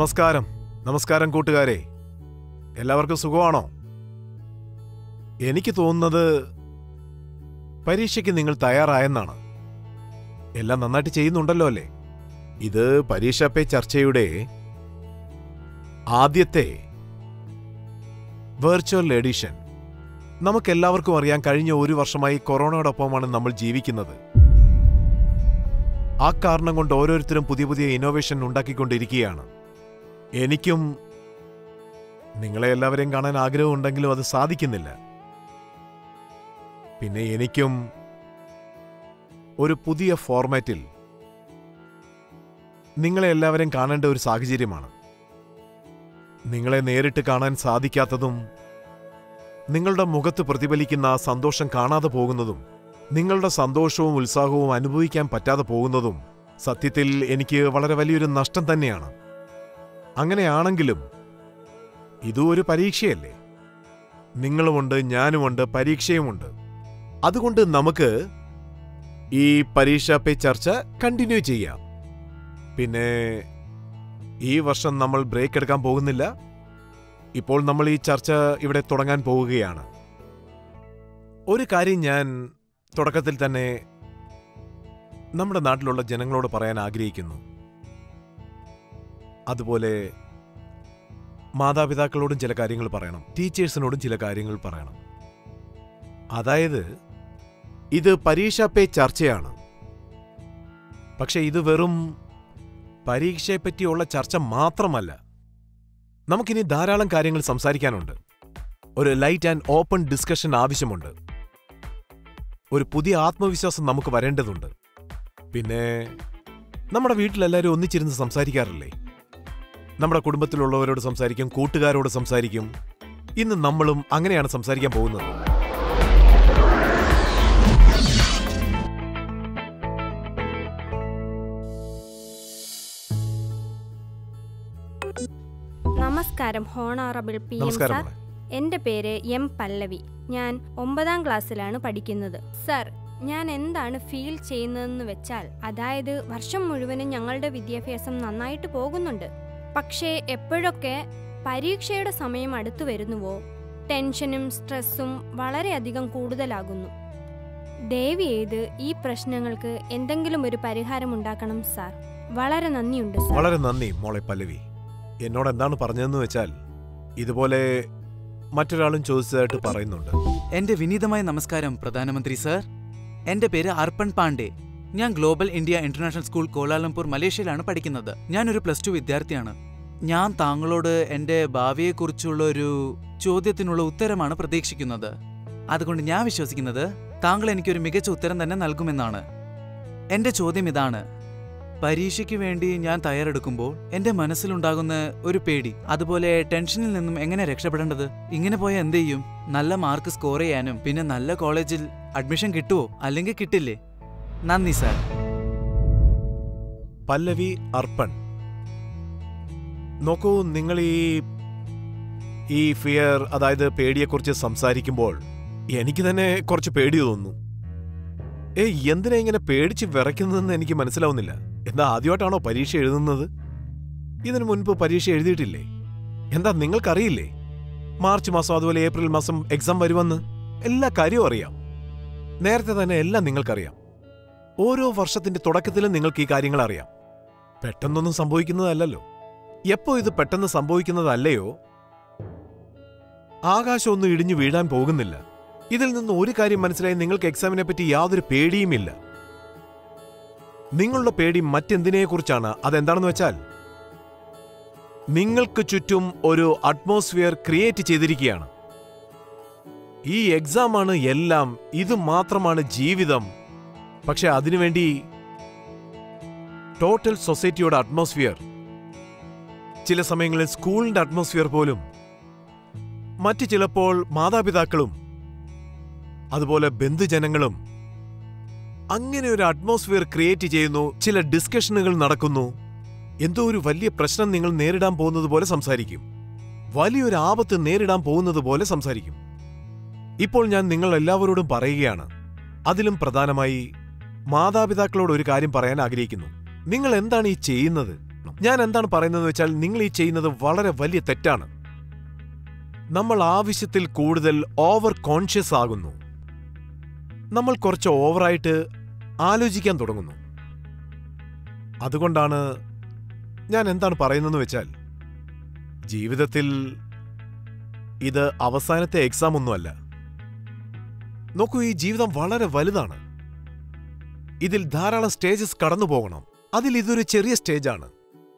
നമസ്കാരം നമസ്കാരം കൂട്ടുകാരെ എല്ലാവർക്കും സുഖമാണോ എനിക്ക് തോന്നുന്നത് പരീക്ഷയ്ക്ക് നിങ്ങൾ തയ്യാറായെന്നാണ് എല്ലാം നന്നായിട്ട് ചെയ്യുന്നുണ്ടല്ലോ അല്ലേ ഇത് പരീക്ഷ പേ ചർച്ചയുടെ ആദ്യത്തെ വെർച്വൽ എഡിഷൻ നമുക്കെല്ലാവർക്കും അറിയാം കഴിഞ്ഞ ഒരു വർഷമായി കൊറോണയോടൊപ്പമാണ് നമ്മൾ ജീവിക്കുന്നത് ആ കാരണം കൊണ്ട് ഓരോരുത്തരും പുതിയ പുതിയ ഇന്നോവേഷൻ ഉണ്ടാക്കിക്കൊണ്ടിരിക്കുകയാണ് എനിക്കും നിങ്ങളെ എല്ലാവരെയും കാണാൻ ആഗ്രഹമുണ്ടെങ്കിലും അത് സാധിക്കുന്നില്ല പിന്നെ എനിക്കും ഒരു പുതിയ ഫോർമാറ്റിൽ നിങ്ങളെ എല്ലാവരെയും കാണേണ്ട ഒരു സാഹചര്യമാണ് നിങ്ങളെ നേരിട്ട് കാണാൻ സാധിക്കാത്തതും നിങ്ങളുടെ മുഖത്ത് പ്രതിഫലിക്കുന്ന ആ സന്തോഷം കാണാതെ പോകുന്നതും നിങ്ങളുടെ സന്തോഷവും ഉത്സാഹവും അനുഭവിക്കാൻ പറ്റാതെ പോകുന്നതും സത്യത്തിൽ എനിക്ക് വളരെ വലിയൊരു നഷ്ടം തന്നെയാണ് അങ്ങനെയാണെങ്കിലും ഇതും ഒരു പരീക്ഷയല്ലേ നിങ്ങളുമുണ്ട് ഞാനുമുണ്ട് പരീക്ഷയുമുണ്ട് അതുകൊണ്ട് നമുക്ക് ഈ പരീക്ഷ പേ ചർച്ച കണ്ടിന്യൂ ചെയ്യാം പിന്നെ ഈ വർഷം നമ്മൾ ബ്രേക്ക് എടുക്കാൻ പോകുന്നില്ല ഇപ്പോൾ നമ്മൾ ഈ ചർച്ച ഇവിടെ തുടങ്ങാൻ പോവുകയാണ് ഒരു കാര്യം ഞാൻ തുടക്കത്തിൽ തന്നെ നമ്മുടെ നാട്ടിലുള്ള ജനങ്ങളോട് പറയാൻ ആഗ്രഹിക്കുന്നു അതുപോലെ മാതാപിതാക്കളോടും ചില കാര്യങ്ങൾ പറയണം ടീച്ചേഴ്സിനോടും ചില കാര്യങ്ങൾ പറയണം അതായത് ഇത് പരീക്ഷ പേ ചർച്ചയാണ് പക്ഷെ ഇത് വെറും പരീക്ഷയെപ്പറ്റിയുള്ള ചർച്ച മാത്രമല്ല നമുക്കിനി ധാരാളം കാര്യങ്ങൾ സംസാരിക്കാനുണ്ട് ഒരു ലൈറ്റ് ആൻഡ് ഓപ്പൺ ഡിസ്കഷൻ ആവശ്യമുണ്ട് ഒരു പുതിയ ആത്മവിശ്വാസം നമുക്ക് വരേണ്ടതുണ്ട് പിന്നെ നമ്മുടെ വീട്ടിലെല്ലാവരും ഒന്നിച്ചിരുന്ന് സംസാരിക്കാറില്ലേ നമ്മുടെ കുടുംബത്തിലുള്ളവരോട് സംസാരിക്കും കൂട്ടുകാരോട് സംസാരിക്കും ഇന്ന് നമ്മളും അങ്ങനെയാണ് സംസാരിക്കാൻ പോകുന്നത് നമസ്കാരം ഹോണറബിൾ പി എം നമസ്കാരം സാർ മോളെ. എൻ്റെ പേര് എം പല്ലവി ഞാൻ ഒമ്പതാം ക്ലാസ്സിലാണ് പഠിക്കുന്നത് സർ ഞാൻ എന്താണ് ഫീൽ ചെയ്യുന്നതെന്ന് വെച്ചാൽ അതായത് വർഷം മുഴുവനും ഞങ്ങളുടെ വിദ്യാഭ്യാസം നന്നായിട്ട് പോകുന്നുണ്ട് പക്ഷേ എപ്പോഴൊക്കെ പരീക്ഷയുടെ സമയം അടുത്തു വരുന്നുവോ ടെൻഷനും സ്ട്രെസ്സും വളരെയധികം കൂടുതലാകുന്നു ദയവ് ചെയ്ത് ഈ പ്രശ്നങ്ങൾക്ക് എന്തെങ്കിലും ഒരു പരിഹാരം ഉണ്ടാക്കണം സാർ വളരെ നന്ദിയുണ്ട് സാർ വളരെ നന്ദി മോളെ പല്ലവി എന്നോട് എന്താണ് പറഞ്ഞതെന്ന് വെച്ചാൽ ഇതുപോലെ മറ്റൊരാളും ചോദിച്ചതായിട്ട് പറയുന്നുണ്ട് എന്റെ വിനീതമായ നമസ്കാരം പ്രധാനമന്ത്രി സർ എന്റെ പേര് അർപ്പൺ പാണ്ഡെ ഞാൻ global India international school Kuala Lumpur മലേഷ്യയിലാണ് പഠിക്കുന്നത് ഞാനൊരു പ്ലസ് ടു വിദ്യാർത്ഥിയാണ് ഞാൻ താങ്കളോട് എന്റെ ഭാവിയെക്കുറിച്ചുള്ള ഒരു ചോദ്യത്തിനുള്ള ഉത്തരമാണ് പ്രതീക്ഷിക്കുന്നത് അതുകൊണ്ട് ഞാൻ വിശ്വസിക്കുന്നത് താങ്കൾ എനിക്കൊരു മികച്ച ഉത്തരം തന്നെ നൽകുമെന്നാണ് എന്റെ ചോദ്യം ഇതാണ് പരീക്ഷയ്ക്ക് വേണ്ടി ഞാൻ തയ്യാറെടുക്കുമ്പോൾ എന്റെ മനസ്സിലുണ്ടാകുന്ന ഒരു പേടി അതുപോലെ ടെൻഷനിൽ നിന്നും എങ്ങനെ രക്ഷപ്പെടേണ്ടത് ഇങ്ങനെ പോയാൽ എന്ത് ചെയ്യും നല്ല മാർക്ക് സ്കോർ ചെയ്യാനും പിന്നെ നല്ല കോളേജിൽ അഡ്മിഷൻ കിട്ടുമോ അല്ലെങ്കിൽ കിട്ടില്ലേ നന്ദി സാർ പല്ലവി അർപ്പൺ നോക്കൂ നിങ്ങൾ ഈ ഈ ഫിയർ അതായത് പേടിയെക്കുറിച്ച് സംസാരിക്കുമ്പോൾ എനിക്ക് തന്നെ കുറച്ച് പേടി തോന്നുന്നു ഏയ് എന്തിനാ ഇങ്ങനെ പേടിച്ച് വിറയ്ക്കുന്നതെന്ന് എനിക്ക് മനസ്സിലാവുന്നില്ല എന്താ ആദ്യമായിട്ടാണോ പരീക്ഷ എഴുതുന്നത് ഇതിനു മുൻപ് പരീക്ഷ എഴുതിയിട്ടില്ലേ എന്താ നിങ്ങൾക്കറിയില്ലേ മാർച്ച് മാസം അതുപോലെ ഏപ്രിൽ മാസം എക്സാം വരുമെന്ന് എല്ലാ കാര്യവും അറിയാം നേരത്തെ തന്നെ എല്ലാം നിങ്ങൾക്കറിയാം ഓരോ വർഷത്തിന്റെ തുടക്കത്തിലും നിങ്ങൾക്ക് ഈ കാര്യങ്ങൾ അറിയാം പെട്ടെന്നൊന്നും സംഭവിക്കുന്നതല്ലല്ലോ എപ്പോ ഇത് പെട്ടെന്ന് സംഭവിക്കുന്നതല്ലയോ ആകാശമൊന്നും ഇടിഞ്ഞു വീഴാൻ പോകുന്നില്ല ഇതിൽ നിന്ന് ഒരു കാര്യം മനസ്സിലായി നിങ്ങൾക്ക് എക്സാമിനെ പറ്റി യാതൊരു പേടിയുമില്ല നിങ്ങളുടെ പേടി മറ്റെന്തിനെക്കുറിച്ചാണ് അതെന്താണെന്ന് വെച്ചാൽ നിങ്ങൾക്ക് ചുറ്റും ഒരു അറ്റ്മോസ്ഫിയർ ക്രിയേറ്റ് ചെയ്തിരിക്കുകയാണ് ഈ എക്സാമാണ് എല്ലാം ഇത് മാത്രമാണ് ജീവിതം പക്ഷെ അതിനുവേണ്ടി ടോട്ടൽ സൊസൈറ്റിയുടെ അറ്റ്മോസ്ഫിയർ ചില സമയങ്ങളിൽ സ്കൂളിന്റെ അറ്റ്മോസ്ഫിയർ പോലും മറ്റു ചിലപ്പോൾ മാതാപിതാക്കളും അതുപോലെ ബന്ധുജനങ്ങളും അങ്ങനെ ഒരു അറ്റ്മോസ്ഫിയർ ക്രിയേറ്റ് ചെയ്യുന്നു ചില ഡിസ്കഷനുകൾ നടക്കുന്നു എന്തോ ഒരു വലിയ പ്രശ്നം നിങ്ങൾ നേരിടാൻ പോകുന്നത് പോലെ സംസാരിക്കും വലിയൊരു ആപത്ത് നേരിടാൻ പോകുന്നത് പോലെ സംസാരിക്കും ഇപ്പോൾ ഞാൻ നിങ്ങൾ എല്ലാവരോടും പറയുകയാണ് അതിലും പ്രധാനമായി മാതാപിതാക്കളോട് ഒരു കാര്യം പറയാൻ ആഗ്രഹിക്കുന്നു നിങ്ങൾ എന്താണ് ഈ ചെയ്യുന്നത് ഞാൻ എന്താണ് പറയുന്നത് വെച്ചാൽ നിങ്ങൾ ഈ ചെയ്യുന്നത് വളരെ വലിയ തെറ്റാണ് നമ്മൾ ആവശ്യത്തിൽ കൂടുതൽ ഓവർ കോൺഷ്യസ് ആകുന്നു നമ്മൾ കുറച്ച് ഓവറായിട്ട് ആലോചിക്കാൻ തുടങ്ങുന്നു അതുകൊണ്ടാണ് ഞാൻ എന്താണ് പറയുന്നതെന്ന് വെച്ചാൽ ജീവിതത്തിൽ ഇത് അവസാനത്തെ എക്സാം ഒന്നുമല്ല നോക്കൂ ഈ ജീവിതം വളരെ വലുതാണ് ഇതിൽ ധാരാളം സ്റ്റേജസ് കടന്നു പോകണം അതിൽ ഇതൊരു ചെറിയ സ്റ്റേജാണ്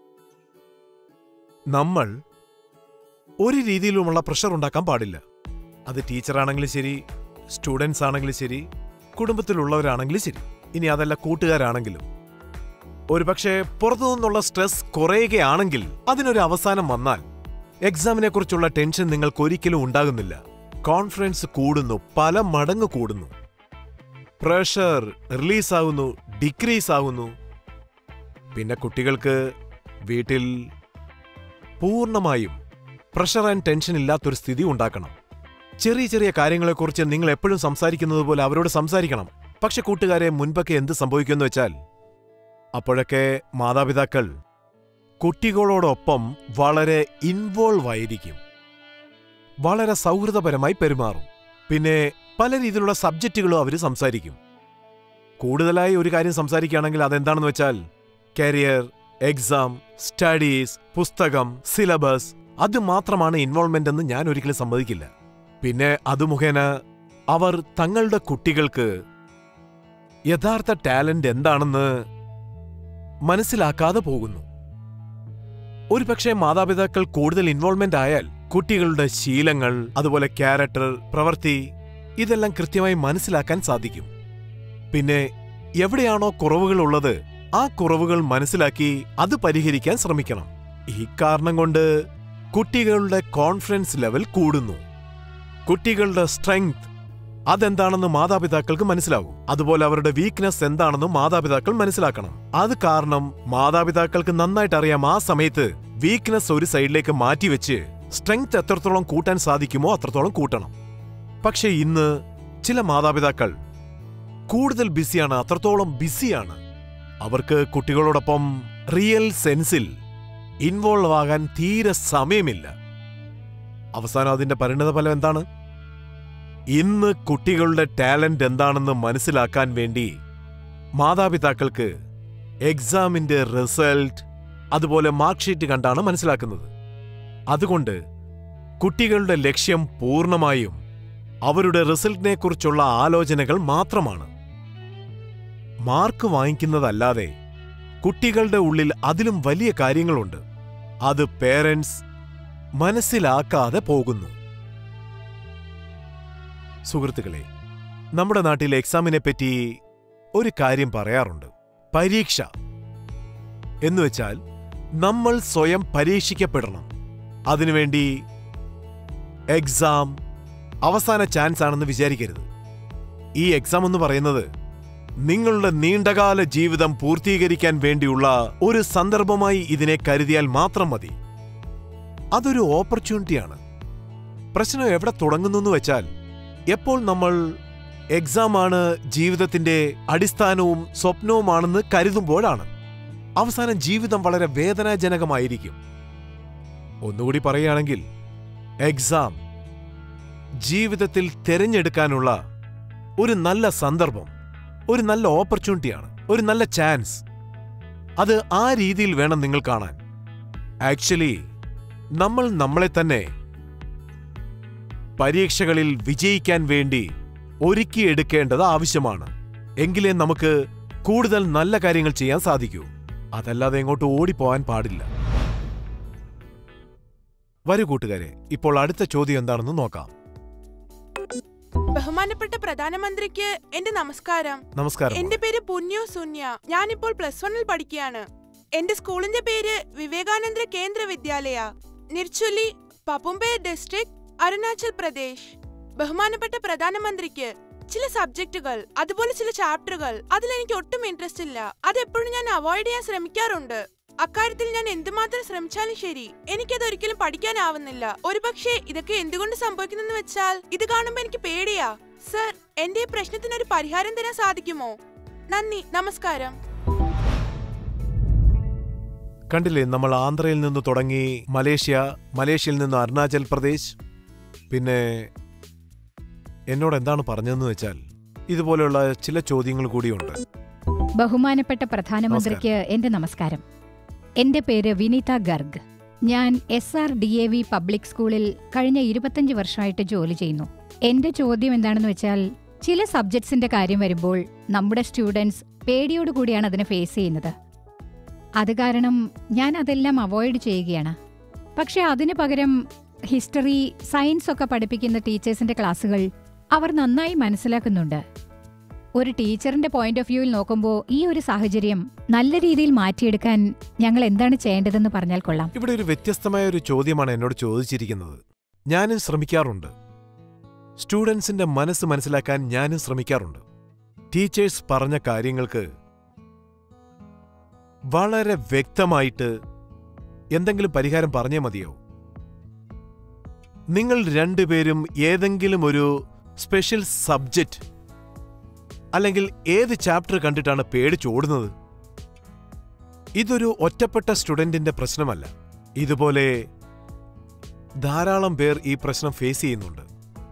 നമ്മൾ ഒരു രീതിയിലുമുള്ള പ്രഷർ ഉണ്ടാക്കാൻ പാടില്ല അത് ടീച്ചറാണെങ്കിലും ശരി സ്റ്റുഡൻസ് ആണെങ്കിലും ശരി കുടുംബത്തിലുള്ളവരാണെങ്കിലും ശരി ഇനി അതല്ല കൂട്ടുകാരാണെങ്കിലും ഒരുപക്ഷെ പുറത്തു നിന്നുള്ള സ്ട്രെസ് കുറയുകയാണെങ്കിൽ അതിനൊരു അവസാനം വന്നാൽ എക്സാമിനെ കുറിച്ചുള്ള ടെൻഷൻ നിങ്ങൾക്ക് ഒരിക്കലും ഉണ്ടാകുന്നില്ല കോൺഫിഡൻസ് കൂടുന്നു പല മടങ്ങ് കൂടുന്നു പ്രഷർ റിലീസ് ആകുന്നു ഡിക്രീസ് ആകുന്നു പിന്നെ കുട്ടികൾക്ക് വീട്ടിൽ പൂർണ്ണമായും പ്രഷർ ആൻഡ് ടെൻഷൻ ഇല്ലാത്തൊരു സ്ഥിതി ഉണ്ടാക്കണം ചെറിയ ചെറിയ കാര്യങ്ങളെക്കുറിച്ച് നിങ്ങൾ എപ്പോഴും സംസാരിക്കുന്നത് പോലെ അവരോട് സംസാരിക്കണം പക്ഷെ കൂട്ടുകാരെ മുൻപൊക്കെ എന്ത് സംഭവിക്കുമെന്ന് വെച്ചാൽ അപ്പോഴൊക്കെ മാതാപിതാക്കൾ കുട്ടികളോടൊപ്പം വളരെ ഇൻവോൾവ് ആയിരിക്കും വളരെ സൗഹൃദപരമായി പെരുമാറും പിന്നെ പല രീതിയിലുള്ള സബ്ജക്റ്റുകളും അവർ സംസാരിക്കും കൂടുതലായി ഒരു കാര്യം സംസാരിക്കുകയാണെങ്കിൽ അതെന്താണെന്ന് വെച്ചാൽ കരിയർ എക്സാം സ്റ്റഡീസ് പുസ്തകം സിലബസ് അത് മാത്രമാണ് ഇൻവോൾവ്മെന്റ് എന്ന് ഞാൻ ഒരിക്കലും സമ്മതിക്കില്ല പിന്നെ അത് മുഖേന അവർ തങ്ങളുടെ കുട്ടികൾക്ക് യഥാർത്ഥ ടാലന്റ് എന്താണെന്ന് മനസ്സിലാക്കാതെ പോകുന്നു ഒരുപക്ഷെ മാതാപിതാക്കൾ കൂടുതൽ ഇൻവോൾവ്മെന്റ് ആയാൽ കുട്ടികളുടെ ശീലങ്ങൾ അതുപോലെ ക്യാരക്ടർ പ്രവൃത്തി ഇതെല്ലാം കൃത്യമായി മനസ്സിലാക്കാൻ സാധിക്കും പിന്നെ എവിടെയാണോ കുറവുകളുള്ളത് ആ കുറവുകൾ മനസ്സിലാക്കി അത് പരിഹരിക്കാൻ ശ്രമിക്കണം ഈ കാരണം കൊണ്ട് കുട്ടികളുടെ കോൺഫിഡൻസ് ലെവൽ കൂടുന്നു കുട്ടികളുടെ സ്ട്രെങ്ത് അതെന്താണെന്ന് മാതാപിതാക്കൾക്ക് മനസ്സിലാകും അതുപോലെ അവരുടെ വീക്ക്നെസ് എന്താണെന്ന് മാതാപിതാക്കൾ മനസ്സിലാക്കണം അത് കാരണം മാതാപിതാക്കൾക്ക് നന്നായിട്ട് അറിയാം ആ സമയത്ത് വീക്ക്നെസ് ഒരു സൈഡിലേക്ക് മാറ്റിവെച്ച് സ്ട്രെങ്ത് എത്രത്തോളം കൂട്ടാൻ സാധിക്കുമോ അത്രത്തോളം കൂട്ടണം പക്ഷെ ഇന്ന് ചില മാതാപിതാക്കൾ കൂടുതൽ ബിസിയാണ് അത്രത്തോളം ബിസിയാണ് അവർക്ക് കുട്ടികളോടൊപ്പം റിയൽ സെൻസിൽ ഇൻവോൾവ് ആകാൻ തീരെ സമയമില്ല അവസാനം അതിന്റെ പരിണതഫലം എന്താണ് ഇന്ന് കുട്ടികളുടെ ടാലന്റ് എന്താണെന്ന് മനസ്സിലാക്കാൻ വേണ്ടി മാതാപിതാക്കൾക്ക് എക്സാമിന്റെ റിസൾട്ട് അതുപോലെ മാർക്ക് ഷീറ്റ് കണ്ടാണ് മനസ്സിലാക്കുന്നത് അതുകൊണ്ട് കുട്ടികളുടെ ലക്ഷ്യം പൂർണ്ണമായും അവരുടെ റിസൾട്ടിനെ കുറിച്ചുള്ള ആലോചനകൾ മാത്രമാണ് മാർക്ക് വാങ്ങിക്കുന്നതല്ലാതെ കുട്ടികളുടെ ഉള്ളിൽ അതിലും വലിയ കാര്യങ്ങളുണ്ട് അത് പേരൻസ് മനസ്സിലാക്കാതെ പോകുന്നു സുഹൃത്തുക്കളെ നമ്മുടെ നാട്ടിൽ എക്സാമിനെ പറ്റി ഒരു കാര്യം പറയാറുണ്ട് പരീക്ഷ എന്നുവെച്ചാൽ നമ്മൾ സ്വയം പരീക്ഷിക്കപ്പെടണം അതിനുവേണ്ടി എക്സാം അവസാന ചാൻസ് ആണെന്ന് വിചാരിക്കരുത് ഈ എക്സാം എന്ന് പറയുന്നത് നിങ്ങളുടെ നീണ്ടകാല ജീവിതം പൂർത്തീകരിക്കാൻ വേണ്ടിയുള്ള ഒരു സന്ദർഭമായി ഇതിനെ കരുതിയാൽ മാത്രം മതി അതൊരു ഓപ്പർച്യൂണിറ്റിയാണ് പ്രശ്നം എവിടെ തുടങ്ങുന്നു എന്ന് വെച്ചാൽ എപ്പോൾ നമ്മൾ എക്സാമാണ് ജീവിതത്തിന്റെ അടിസ്ഥാനവും സ്വപ്നവുമാണെന്ന് കരുതുമ്പോഴാണ് അവസാനം ജീവിതം വളരെ വേദനാജനകമായിരിക്കും ഒന്നുകൂടി പറയുകയാണെങ്കിൽ എക്സാം ജീവിതത്തിൽ തിരഞ്ഞെടുക്കാനുള്ള ഒരു നല്ല സന്ദർഭം ഒരു നല്ല ഓപ്പർച്യൂണിറ്റിയാണ് ഒരു നല്ല ചാൻസ് അത് ആ രീതിയിൽ വേണം നിങ്ങൾ കാണാൻ ആക്ച്വലി നമ്മൾ നമ്മളെ തന്നെ പരീക്ഷകളിൽ വിജയിക്കാൻ വേണ്ടി ഒരുക്കിയെടുക്കേണ്ടത് ആവശ്യമാണ് എങ്കിലേ നമുക്ക് കൂടുതൽ നല്ല കാര്യങ്ങൾ ചെയ്യാൻ സാധിക്കൂ അതല്ലാതെ എങ്ങോട്ട് ഓടിപ്പോവാൻ പാടില്ല വരൂ കൂട്ടുകാരെ ഇപ്പോൾ അടുത്ത ചോദ്യം എന്താണെന്ന് നോക്കാം ബഹുമാനപ്പെട്ട പ്രധാനമന്ത്രിക്ക് എന്റെ നമസ്കാരം നമസ്കാരം എന്റെ പേര് പുണ്യോ സുന്യ ഞാനിപ്പോൾ പ്ലസ് വണ്ണിൽ പഠിക്കുകയാണ് എന്റെ സ്കൂളിന്റെ പേര് വിവേകാനന്ദ കേന്ദ്ര വിദ്യാലയ നിർച്ചുലി പപുംബെ ഡിസ്ട്രിക്ട് അരുണാചൽ പ്രദേശ് ബഹുമാനപ്പെട്ട പ്രധാനമന്ത്രിക്ക് ചില സബ്ജക്റ്റുകൾ അതുപോലെ ചില ചാപ്റ്ററുകൾ അതിൽ എനിക്ക് ഒട്ടും ഇൻട്രസ്റ്റ് ഇല്ല അതെപ്പോഴും ഞാൻ അവോയ്ഡ് ചെയ്യാൻ ശ്രമിക്കാറുണ്ട് അക്കാര്യത്തിൽ ഞാൻ എന്തുമാത്രം ശ്രമിച്ചാലും ശരി എനിക്കത് ഒരിക്കലും പഠിക്കാനാവുന്നില്ല ഒരുപക്ഷെ ഇതൊക്കെ എന്തുകൊണ്ട് സംഭവിക്കുന്നെന്ന് വെച്ചാൽ ഇത് കാണുമ്പോ എനിക്ക് പേടിയാ സർ എന്റെ ഈ പ്രശ്നത്തിന് ഒരു പരിഹാരം തരാൻ സാധിക്കുമോ നന്ദി നമസ്കാരം കണ്ടില്ലേ നമ്മൾ ആന്ധ്രയിൽ നിന്ന് തുടങ്ങി മലേഷ്യ മലേഷ്യയിൽ നിന്ന് അരുണാചൽ പ്രദേശ് പിന്നെ എന്നോട് എന്താണ് പറഞ്ഞതെന്ന് വെച്ചാൽ ഇതുപോലെയുള്ള ചില ചോദ്യങ്ങൾ കൂടിയുണ്ട് ബഹുമാനപ്പെട്ട പ്രധാനമന്ത്രിക്ക് എന്റെ നമസ്കാരം എന്റെ പേര് വിനീത ഗർഗ് ഞാൻ S R D A V public സ്കൂളിൽ കഴിഞ്ഞ ഇരുപത്തഞ്ച് വർഷമായിട്ട് ജോലി ചെയ്യുന്നു എന്റെ ചോദ്യം എന്താണെന്ന് വെച്ചാൽ ചില സബ്ജക്ട്സിന്റെ കാര്യം വരുമ്പോൾ നമ്മുടെ സ്റ്റുഡൻസ് പേടിയോടുകൂടിയാണ് അതിനെ ഫേസ് ചെയ്യുന്നത് അത് കാരണം ഞാൻ അതെല്ലാം അവോയ്ഡ് ചെയ്യുകയാണ് പക്ഷെ അതിനു പകരം ഹിസ്റ്ററി സയൻസ് ഒക്കെ പഠിപ്പിക്കുന്ന ടീച്ചേഴ്സിന്റെ ക്ലാസ്സുകൾ അവർ നന്നായി മനസ്സിലാക്കുന്നുണ്ട് ഒരു ടീച്ചറിന്റെ പോയിന്റ് ഓഫ് വ്യൂവിൽ നോക്കുമ്പോൾ ഈ ഒരു സാഹചര്യം നല്ല രീതിയിൽ മാറ്റിയെടുക്കാൻ ഞങ്ങൾ എന്താണ് ചെയ്യേണ്ടതെന്ന് പറഞ്ഞാൽ കൊള്ളാം ഇവിടെ ഒരു വ്യത്യസ്തമായ ഒരു ചോദ്യമാണ് എന്നോട് ചോദിച്ചിരിക്കുന്നത് ഞാനും ശ്രമിക്കാറുണ്ട് സ്റ്റുഡൻസിന്റെ മനസ്സ് മനസ്സിലാക്കാൻ ഞാനും ശ്രമിക്കാറുണ്ട് ടീച്ചേഴ്സ് പറഞ്ഞ കാര്യങ്ങൾക്ക് വളരെ വ്യക്തമായിട്ട് എന്തെങ്കിലും പരിഹാരം പറഞ്ഞേ മതിയോ നിങ്ങൾ രണ്ടുപേരും ഏതെങ്കിലും ഒരു സ്പെഷ്യൽ സബ്ജക്റ്റ് അല്ലെങ്കിൽ ഏത് ചാപ്റ്റർ കണ്ടിട്ടാണ് പേടിച്ചോടുന്നത് ഇതൊരു ഒറ്റപ്പെട്ട സ്റ്റുഡന്റിന്റെ പ്രശ്നമല്ല ഇതുപോലെ ധാരാളം പേർ ഈ പ്രശ്നം ഫേസ് ചെയ്യുന്നുണ്ട്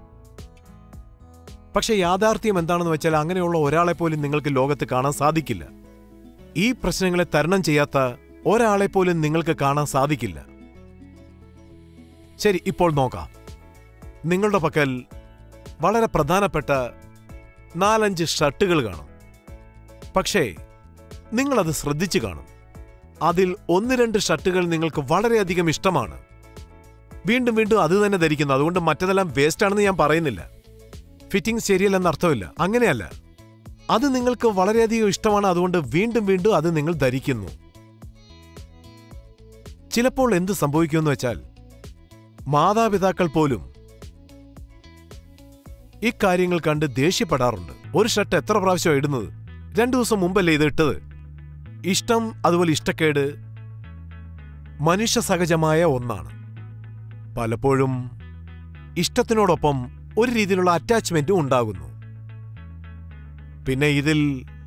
പക്ഷെ യാഥാർത്ഥ്യം എന്താണെന്ന് വെച്ചാൽ അങ്ങനെയുള്ള ഒരാളെ പോലും നിങ്ങൾക്ക് ലോകത്ത് കാണാൻ സാധിക്കില്ല ഈ പ്രശ്നങ്ങളെ തരണം ചെയ്യാത്ത ഒരാളെ പോലും നിങ്ങൾക്ക് കാണാൻ സാധിക്കില്ല ശരി ഇപ്പോൾ നോക്കാം നിങ്ങളുടെ പക്കൽ വളരെ പ്രധാനപ്പെട്ട നാലഞ്ച് ഷർട്ടുകൾ കാണും പക്ഷേ നിങ്ങളത് ശ്രദ്ധിച്ചു കാണും അതിൽ ഒന്ന് രണ്ട് ഷർട്ടുകൾ നിങ്ങൾക്ക് വളരെയധികം ഇഷ്ടമാണ് വീണ്ടും വീണ്ടും അത് തന്നെ ധരിക്കുന്നു അതുകൊണ്ട് മറ്റതെല്ലാം വേസ്റ്റ് ആണെന്ന് ഞാൻ പറയുന്നില്ല ഫിറ്റിംഗ് ശരിയല്ലെന്ന് അർത്ഥമില്ല അങ്ങനെയല്ല അത് നിങ്ങൾക്ക് വളരെയധികം ഇഷ്ടമാണ് അതുകൊണ്ട് വീണ്ടും വീണ്ടും അത് നിങ്ങൾ ധരിക്കുന്നു ചിലപ്പോൾ എന്ത് സംഭവിക്കുമെന്ന് വെച്ചാൽ മാതാപിതാക്കൾ പോലും ഇക്കാര്യങ്ങൾ കണ്ട് ദേഷ്യപ്പെടാറുണ്ട് ഒരു ഷർട്ട് എത്ര പ്രാവശ്യം ഇടുന്നത് രണ്ടു ദിവസം മുമ്പല്ലേ ഇത് ഇട്ടത് ഇഷ്ടം അതുപോലെ ഇഷ്ടക്കേട് മനുഷ്യ സഹജമായ ഒന്നാണ് പലപ്പോഴും ഇഷ്ടത്തിനോടൊപ്പം ഒരു രീതിയിലുള്ള അറ്റാച്ച്മെന്റും ഉണ്ടാകുന്നു പിന്നെ ഇതിൽ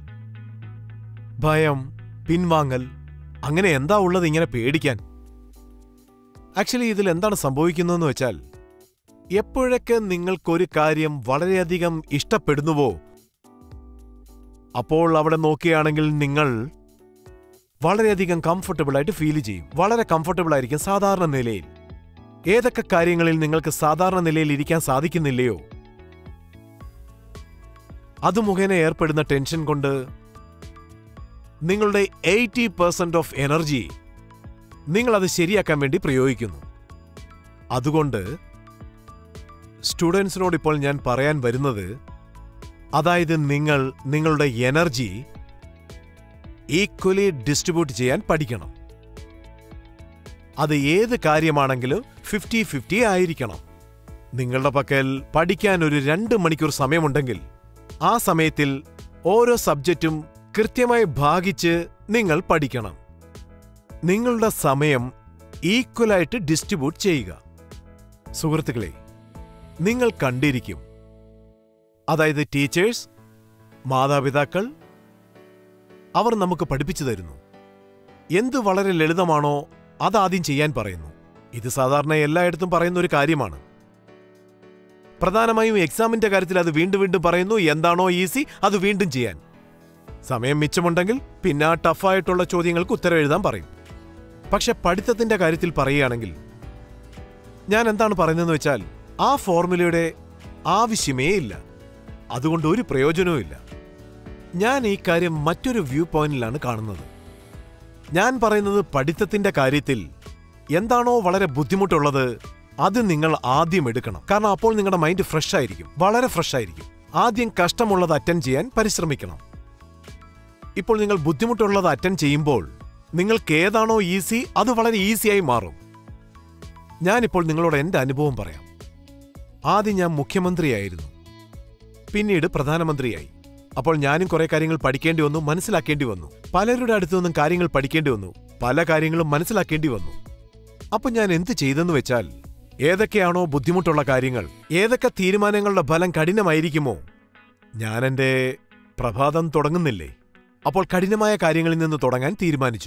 ഭയം പിൻവാങ്ങൽ അങ്ങനെ എന്താ ഉള്ളത് ഇങ്ങനെ പേടിക്കാൻ ആക്ച്വലി ഇതിൽ എന്താണ് സംഭവിക്കുന്നതെന്ന് വെച്ചാൽ എപ്പോഴൊക്കെ നിങ്ങൾക്കൊരു കാര്യം വളരെയധികം ഇഷ്ടപ്പെടുന്നുവോ അപ്പോൾ അവിടെ നോക്കുകയാണെങ്കിൽ നിങ്ങൾ വളരെയധികം കംഫർട്ടബിൾ ആയിട്ട് ഫീൽ ചെയ്യും വളരെ കംഫർട്ടബിൾ ആയിരിക്കും സാധാരണ നിലയിൽ ഏതൊക്കെ കാര്യങ്ങളിൽ നിങ്ങൾക്ക് സാധാരണ നിലയിൽ ഇരിക്കാൻ സാധിക്കുന്നില്ലയോ അത് മുഖേന ഏർപ്പെടുന്ന ടെൻഷൻ കൊണ്ട് നിങ്ങളുടെ എയ്റ്റി പെർസെന്റ് ഓഫ് എനർജി നിങ്ങൾ അത് ശരിയാക്കാൻ വേണ്ടി പ്രയോഗിക്കുന്നു അതുകൊണ്ട് സ്റ്റുഡൻസിനോട് ഇപ്പോൾ ഞാൻ പറയാൻ വരുന്നത് അതായത് നിങ്ങൾ നിങ്ങളുടെ എനർജി ഈക്വലി ഡിസ്ട്രിബ്യൂട്ട് ചെയ്യാൻ പഠിക്കണം അത് ഏത് കാര്യമാണെങ്കിലും ഫിഫ്റ്റി ഫിഫ്റ്റി ആയിരിക്കണം നിങ്ങളുടെ പക്കൽ പഠിക്കാൻ ഒരു രണ്ട് മണിക്കൂർ സമയമുണ്ടെങ്കിൽ ആ സമയത്തിൽ ഓരോ സബ്ജക്റ്റും കൃത്യമായി ഭാഗിച്ച് നിങ്ങൾ പഠിക്കണം നിങ്ങളുടെ സമയം ഈക്വലായിട്ട് ഡിസ്ട്രിബ്യൂട്ട് ചെയ്യുക സുഹൃത്തുക്കളെ നിങ്ങൾ കണ്ടിരിക്കും അതായത് ടീച്ചേഴ്സ് മാതാപിതാക്കൾ അവർ നമുക്ക് പഠിപ്പിച്ചു തരുന്നു എന്ത് വളരെ ലളിതമാണോ അതാദ്യം ചെയ്യാൻ പറയുന്നു ഇത് സാധാരണ എല്ലായിടത്തും പറയുന്ന ഒരു കാര്യമാണ് പ്രധാനമായും എക്സാമിന്റെ കാര്യത്തിൽ അത് വീണ്ടും വീണ്ടും പറയുന്നു എന്താണോ ഈസി അത് വീണ്ടും ചെയ്യാൻ സമയം മിച്ചമുണ്ടെങ്കിൽ പിന്നെ ആ ടഫായിട്ടുള്ള ചോദ്യങ്ങൾക്ക് ഉത്തരം എഴുതാൻ പറയും പക്ഷെ പഠിത്തത്തിന്റെ കാര്യത്തിൽ പറയുകയാണെങ്കിൽ ഞാൻ എന്താണ് പറയുന്നതെന്ന് വെച്ചാൽ ആ ഫോർമുലയുടെ ആവശ്യമേ ഇല്ല അതുകൊണ്ട് ഒരു പ്രയോജനവും ഇല്ല ഞാൻ ഈ കാര്യം മറ്റൊരു വ്യൂ പോയിന്റിലാണ് കാണുന്നത് ഞാൻ പറയുന്നത് പഠിത്തത്തിന്റെ കാര്യത്തിൽ എന്താണോ വളരെ ബുദ്ധിമുട്ടുള്ളത് അത് നിങ്ങൾ ആദ്യം എടുക്കണം കാരണം അപ്പോൾ നിങ്ങളുടെ മൈൻഡ് ഫ്രഷ് ആയിരിക്കും വളരെ ഫ്രഷ് ആയിരിക്കും ആദ്യം കഷ്ടമുള്ളത് അറ്റൻഡ് ചെയ്യാൻ പരിശ്രമിക്കണം ഇപ്പോൾ നിങ്ങൾ ബുദ്ധിമുട്ടുള്ളത് അറ്റൻഡ് ചെയ്യുമ്പോൾ നിങ്ങൾക്ക് ഏതാണോ ഈസി അത് വളരെ ഈസിയായി മാറും ഞാനിപ്പോൾ നിങ്ങളോട് എന്റെ അനുഭവം പറയാം ആദ്യം ഞാൻ മുഖ്യമന്ത്രിയായിരുന്നു പിന്നീട് പ്രധാനമന്ത്രിയായി അപ്പോൾ ഞാനും കുറെ കാര്യങ്ങൾ പഠിക്കേണ്ടി വന്നു മനസ്സിലാക്കേണ്ടി വന്നു പലരുടെ അടുത്തു നിന്നും കാര്യങ്ങൾ പഠിക്കേണ്ടി വന്നു പല കാര്യങ്ങളും മനസ്സിലാക്കേണ്ടി വന്നു അപ്പൊ ഞാൻ എന്ത് ചെയ്തെന്ന് വെച്ചാൽ ഏതൊക്കെയാണോ ബുദ്ധിമുട്ടുള്ള കാര്യങ്ങൾ ഏതൊക്കെ തീരുമാനങ്ങളുടെ ഫലം കഠിനമായിരിക്കുമോ ഞാൻ എന്റെ പ്രഭാതം തുടങ്ങുന്നില്ലേ അപ്പോൾ കഠിനമായ കാര്യങ്ങളിൽ നിന്ന് തുടങ്ങാൻ തീരുമാനിച്ചു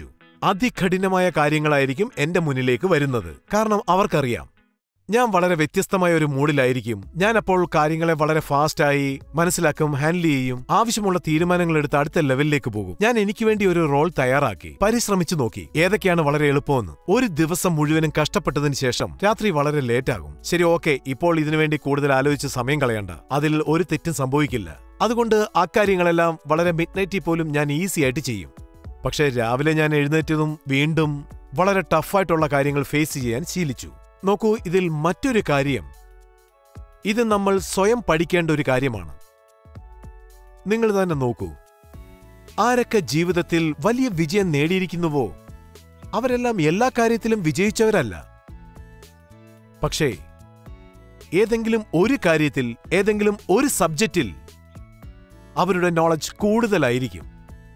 അതികഠിനമായ കാര്യങ്ങളായിരിക്കും എന്റെ മുന്നിലേക്ക് വരുന്നത് കാരണം അവർക്കറിയാം ഞാൻ വളരെ വ്യത്യസ്തമായ ഒരു മൂഡിലായിരിക്കും ഞാൻ അപ്പോൾ കാര്യങ്ങളെ വളരെ ഫാസ്റ്റായി മനസ്സിലാക്കും ഹാൻഡിൽ ചെയ്യും ആവശ്യമുള്ള തീരുമാനങ്ങൾ എടുത്ത് അടുത്ത ലെവലിലേക്ക് പോകും ഞാൻ എനിക്ക് വേണ്ടി ഒരു റോൾ തയ്യാറാക്കി പരിശ്രമിച്ചു നോക്കി ഏതൊക്കെയാണ് വളരെ എളുപ്പമെന്ന് ഒരു ദിവസം മുഴുവനും കഷ്ടപ്പെട്ടതിന് ശേഷം രാത്രി വളരെ ലേറ്റ് ആകും ശരി ഓക്കെ ഇപ്പോൾ ഇതിനുവേണ്ടി കൂടുതൽ ആലോചിച്ച് സമയം കളയണ്ട അതിൽ ഒരു തെറ്റും സംഭവിക്കില്ല അതുകൊണ്ട് അക്കാര്യങ്ങളെല്ലാം വളരെ മിഡ് നൈറ്റിൽ പോലും ഞാൻ ഈസി ആയിട്ട് ചെയ്യും പക്ഷേ രാവിലെ ഞാൻ എഴുന്നേറ്റതും വീണ്ടും വളരെ ടഫായിട്ടുള്ള കാര്യങ്ങൾ ഫേസ് ചെയ്യാൻ ശീലിച്ചു നോക്കൂ ഇതിൽ മറ്റൊരു കാര്യം ഇത് നമ്മൾ സ്വയം പഠിക്കേണ്ട ഒരു കാര്യമാണ് നിങ്ങൾ തന്നെ നോക്കൂ ആരൊക്കെ ജീവിതത്തിൽ വലിയ വിജയം നേടിയിരിക്കുന്നുവോ അവരെല്ലാം എല്ലാ കാര്യത്തിലും വിജയിച്ചവരല്ല പക്ഷേ ഏതെങ്കിലും ഒരു കാര്യത്തിൽ ഏതെങ്കിലും ഒരു സബ്ജക്റ്റിൽ അവരുടെ നോളജ് കൂടുതലായിരിക്കും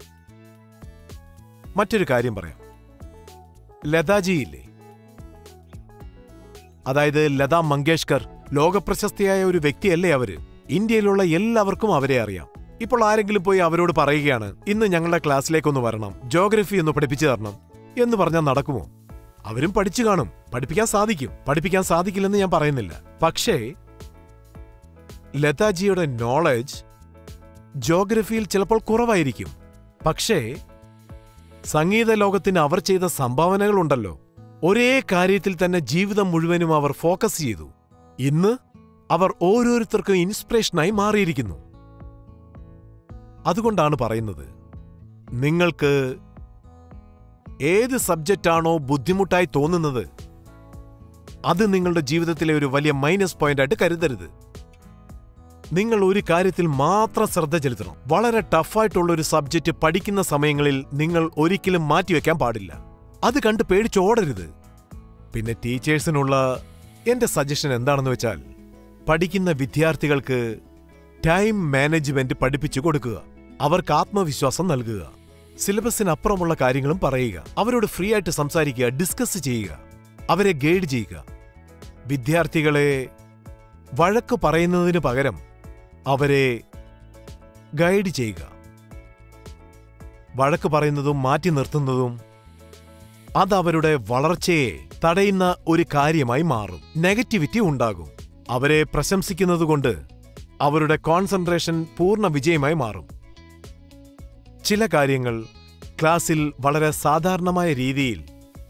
മറ്റൊരു കാര്യം പറയാം ലതാജിയില്ലേ അതായത് ലതാ മങ്കേഷ്കർ ലോകപ്രശസ്തിയായ ഒരു വ്യക്തിയല്ലേ അവര് ഇന്ത്യയിലുള്ള എല്ലാവർക്കും അവരെ അറിയാം ഇപ്പോൾ ആരെങ്കിലും പോയി അവരോട് പറയുകയാണ് ഇന്ന് ഞങ്ങളുടെ ക്ലാസ്സിലേക്കൊന്ന് വരണം ജോഗ്രഫി ഒന്ന് പഠിപ്പിച്ചു തരണം എന്ന് പറഞ്ഞാൽ നടക്കുമോ അവരും പഠിച്ചു കാണും പഠിപ്പിക്കാൻ സാധിക്കും പഠിപ്പിക്കാൻ സാധിക്കില്ലെന്ന് ഞാൻ പറയുന്നില്ല പക്ഷേ ലതാജിയുടെ നോളജ് ജോഗ്രഫിയിൽ ചിലപ്പോൾ കുറവായിരിക്കും പക്ഷേ സംഗീത ലോകത്തിന് അവർ ചെയ്ത സംഭാവനകളുണ്ടല്ലോ ഒരേ കാര്യത്തിൽ തന്നെ ജീവിതം മുഴുവനും അവർ ഫോക്കസ് ചെയ്തു ഇന്ന് അവർ ഓരോരുത്തർക്കും ഇൻസ്പിറേഷനായി മാറിയിരിക്കുന്നു അതുകൊണ്ടാണ് പറയുന്നത് നിങ്ങൾക്ക് ഏത് സബ്ജക്റ്റാണോ ബുദ്ധിമുട്ടായി തോന്നുന്നത് അത് നിങ്ങളുടെ ജീവിതത്തിലെ ഒരു വലിയ മൈനസ് പോയിന്റായിട്ട് കരുതരുത് നിങ്ങൾ ഒരു കാര്യത്തിൽ മാത്രം ശ്രദ്ധ ചെലുത്തണം വളരെ ടഫായിട്ടുള്ള ഒരു സബ്ജക്റ്റ് പഠിക്കുന്ന സമയങ്ങളിൽ നിങ്ങൾ ഒരിക്കലും മാറ്റിവെക്കാൻ പാടില്ല അത് കണ്ട് പേടിച്ചോടരുത് പിന്നെ ടീച്ചേഴ്സിനുള്ള എന്റെ സജഷൻ എന്താണെന്ന് വെച്ചാൽ പഠിക്കുന്ന വിദ്യാർത്ഥികൾക്ക് ടൈം മാനേജ്മെന്റ് പഠിപ്പിച്ചു കൊടുക്കുക അവർക്ക് ആത്മവിശ്വാസം നൽകുക സിലബസിനപ്പുറമുള്ള കാര്യങ്ങളും പറയുക അവരോട് ഫ്രീ ആയിട്ട് സംസാരിക്കുക ഡിസ്കസ് ചെയ്യുക അവരെ ഗൈഡ് ചെയ്യുക വിദ്യാർത്ഥികളെ വഴക്ക് പറയുന്നതിന് പകരം അവരെ ഗൈഡ് ചെയ്യുക വഴക്ക് പറയുന്നതും മാറ്റി നിർത്തുന്നതും അത് അവരുടെ വളർച്ചയെ തടയുന്ന ഒരു കാര്യമായി മാറും നെഗറ്റിവിറ്റി ഉണ്ടാകും അവരെ പ്രശംസിക്കുന്നതുകൊണ്ട് അവരുടെ കോൺസെൻട്രേഷൻ പൂർണ്ണ വിജയമായി മാറും ചില കാര്യങ്ങൾ ക്ലാസ്സിൽ വളരെ സാധാരണമായ രീതിയിൽ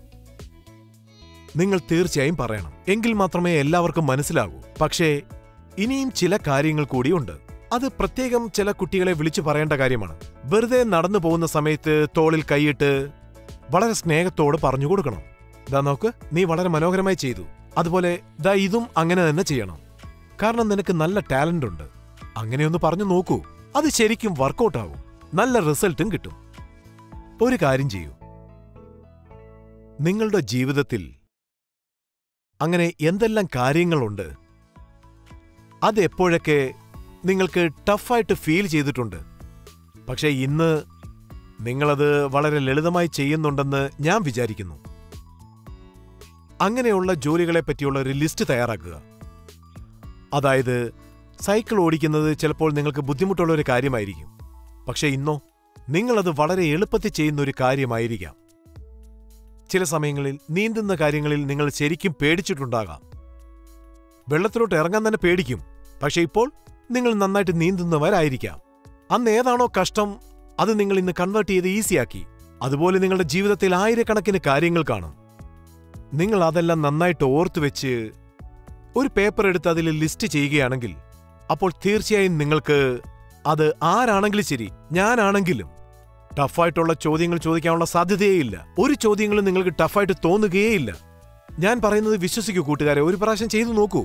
നിങ്ങൾ തീർച്ചയായും പറയണം എങ്കിൽ മാത്രമേ എല്ലാവർക്കും മനസ്സിലാകൂ പക്ഷേ ഇനിയും ചില കാര്യങ്ങൾ കൂടിയുണ്ട് അത് പ്രത്യേകം ചില കുട്ടികളെ വിളിച്ചു പറയേണ്ട കാര്യമാണ് വെറുതെ നടന്നു പോകുന്ന സമയത്ത് തോളിൽ കൈയിട്ട് വളരെ സ്നേഹത്തോട് പറഞ്ഞു കൊടുക്കണം ദാ നോക്ക് നീ വളരെ മനോഹരമായി ചെയ്തു അതുപോലെ ദാ ഇതും അങ്ങനെ തന്നെ ചെയ്യണം കാരണം നിനക്ക് നല്ല ടാലന്റ് ഉണ്ട് അങ്ങനെയൊന്ന് പറഞ്ഞു നോക്കൂ അത് ശരിക്കും വർക്കൗട്ട് ആവും നല്ല റിസൾട്ടും കിട്ടും ഒരു കാര്യം ചെയ്യൂ നിങ്ങളുടെ ജീവിതത്തിൽ അങ്ങനെ എന്തെല്ലാം കാര്യങ്ങളുണ്ട് അത് എപ്പോഴൊക്കെ നിങ്ങൾക്ക് ടഫായിട്ട് ഫീൽ ചെയ്തിട്ടുണ്ട് പക്ഷേ ഇന്ന് നിങ്ങളത് വളരെ ലളിതമായി ചെയ്യുന്നുണ്ടെന്ന് ഞാൻ വിചാരിക്കുന്നു അങ്ങനെയുള്ള ജോലികളെ പറ്റിയുള്ള ഒരു ലിസ്റ്റ് തയ്യാറാക്കുക അതായത് സൈക്കിൾ ഓടിക്കുന്നത് ചിലപ്പോൾ നിങ്ങൾക്ക് ബുദ്ധിമുട്ടുള്ള ഒരു കാര്യമായിരിക്കും പക്ഷേ ഇന്നോ നിങ്ങളത് വളരെ എളുപ്പത്തിൽ ചെയ്യുന്ന ഒരു കാര്യമായിരിക്കാം ചില സമയങ്ങളിൽ നീന്തുന്ന കാര്യങ്ങളിൽ നിങ്ങൾ ശരിക്കും പേടിച്ചിട്ടുണ്ടാകാം വെള്ളത്തിലോട്ട് ഇറങ്ങാൻ തന്നെ പേടിക്കും പക്ഷെ ഇപ്പോൾ നിങ്ങൾ നന്നായിട്ട് നീന്തുന്നവരായിരിക്കാം അന്ന് ഏതാണോ കഷ്ടം അത് നിങ്ങൾ ഇന്ന് കൺവേർട്ട് ചെയ്ത് ഈസിയാക്കി അതുപോലെ നിങ്ങളുടെ ജീവിതത്തിൽ ആയിരക്കണക്കിന് കാര്യങ്ങൾ കാണും നിങ്ങൾ അതെല്ലാം നന്നായിട്ട് ഓർത്തു വെച്ച് ഒരു പേപ്പർ എടുത്ത് അതിൽ ലിസ്റ്റ് ചെയ്യുകയാണെങ്കിൽ അപ്പോൾ തീർച്ചയായും നിങ്ങൾക്ക് അത് ആരാണെങ്കിലും ശരി ഞാനാണെങ്കിലും ടഫായിട്ടുള്ള ചോദ്യങ്ങൾ ചോദിക്കാനുള്ള സാധ്യതയേയില്ല ഒരു ചോദ്യങ്ങളും നിങ്ങൾക്ക് ടഫായിട്ട് തോന്നുകയേയില്ല ഞാൻ പറയുന്നത് വിശ്വസിക്കൂ കൂട്ടുകാരെ ഒരു പ്രാവശ്യം ചെയ്തു നോക്കൂ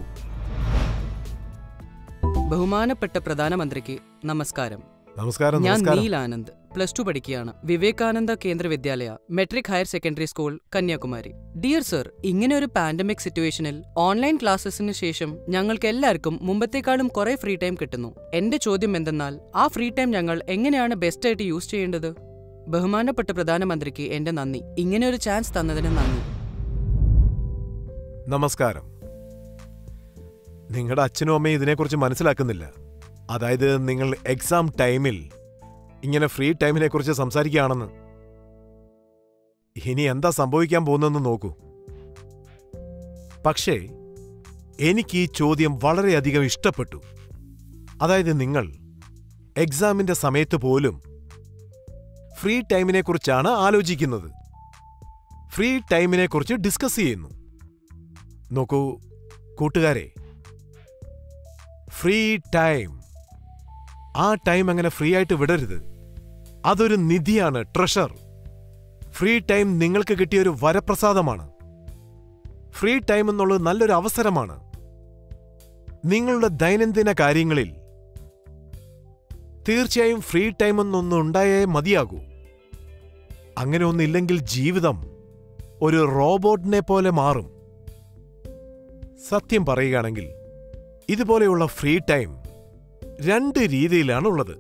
ബഹുമാനപ്പെട്ട പ്രധാനമന്ത്രിക്ക് നമസ്കാരം നമസ്കാരം ഞാൻ നമസ്കാരം നീൽ ആനന്ദ് പ്ലസ് ടു പഠിക്കുകയാണ് Vivekananda Kendriya Vidyalaya matric higher secondary school Kanyakumari dear sir ഇങ്ങനെ ഒരു പാൻഡമിക് സിറ്റുവേഷനിൽ ഓൺലൈൻ ക്ലാസ്സസിന് ശേഷം ഞങ്ങൾക്ക് എല്ലാവർക്കും മുമ്പത്തേക്കാളും കുറെ ഫ്രീ ടൈം കിട്ടുന്നു എന്റെ ചോദ്യം എന്തെന്നാൽ ആ ഫ്രീ ടൈം ഞങ്ങൾ എങ്ങനെയാണ് ബെസ്റ്റ് ആയിട്ട് യൂസ് ചെയ്യേണ്ടത് ബഹുമാനപ്പെട്ട പ്രധാനമന്ത്രിക്ക് എന്റെ നന്ദി ഇങ്ങനെ ഒരു ചാൻസ് തന്നതിന് നന്ദി നമസ്കാരം നിങ്ങളുടെ അച്ഛനും അമ്മയും ഇതിനെക്കുറിച്ച് മനസ്സിലാക്കുന്നില്ല അതായത് നിങ്ങൾ എക്സാം ടൈമിൽ ഇങ്ങനെ ഫ്രീ ടൈമിനെ കുറിച്ച് സംസാരിക്കുകയാണെന്ന് ഇനി എന്താ സംഭവിക്കാൻ പോകുന്നതെന്ന് നോക്കൂ പക്ഷേ എനിക്ക് ഈ ചോദ്യം വളരെയധികം ഇഷ്ടപ്പെട്ടു അതായത് നിങ്ങൾ എക്സാമിന്റെ സമയത്ത് പോലും ഫ്രീ ടൈമിനെക്കുറിച്ചാണ് ആലോചിക്കുന്നത് ഫ്രീ ടൈമിനെക്കുറിച്ച് ഡിസ്കസ് ചെയ്യുന്നു നോക്കൂ കൂട്ടുകാരെ ഫ്രീ ടൈം ആ ടൈം അങ്ങനെ ഫ്രീ ആയിട്ട് വിടരുത് അതൊരു നിധിയാണ് ട്രഷർ ഫ്രീ ടൈം നിങ്ങൾക്ക് കിട്ടിയ ഒരു വരപ്രസാദമാണ് ഫ്രീ ടൈം എന്നുള്ളത് നല്ലൊരു അവസരമാണ് നിങ്ങളുടെ ദൈനംദിന കാര്യങ്ങളിൽ തീർച്ചയായും ഫ്രീ ടൈം എന്നൊന്നും ഉണ്ടായേ മതിയാകൂ അങ്ങനെ ഒന്നില്ലെങ്കിൽ ജീവിതം ഒരു റോബോട്ടിനെ പോലെ മാറും സത്യം പറയുകയാണെങ്കിൽ ഇതുപോലെയുള്ള ഫ്രീ ടൈം രണ്ട് രീതിയിലാണ് ഉള്ളത്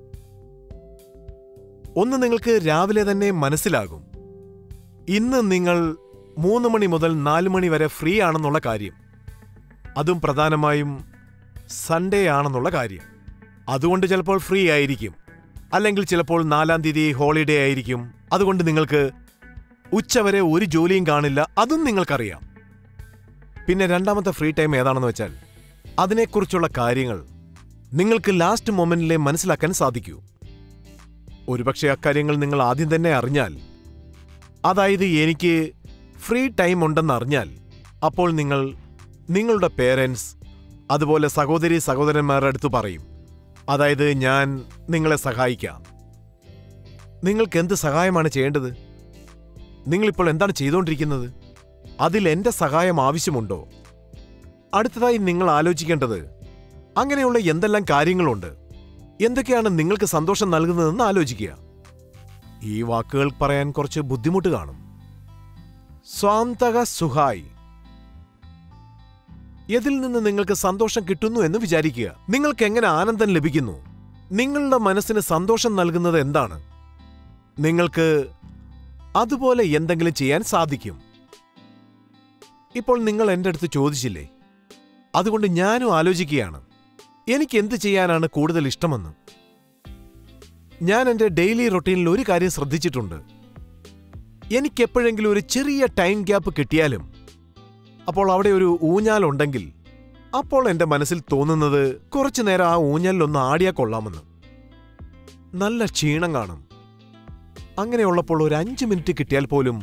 ഒന്ന് നിങ്ങൾക്ക് രാവിലെ തന്നെ മനസ്സിലാകും ഇന്ന് നിങ്ങൾ മൂന്ന് മണി മുതൽ നാല് മണി വരെ ഫ്രീ ആണെന്നുള്ള കാര്യം അതും പ്രധാനമായും സൺഡേ ആണെന്നുള്ള കാര്യം അതുകൊണ്ട് ചിലപ്പോൾ ഫ്രീ ആയിരിക്കും അല്ലെങ്കിൽ ചിലപ്പോൾ നാലാം തീയതി ഹോളിഡേ ആയിരിക്കും അതുകൊണ്ട് നിങ്ങൾക്ക് ഉച്ചവരെ ഒരു ജോലിയും കാണില്ല അതും നിങ്ങൾക്കറിയാം പിന്നെ രണ്ടാമത്തെ ഫ്രീ ടൈം ഏതാണെന്ന് വെച്ചാൽ അതിനെക്കുറിച്ചുള്ള കാര്യങ്ങൾ നിങ്ങൾക്ക് ലാസ്റ്റ് മൊമെന്റിലെ മനസ്സിലാക്കാൻ സാധിക്കൂ ഒരുപക്ഷെ അക്കാര്യങ്ങൾ നിങ്ങൾ ആദ്യം തന്നെ അറിഞ്ഞാൽ അതായത് എനിക്ക് ഫ്രീ ടൈം ഉണ്ടെന്ന് അറിഞ്ഞാൽ അപ്പോൾ നിങ്ങൾ നിങ്ങളുടെ പേരൻസ് അതുപോലെ സഹോദരി സഹോദരന്മാരുടെ അടുത്ത് പറയും അതായത് ഞാൻ നിങ്ങളെ സഹായിക്കാം നിങ്ങൾക്ക് എന്ത് സഹായമാണ് ചെയ്യേണ്ടത് നിങ്ങളിപ്പോൾ എന്താണ് ചെയ്തുകൊണ്ടിരിക്കുന്നത് അതിൽ എന്റെ സഹായം ആവശ്യമുണ്ടോ അടുത്തതായി നിങ്ങൾ ആലോചിക്കേണ്ടത് അങ്ങനെയുള്ള എന്തെല്ലാം കാര്യങ്ങളുണ്ട് എന്തൊക്കെയാണ് നിങ്ങൾക്ക് സന്തോഷം നൽകുന്നതെന്ന് ആലോചിക്കുക ഈ വാക്കുകൾ പറയാൻ കുറച്ച് ബുദ്ധിമുട്ട് കാണും സ്വാന്തക സുഹായ് എതിൽ നിന്ന് നിങ്ങൾക്ക് സന്തോഷം കിട്ടുന്നു എന്ന് വിചാരിക്കുക നിങ്ങൾക്ക് എങ്ങനെ ആനന്ദം ലഭിക്കുന്നു നിങ്ങളുടെ മനസ്സിന് സന്തോഷം നൽകുന്നത് എന്താണ് നിങ്ങൾക്ക് അതുപോലെ എന്തെങ്കിലും ചെയ്യാൻ സാധിക്കും ഇപ്പോൾ നിങ്ങൾ എൻ്റെ അടുത്ത് ചോദിച്ചില്ലേ അതുകൊണ്ട് ഞാനും ആലോചിക്കുകയാണ് എനിക്ക് എന്ത് ചെയ്യാനാണ് കൂടുതൽ ഇഷ്ടമെന്ന് ഞാൻ എൻ്റെ ഡെയിലി റൊട്ടീനിൽ ഒരു കാര്യം ശ്രദ്ധിച്ചിട്ടുണ്ട് എനിക്കെപ്പോഴെങ്കിലും ഒരു ചെറിയ ടൈം ഗ്യാപ്പ് കിട്ടിയാലും അപ്പോൾ അവിടെ ഒരു ഊഞ്ഞാലുണ്ടെങ്കിൽ അപ്പോൾ എൻ്റെ മനസ്സിൽ തോന്നുന്നത് കുറച്ചു നേരം ആ ഊഞ്ഞാലിലൊന്ന് ആടിയാ കൊള്ളാമെന്ന് നല്ല ക്ഷീണം കാണും അങ്ങനെയുള്ളപ്പോൾ ഒരു അഞ്ച് മിനിറ്റ് കിട്ടിയാൽ പോലും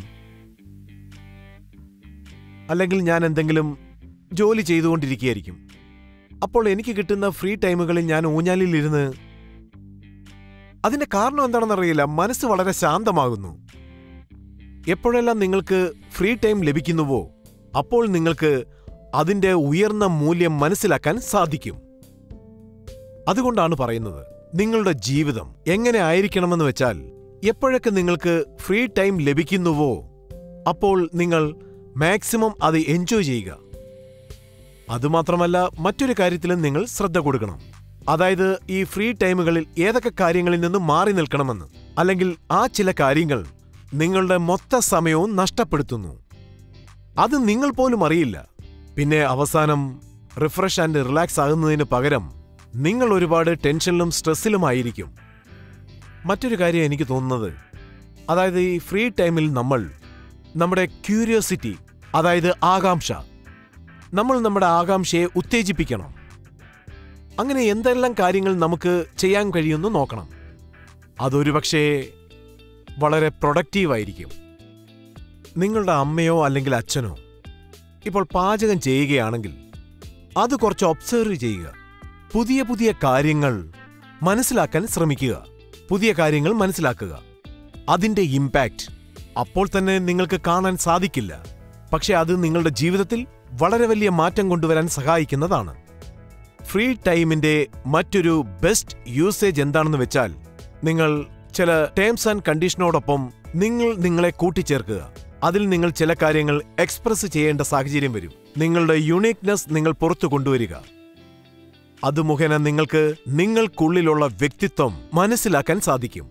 അല്ലെങ്കിൽ ഞാൻ എന്തെങ്കിലും ജോലി ചെയ്തുകൊണ്ടിരിക്കുകയായിരിക്കും അപ്പോൾ എനിക്ക് കിട്ടുന്ന ഫ്രീ ടൈമുകളിൽ ഞാൻ ഊഞ്ഞാലിലിരുന്ന് അതിന്റെ കാരണം എന്താണെന്നറിയില്ല മനസ്സ് വളരെ ശാന്തമാകുന്നു എപ്പോഴെല്ലാം നിങ്ങൾക്ക് ഫ്രീ ടൈം ലഭിക്കുന്നുവോ അപ്പോൾ നിങ്ങൾക്ക് അതിന്റെ ഉയർന്ന മൂല്യം മനസ്സിലാക്കാൻ സാധിക്കും അതുകൊണ്ടാണ് പറയുന്നത് നിങ്ങളുടെ ജീവിതം എങ്ങനെ ആയിരിക്കണമെന്ന് വെച്ചാൽ എപ്പോഴൊക്കെ നിങ്ങൾക്ക് ഫ്രീ ടൈം ലഭിക്കുന്നുവോ അപ്പോൾ നിങ്ങൾ മാക്സിമം അത് എൻജോയ് ചെയ്യുക അതുമാത്രമല്ല മറ്റൊരു കാര്യത്തിലും നിങ്ങൾ ശ്രദ്ധ കൊടുക്കണം അതായത് ഈ ഫ്രീ ടൈമുകളിൽ ഏതൊക്കെ കാര്യങ്ങളിൽ നിന്ന് മാറി നിൽക്കണമെന്ന് അല്ലെങ്കിൽ ആ ചില കാര്യങ്ങൾ നിങ്ങളുടെ മൊത്ത സമയവും നഷ്ടപ്പെടുത്തുന്നു അത് നിങ്ങൾ പോലും അറിയില്ല പിന്നെ അവസാനം റിഫ്രഷ് ആൻഡ് റിലാക്സ് ആകുന്നതിന് പകരം നിങ്ങൾ ഒരുപാട് ടെൻഷനിലും സ്ട്രെസ്സിലുമായിരിക്കും മറ്റൊരു കാര്യം എനിക്ക് തോന്നുന്നത് അതായത് ഈ ഫ്രീ ടൈമിൽ നമ്മൾ നമ്മുടെ ക്യൂരിയോസിറ്റി അതായത് ആകാംക്ഷ നമ്മൾ നമ്മുടെ ആകാംക്ഷയെ ഉത്തേജിപ്പിക്കണം അങ്ങനെ എന്തെല്ലാം കാര്യങ്ങൾ നമുക്ക് ചെയ്യാൻ കഴിയുമെന്ന് നോക്കണം അതൊരു പക്ഷേ വളരെ പ്രൊഡക്റ്റീവായിരിക്കും നിങ്ങളുടെ അമ്മയോ അല്ലെങ്കിൽ അച്ഛനോ ഇപ്പോൾ പാചകം ചെയ്യുകയാണെങ്കിൽ അത് കുറച്ച് ഒബ്സർവ് ചെയ്യുക പുതിയ പുതിയ കാര്യങ്ങൾ മനസ്സിലാക്കാൻ ശ്രമിക്കുക പുതിയ കാര്യങ്ങൾ മനസ്സിലാക്കുക അതിന്റെ ഇമ്പാക്റ്റ് അപ്പോൾ തന്നെ നിങ്ങൾക്ക് കാണാൻ സാധിക്കില്ല പക്ഷെ അത് നിങ്ങളുടെ ജീവിതത്തിൽ വളരെ വലിയ മാറ്റം കൊണ്ടുവരാൻ സഹായിക്കുന്നതാണ് ഫ്രീ ടൈമിന്റെ മറ്റൊരു ബെസ്റ്റ് യൂസേജ് എന്താണെന്ന് വെച്ചാൽ നിങ്ങൾ ചില ടേംസ് ആൻഡ് കണ്ടീഷനോടൊപ്പം നിങ്ങൾ നിങ്ങളെ കൂട്ടിച്ചേർക്കുക അതിൽ നിങ്ങൾ ചില കാര്യങ്ങൾ എക്സ്പ്രസ് ചെയ്യേണ്ട സാഹചര്യം വരും നിങ്ങളുടെ യുണീക്നെസ് നിങ്ങൾ പുറത്തു കൊണ്ടുവരിക അത് മുഖേന നിങ്ങൾക്ക് നിങ്ങൾക്കുള്ളിലുള്ള വ്യക്തിത്വം മനസ്സിലാക്കാൻ സാധിക്കും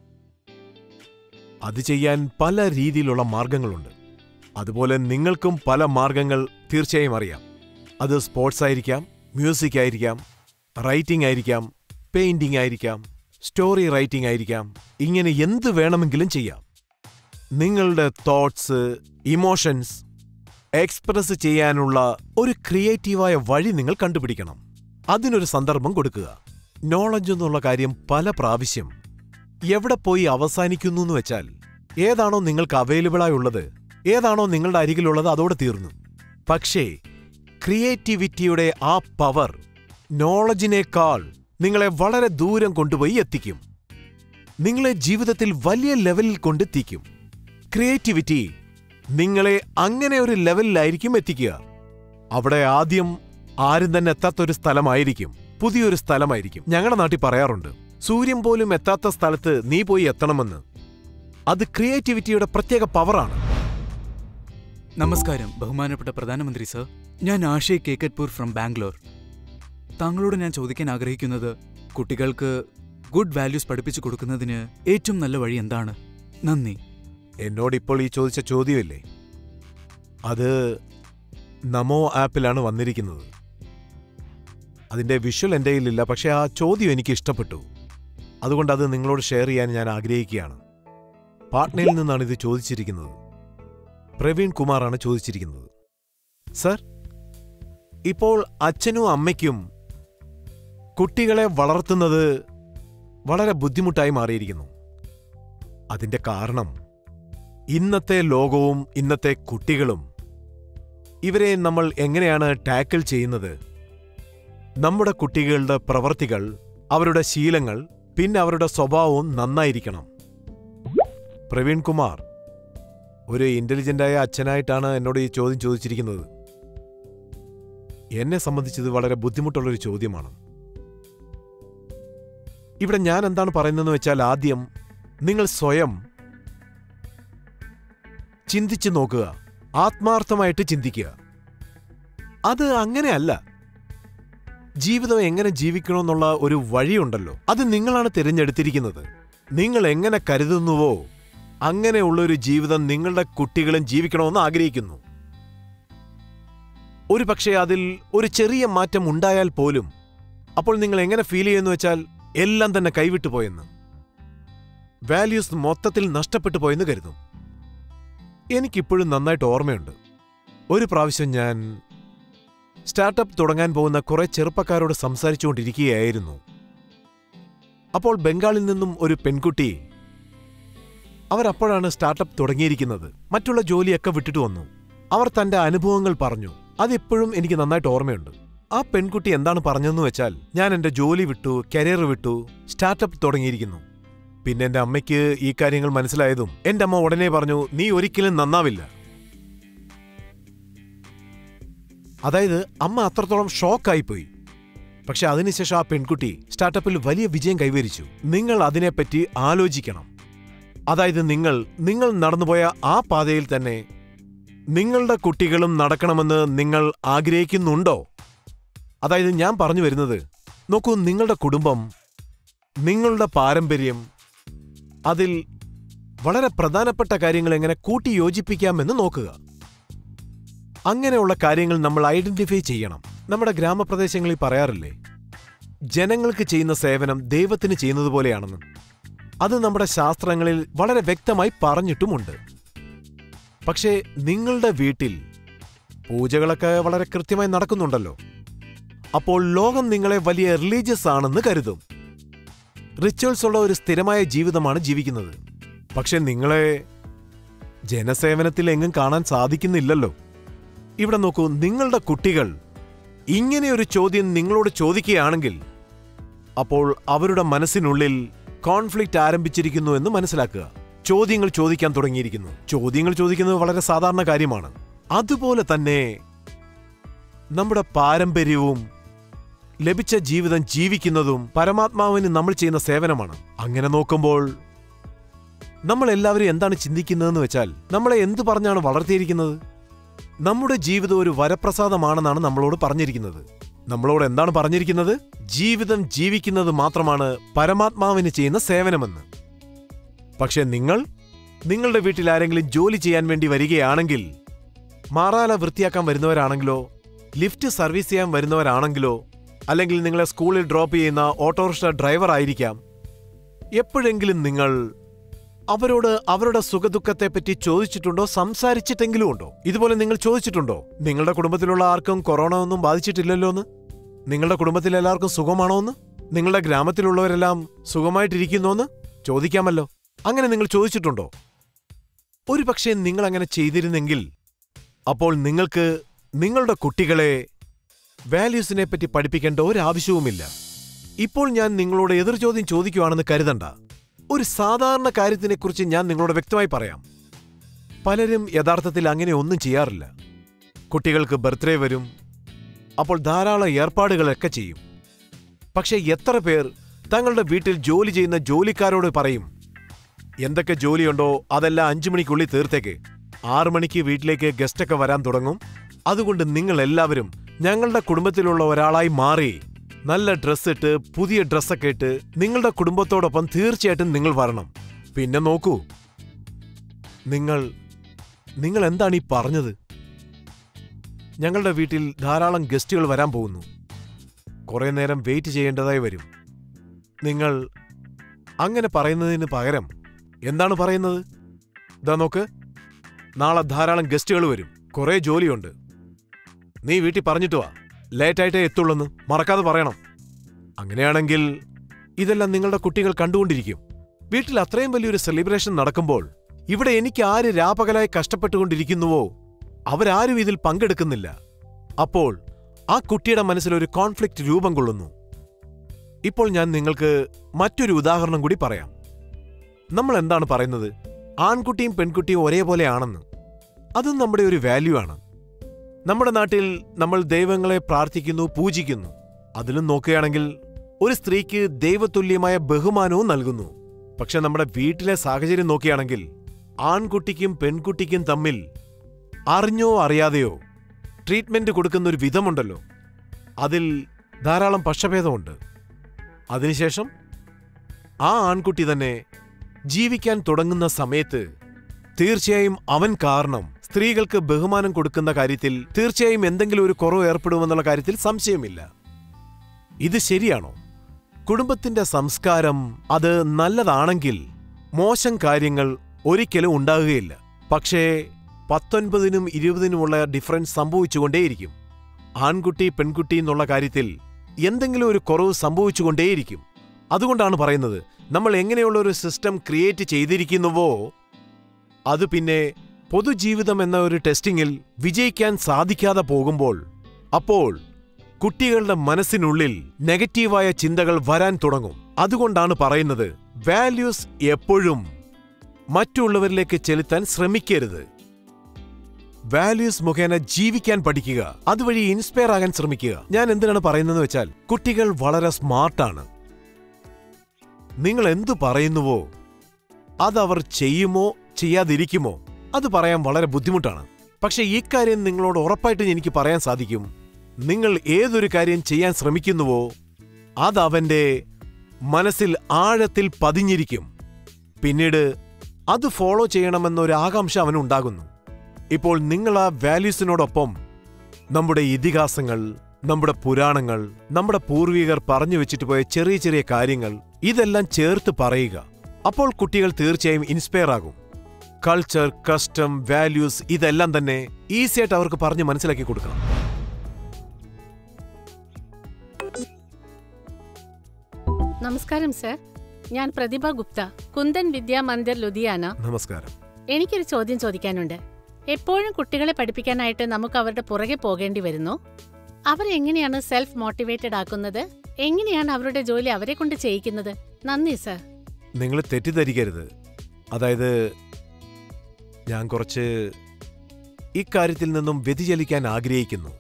അത് ചെയ്യാൻ പല രീതിയിലുള്ള മാർഗങ്ങളുണ്ട് അതുപോലെ നിങ്ങൾക്കും പല മാർഗങ്ങൾ തീർച്ചയായും അറിയാം അത് സ്പോർട്സ് ആയിരിക്കാം മ്യൂസിക് ആയിരിക്കാം റൈറ്റിംഗ് ആയിരിക്കാം പെയിന്റിംഗ് ആയിരിക്കാം സ്റ്റോറി റൈറ്റിംഗ് ആയിരിക്കാം ഇങ്ങനെ എന്ത് വേണമെങ്കിലും ചെയ്യാം നിങ്ങളുടെ തോട്ട്സ് ഇമോഷൻസ് എക്സ്പ്രസ് ചെയ്യാനുള്ള ഒരു ക്രിയേറ്റീവായ വഴി നിങ്ങൾ കണ്ടുപിടിക്കണം അതിനൊരു സന്ദർഭം കൊടുക്കുക നോളജ് എന്നുള്ള കാര്യം പല പ്രാവശ്യം എവിടെ പോയി അവസാനിക്കുന്നു എന്ന് വെച്ചാൽ ഏതാണോ നിങ്ങൾക്ക് അവൈലബിളായി ഉള്ളത് ഏതാണോ നിങ്ങളുടെ അരികിലുള്ളത് അതോടെ തീർന്നു പക്ഷേ ക്രിയേറ്റിവിറ്റിയുടെ ആ പവർ നോളജിനേക്കാൾ നിങ്ങളെ വളരെ ദൂരം കൊണ്ടുപോയി എത്തിക്കും നിങ്ങളെ ജീവിതത്തിൽ വലിയ ലെവലിൽ കൊണ്ടെത്തിക്കും ക്രിയേറ്റിവിറ്റി നിങ്ങളെ അങ്ങനെ ഒരു ലെവലിലായിരിക്കും എത്തിക്കുക അവിടെ ആദ്യം ആരും തന്നെ എത്താത്തൊരു സ്ഥലമായിരിക്കും പുതിയൊരു സ്ഥലമായിരിക്കും ഞങ്ങളുടെ നാട്ടിൽ പറയാറുണ്ട് സൂര്യൻ പോലും എത്താത്ത സ്ഥലത്ത് നീ പോയി എത്തണമെന്ന് അത് ക്രിയേറ്റിവിറ്റിയുടെ പ്രത്യേക പവറാണ് നമസ്കാരം ബഹുമാനപ്പെട്ട പ്രധാനമന്ത്രി സർ ഞാൻ ആഷയ് കേക്കറ്റ്പൂർ ഫ്രം ബാംഗ്ലൂർ താങ്കളോട് ഞാൻ ചോദിക്കാൻ ആഗ്രഹിക്കുന്നത് കുട്ടികൾക്ക് ഗുഡ് വാല്യൂസ് പഠിപ്പിച്ചു കൊടുക്കുന്നതിന് ഏറ്റവും നല്ല വഴി എന്താണ് നന്ദി എന്നോട് ഇപ്പോൾ ഈ ചോദിച്ച ചോദ്യമില്ലേ അത് നമോ ആപ്പിലാണ് വന്നിരിക്കുന്നത് അതിന്റെ വിഷ്വൽ എൻ്റെ കയ്യിലില്ല പക്ഷേ ആ ചോദ്യം എനിക്ക് ഇഷ്ടപ്പെട്ടു അതുകൊണ്ട് അത് നിങ്ങളോട് ഷെയർ ചെയ്യാൻ ഞാൻ ആഗ്രഹിക്കുകയാണ് പാട്നയിൽ നിന്നാണ് ഇത് ചോദിച്ചിരിക്കുന്നത് പ്രവീൺ കുമാറാണ് ചോദിച്ചിരിക്കുന്നത് സർ ഇപ്പോൾ അച്ഛനും അമ്മയ്ക്കും കുട്ടികളെ വളർത്തുന്നത് വളരെ ബുദ്ധിമുട്ടായി മാറിയിരിക്കുന്നു അതിന്റെ കാരണം ഇന്നത്തെ ലോകവും ഇന്നത്തെ കുട്ടികളും ഇവരെ നമ്മൾ എങ്ങനെയാണ് ടാക്കിൾ ചെയ്യുന്നത് നമ്മുടെ കുട്ടികളുടെ പ്രവർത്തികൾ അവരുടെ ശീലങ്ങൾ പിന്നെ അവരുടെ സ്വഭാവവും നന്നായിരിക്കണം പ്രവീൺ കുമാർ ഒരു ഇന്റലിജന്റായ അച്ഛനായിട്ടാണ് എന്നോട് ഈ ചോദ്യം ചോദിച്ചിരിക്കുന്നത് എന്നെ സംബന്ധിച്ചത് വളരെ ബുദ്ധിമുട്ടുള്ളൊരു ചോദ്യമാണ് ഇവിടെ ഞാൻ എന്താണ് പറയുന്നതെന്ന് വെച്ചാൽ ആദ്യം നിങ്ങൾ സ്വയം ചിന്തിച്ചു നോക്കുക ആത്മാർത്ഥമായിട്ട് ചിന്തിക്കുക അത് അങ്ങനെയല്ല ജീവിതം എങ്ങനെ ജീവിക്കണമെന്നുള്ള ഒരു വഴിയുണ്ടല്ലോ അത് നിങ്ങളാണ് തിരഞ്ഞെടുത്തിരിക്കുന്നത് നിങ്ങൾ എങ്ങനെ കരുതുന്നുവോ അങ്ങനെയുള്ള ഒരു ജീവിതം നിങ്ങളുടെ കുട്ടികളും ജീവിക്കണമെന്ന് ആഗ്രഹിക്കുന്നു ഒരു പക്ഷേ അതിൽ ഒരു ചെറിയ മാറ്റം ഉണ്ടായാൽ പോലും അപ്പോൾ നിങ്ങൾ എങ്ങനെ ഫീൽ ചെയ്യുന്നു വെച്ചാൽ എല്ലാം തന്നെ കൈവിട്ടു പോയെന്ന് വാല്യൂസ് മൊത്തത്തിൽ നഷ്ടപ്പെട്ടു പോയെന്ന് കരുതും എനിക്കിപ്പോഴും നന്നായിട്ട് ഓർമ്മയുണ്ട് ഒരു പ്രാവശ്യം ഞാൻ സ്റ്റാർട്ടപ്പ് തുടങ്ങാൻ പോകുന്ന കുറെ ചെറുപ്പക്കാരോട് സംസാരിച്ചുകൊണ്ടിരിക്കുകയായിരുന്നു അപ്പോൾ ബംഗാളിൽ നിന്നും ഒരു പെൺകുട്ടി അവരപ്പോഴാണ് സ്റ്റാർട്ടപ്പ് തുടങ്ങിയിരിക്കുന്നത് മറ്റുള്ള ജോലിയൊക്കെ വിട്ടിട്ട് വന്നു അവർ തന്റെ അനുഭവങ്ങൾ പറഞ്ഞു അതിപ്പോഴും എനിക്ക് നന്നായിട്ട് ഓർമ്മയുണ്ട് ആ പെൺകുട്ടി എന്താണ് പറഞ്ഞതെന്ന് വെച്ചാൽ ഞാൻ എന്റെ ജോലി വിട്ടു കരിയർ വിട്ടു സ്റ്റാർട്ടപ്പ് തുടങ്ങിയിരിക്കുന്നു പിന്നെ എന്റെ അമ്മയ്ക്ക് ഈ കാര്യങ്ങൾ മനസ്സിലായതും എന്റെ അമ്മ ഉടനെ പറഞ്ഞു നീ ഒരിക്കലും നന്നാവില്ല അതായത് അമ്മ അത്രത്തോളം ഷോക്കായിപ്പോയി പക്ഷെ അതിനുശേഷം ആ പെൺകുട്ടി സ്റ്റാർട്ടപ്പിൽ വലിയ വിജയം കൈവരിച്ചു നിങ്ങൾ അതിനെപ്പറ്റി ആലോചിക്കണം അതായത് നിങ്ങൾ നിങ്ങൾ നടന്നുപോയ ആ പാതയിൽ തന്നെ നിങ്ങളുടെ കുട്ടികളും നടക്കണമെന്ന് നിങ്ങൾ ആഗ്രഹിക്കുന്നുണ്ടോ അതായത് ഞാൻ പറഞ്ഞു വരുന്നത് നോക്കൂ നിങ്ങളുടെ കുടുംബം നിങ്ങളുടെ പാരമ്പര്യം അതിൽ വളരെ പ്രധാനപ്പെട്ട കാര്യങ്ങൾ എങ്ങനെ കൂട്ടി യോജിപ്പിക്കാമെന്ന് നോക്കുക അങ്ങനെയുള്ള കാര്യങ്ങൾ നമ്മൾ ഐഡന്റിഫൈ ചെയ്യണം നമ്മുടെ ഗ്രാമപ്രദേശങ്ങളിൽ പറയാറില്ലേ ജനങ്ങൾക്ക് ചെയ്യുന്ന സേവനം ദൈവത്തിന് ചെയ്യുന്നത് പോലെയാണെന്ന് അത് നമ്മുടെ ശാസ്ത്രങ്ങളിൽ വളരെ വ്യക്തമായി പറഞ്ഞിട്ടുമുണ്ട് പക്ഷേ നിങ്ങളുടെ വീട്ടിൽ പൂജകളൊക്കെ വളരെ കൃത്യമായി നടക്കുന്നുണ്ടല്ലോ അപ്പോൾ ലോകം നിങ്ങളെ വലിയ റിലീജിയസ് ആണെന്ന് കരുതും റിച്വൽസ് ഉള്ള ഒരു സ്ഥിരമായ ജീവിതമാണ് ജീവിക്കുന്നത് പക്ഷെ നിങ്ങളെ ജനസേവനത്തിൽ എങ്ങും കാണാൻ സാധിക്കുന്നില്ലല്ലോ ഇവിടെ നോക്കൂ നിങ്ങളുടെ കുട്ടികൾ ഇങ്ങനെയൊരു ചോദ്യം നിങ്ങളോട് ചോദിക്കുകയാണെങ്കിൽ അപ്പോൾ അവരുടെ മനസ്സിനുള്ളിൽ കോൺഫ്ലിക്റ്റ് ആരംഭിച്ചിരിക്കുന്നു എന്ന് മനസ്സിലാക്കുക ചോദ്യങ്ങൾ ചോദിക്കാൻ തുടങ്ങിയിരിക്കുന്നു ചോദ്യങ്ങൾ ചോദിക്കുന്നത് വളരെ സാധാരണ കാര്യമാണ് അതുപോലെ തന്നെ നമ്മുടെ പാരമ്പര്യവും ലഭിച്ച ജീവിതം ജീവിക്കുന്നതും പരമാത്മാവിന് നമ്മൾ ചെയ്യുന്ന സേവനമാണ് അങ്ങനെ നോക്കുമ്പോൾ നമ്മൾ എല്ലാവരും എന്താണ് ചിന്തിക്കുന്നതെന്ന് വെച്ചാൽ നമ്മളെ എന്തു പറഞ്ഞാണ് വളർത്തിയിരിക്കുന്നത് നമ്മുടെ ജീവിതം ഒരു വരപ്രസാദമാണെന്നാണ് നമ്മളോട് പറഞ്ഞിരിക്കുന്നത് നമ്മളോട് എന്താണ് പറഞ്ഞിരിക്കുന്നത് ജീവിതം ജീവിക്കുന്നത് മാത്രമാണ് പരമാത്മാവിന് ചെയ്യുന്ന സേവനമെന്ന് പക്ഷെ നിങ്ങൾ നിങ്ങളുടെ വീട്ടിൽ ആരെങ്കിലും ജോലി ചെയ്യാൻ വേണ്ടി വരികയാണെങ്കിൽ മാറാല വൃത്തിയാക്കാൻ വരുന്നവരാണെങ്കിലോ ലിഫ്റ്റ് സർവീസ് ചെയ്യാൻ വരുന്നവരാണെങ്കിലോ അല്ലെങ്കിൽ നിങ്ങളെ സ്കൂളിൽ ഡ്രോപ്പ് ചെയ്യുന്ന ഓട്ടോറിക്ഷ ഡ്രൈവർ ആയിരിക്കാം എപ്പോഴെങ്കിലും നിങ്ങൾ അവരോട് അവരുടെ സുഖദുഃഖത്തെപ്പറ്റി ചോദിച്ചിട്ടുണ്ടോ സംസാരിച്ചിട്ടെങ്കിലും ഉണ്ടോ ഇതുപോലെ നിങ്ങൾ ചോദിച്ചിട്ടുണ്ടോ നിങ്ങളുടെ കുടുംബത്തിലുള്ള ആർക്കും കൊറോണ ഒന്നും ബാധിച്ചിട്ടില്ലല്ലോ എന്ന് നിങ്ങളുടെ കുടുംബത്തിൽ എല്ലാവർക്കും സുഖമാണോ എന്ന് നിങ്ങളുടെ ഗ്രാമത്തിലുള്ളവരെല്ലാം സുഖമായിട്ടിരിക്കുന്നോ എന്ന് ചോദിക്കാമല്ലോ അങ്ങനെ നിങ്ങൾ ചോദിച്ചിട്ടുണ്ടോ ഒരു പക്ഷേ നിങ്ങൾ അങ്ങനെ ചെയ്തിരുന്നെങ്കിൽ അപ്പോൾ നിങ്ങൾക്ക് നിങ്ങളുടെ കുട്ടികളെ വാല്യൂസിനെ പറ്റി പഠിപ്പിക്കേണ്ട ഒരാവശ്യവുമില്ല ഇപ്പോൾ ഞാൻ നിങ്ങളോട് എതിർ ചോദ്യം ചോദിക്കുവാണെന്ന് കരുതണ്ട ഒരു സാധാരണ കാര്യത്തിനെക്കുറിച്ച് ഞാൻ നിങ്ങളോട് വ്യക്തമായി പറയാം പലരും യഥാർത്ഥത്തിൽ അങ്ങനെ ഒന്നും ചെയ്യാറില്ല കുട്ടികൾക്ക് ബർത്ത്ഡേ വരും അപ്പോൾ ധാരാളം ഏർപ്പാടുകളൊക്കെ ചെയ്യും പക്ഷെ എത്ര പേർ തങ്ങളുടെ വീട്ടിൽ ജോലി ചെയ്യുന്ന ജോലിക്കാരോട് പറയും എന്തൊക്കെ ജോലിയുണ്ടോ അതെല്ലാം അഞ്ചു മണിക്കുള്ളിൽ തീർത്തേക്ക് ആറു മണിക്ക് വീട്ടിലേക്ക് ഗസ്റ്റൊക്കെ വരാൻ തുടങ്ങും അതുകൊണ്ട് നിങ്ങൾ എല്ലാവരും ഞങ്ങളുടെ കുടുംബത്തിലുള്ള ഒരാളായി മാറി നല്ല ഡ്രസ്സ് ഇട്ട് പുതിയ ഡ്രസ്സൊക്കെ ഇട്ട് നിങ്ങളുടെ കുടുംബത്തോടൊപ്പം തീർച്ചയായിട്ടും നിങ്ങൾ വരണം പിന്നെ നോക്കൂ നിങ്ങൾ നിങ്ങൾ എന്താണ് ഈ പറഞ്ഞത് ഞങ്ങളുടെ വീട്ടിൽ ധാരാളം ഗസ്റ്റുകൾ വരാൻ പോകുന്നു കുറെ നേരം വെയിറ്റ് ചെയ്യേണ്ടതായി വരും നിങ്ങൾ അങ്ങനെ പറയുന്നതിന് പകരം എന്താണ് പറയുന്നത് ഇതാ നോക്ക് നാളെ ധാരാളം ഗസ്റ്റുകൾ വരും കുറെ ജോലിയുണ്ട് നീ വീട്ടിൽ പറഞ്ഞിട്ട് വാ ലേറ്റായിട്ടേ എത്തുള്ളെന്ന് മറക്കാതെ പറയണം അങ്ങനെയാണെങ്കിൽ ഇതെല്ലാം നിങ്ങളുടെ കുട്ടികൾ കണ്ടുകൊണ്ടിരിക്കും വീട്ടിൽ അത്രയും വലിയൊരു സെലിബ്രേഷൻ നടക്കുമ്പോൾ ഇവിടെ എനിക്ക് ആര് രാപകലായി കഷ്ടപ്പെട്ടുകൊണ്ടിരിക്കുന്നുവോ അവരാരും ഇതിൽ പങ്കെടുക്കുന്നില്ല അപ്പോൾ ആ കുട്ടിയുടെ മനസ്സിൽ ഒരു കോൺഫ്ലിക്റ്റ് രൂപം കൊള്ളുന്നു ഇപ്പോൾ ഞാൻ നിങ്ങൾക്ക് മറ്റൊരു ഉദാഹരണം കൂടി പറയാം നമ്മൾ എന്താണ് പറയുന്നത് ആൺകുട്ടിയും പെൺകുട്ടിയും ഒരേപോലെ ആണെന്ന് അതും നമ്മുടെ ഒരു വാല്യൂ ആണ് നമ്മുടെ നാട്ടിൽ നമ്മൾ ദൈവങ്ങളെ പ്രാർത്ഥിക്കുന്നു പൂജിക്കുന്നു അതിലും നോക്കുകയാണെങ്കിൽ ഒരു സ്ത്രീക്ക് ദൈവതുല്യമായ ബഹുമാനവും നൽകുന്നു പക്ഷെ നമ്മുടെ വീട്ടിലെ സാഹചര്യം നോക്കുകയാണെങ്കിൽ ആൺകുട്ടിക്കും പെൺകുട്ടിക്കും തമ്മിൽ അറിഞ്ഞോ അറിയാതെയോ ട്രീറ്റ്മെന്റ് കൊടുക്കുന്ന ഒരു വിധമുണ്ടല്ലോ അതിൽ ധാരാളം പക്ഷഭേദമുണ്ട് അതിനുശേഷം ആ ആൺകുട്ടി തന്നെ ജീവിക്കാൻ തുടങ്ങുന്ന സമയത്ത് തീർച്ചയായും അവൻ കാരണം സ്ത്രീകൾക്ക് ബഹുമാനം കൊടുക്കുന്ന കാര്യത്തിൽ തീർച്ചയായും എന്തെങ്കിലും ഒരു കുറവ് ഏർപ്പെടുമെന്നുള്ള കാര്യത്തിൽ സംശയമില്ല ഇത് ശരിയാണോ കുടുംബത്തിന്റെ സംസ്കാരം അത് നല്ലതാണെങ്കിൽ മോശം കാര്യങ്ങൾ ഒരിക്കലും ഉണ്ടാകുകയില്ല പക്ഷേ പത്തൊൻപതിനും ഇരുപതിനുമുള്ള ഡിഫറൻസ് സംഭവിച്ചുകൊണ്ടേയിരിക്കും ആൺകുട്ടി പെൺകുട്ടി എന്നുള്ള കാര്യത്തിൽ എന്തെങ്കിലും ഒരു കുറവ് സംഭവിച്ചുകൊണ്ടേയിരിക്കും അതുകൊണ്ടാണ് പറയുന്നത് നമ്മൾ എങ്ങനെയുള്ള ഒരു സിസ്റ്റം ക്രിയേറ്റ് ചെയ്തിരിക്കുന്നുവോ അത് പിന്നെ പൊതുജീവിതം എന്ന ഒരു ടെസ്റ്റിംഗിൽ വിജയിക്കാൻ സാധിക്കാതെ പോകുമ്പോൾ അപ്പോൾ കുട്ടികളുടെ മനസ്സിനുള്ളിൽ നെഗറ്റീവായ ചിന്തകൾ വരാൻ തുടങ്ങും അതുകൊണ്ടാണ് പറയുന്നത് വാല്യൂസ് എപ്പോഴും മറ്റുള്ളവരിലേക്ക് ചെലുത്താൻ ശ്രമിക്കരുത് വാല്യൂസ് മുഖേന ജീവിക്കാൻ പഠിക്കുക അതുവഴി ഇൻസ്പയർ ആകാൻ ശ്രമിക്കുക ഞാൻ എന്തിനാണ് പറയുന്നതെന്ന് വെച്ചാൽ കുട്ടികൾ വളരെ സ്മാർട്ടാണ് നിങ്ങൾ എന്തു പറയുന്നുവോ അതവർ ചെയ്യുമോ ചെയ്യാതിരിക്കുമോ അത് പറയാൻ വളരെ ബുദ്ധിമുട്ടാണ് പക്ഷെ ഈ കാര്യം നിങ്ങളോട് ഉറപ്പായിട്ട് എനിക്ക് പറയാൻ സാധിക്കും നിങ്ങൾ ഏതൊരു കാര്യം ചെയ്യാൻ ശ്രമിക്കുന്നുവോ അത് അവന്റെ മനസ്സിൽ ആഴത്തിൽ പതിഞ്ഞിരിക്കും പിന്നീട് അത് ഫോളോ ചെയ്യണമെന്നൊരു ആകാംക്ഷ അവനുണ്ടാകുന്നു ഇപ്പോൾ നിങ്ങൾ ആ വാല്യൂസിനോടൊപ്പം നമ്മുടെ ഇതിഹാസങ്ങൾ നമ്മുടെ പുരാണങ്ങൾ നമ്മുടെ പൂർവികർ പറഞ്ഞു വെച്ചിട്ട് പോയ ചെറിയ ചെറിയ കാര്യങ്ങൾ ഇതെല്ലാം ചേർത്ത് പറയുക അപ്പോൾ കുട്ടികൾ തീർച്ചയായും ഇൻസ്പയർ ആകും കൾച്ചർ കസ്റ്റം വാല്യൂസ് ഇതെല്ലാം തന്നെ ഈസിയായിട്ട് അവർക്ക് പറഞ്ഞ് മനസ്സിലാക്കി കൊടുക്കണം നമസ്കാരം സർ ഞാൻ പ്രതിഭ ഗുപ്ത കുന്ദൻ വിദ്യാ മന്ദിർ ലുധിയാന നമസ്കാരം എനിക്കൊരു ചോദ്യം ചോദിക്കാനുണ്ട് എപ്പോഴും കുട്ടികളെ പഠിപ്പിക്കാനായിട്ട് നമുക്ക് അവരുടെ പുറകെ പോകേണ്ടി വരുന്നു അവരെങ്ങനെയാണ് സെൽഫ് മോട്ടിവേറ്റഡ് ആക്കുന്നത് എങ്ങനെയാണ് അവരുടെ ജോലി അവരെ കൊണ്ട് ചെയ്യിക്കുന്നത് നന്ദി സർ നിങ്ങൾ തെറ്റിദ്ധരിക്കരുത് അതായത് ഞാൻ കുറച്ച് ഇക്കാര്യത്തിൽ നിന്നും വ്യതിചലിക്കാൻ ആഗ്രഹിക്കുന്നു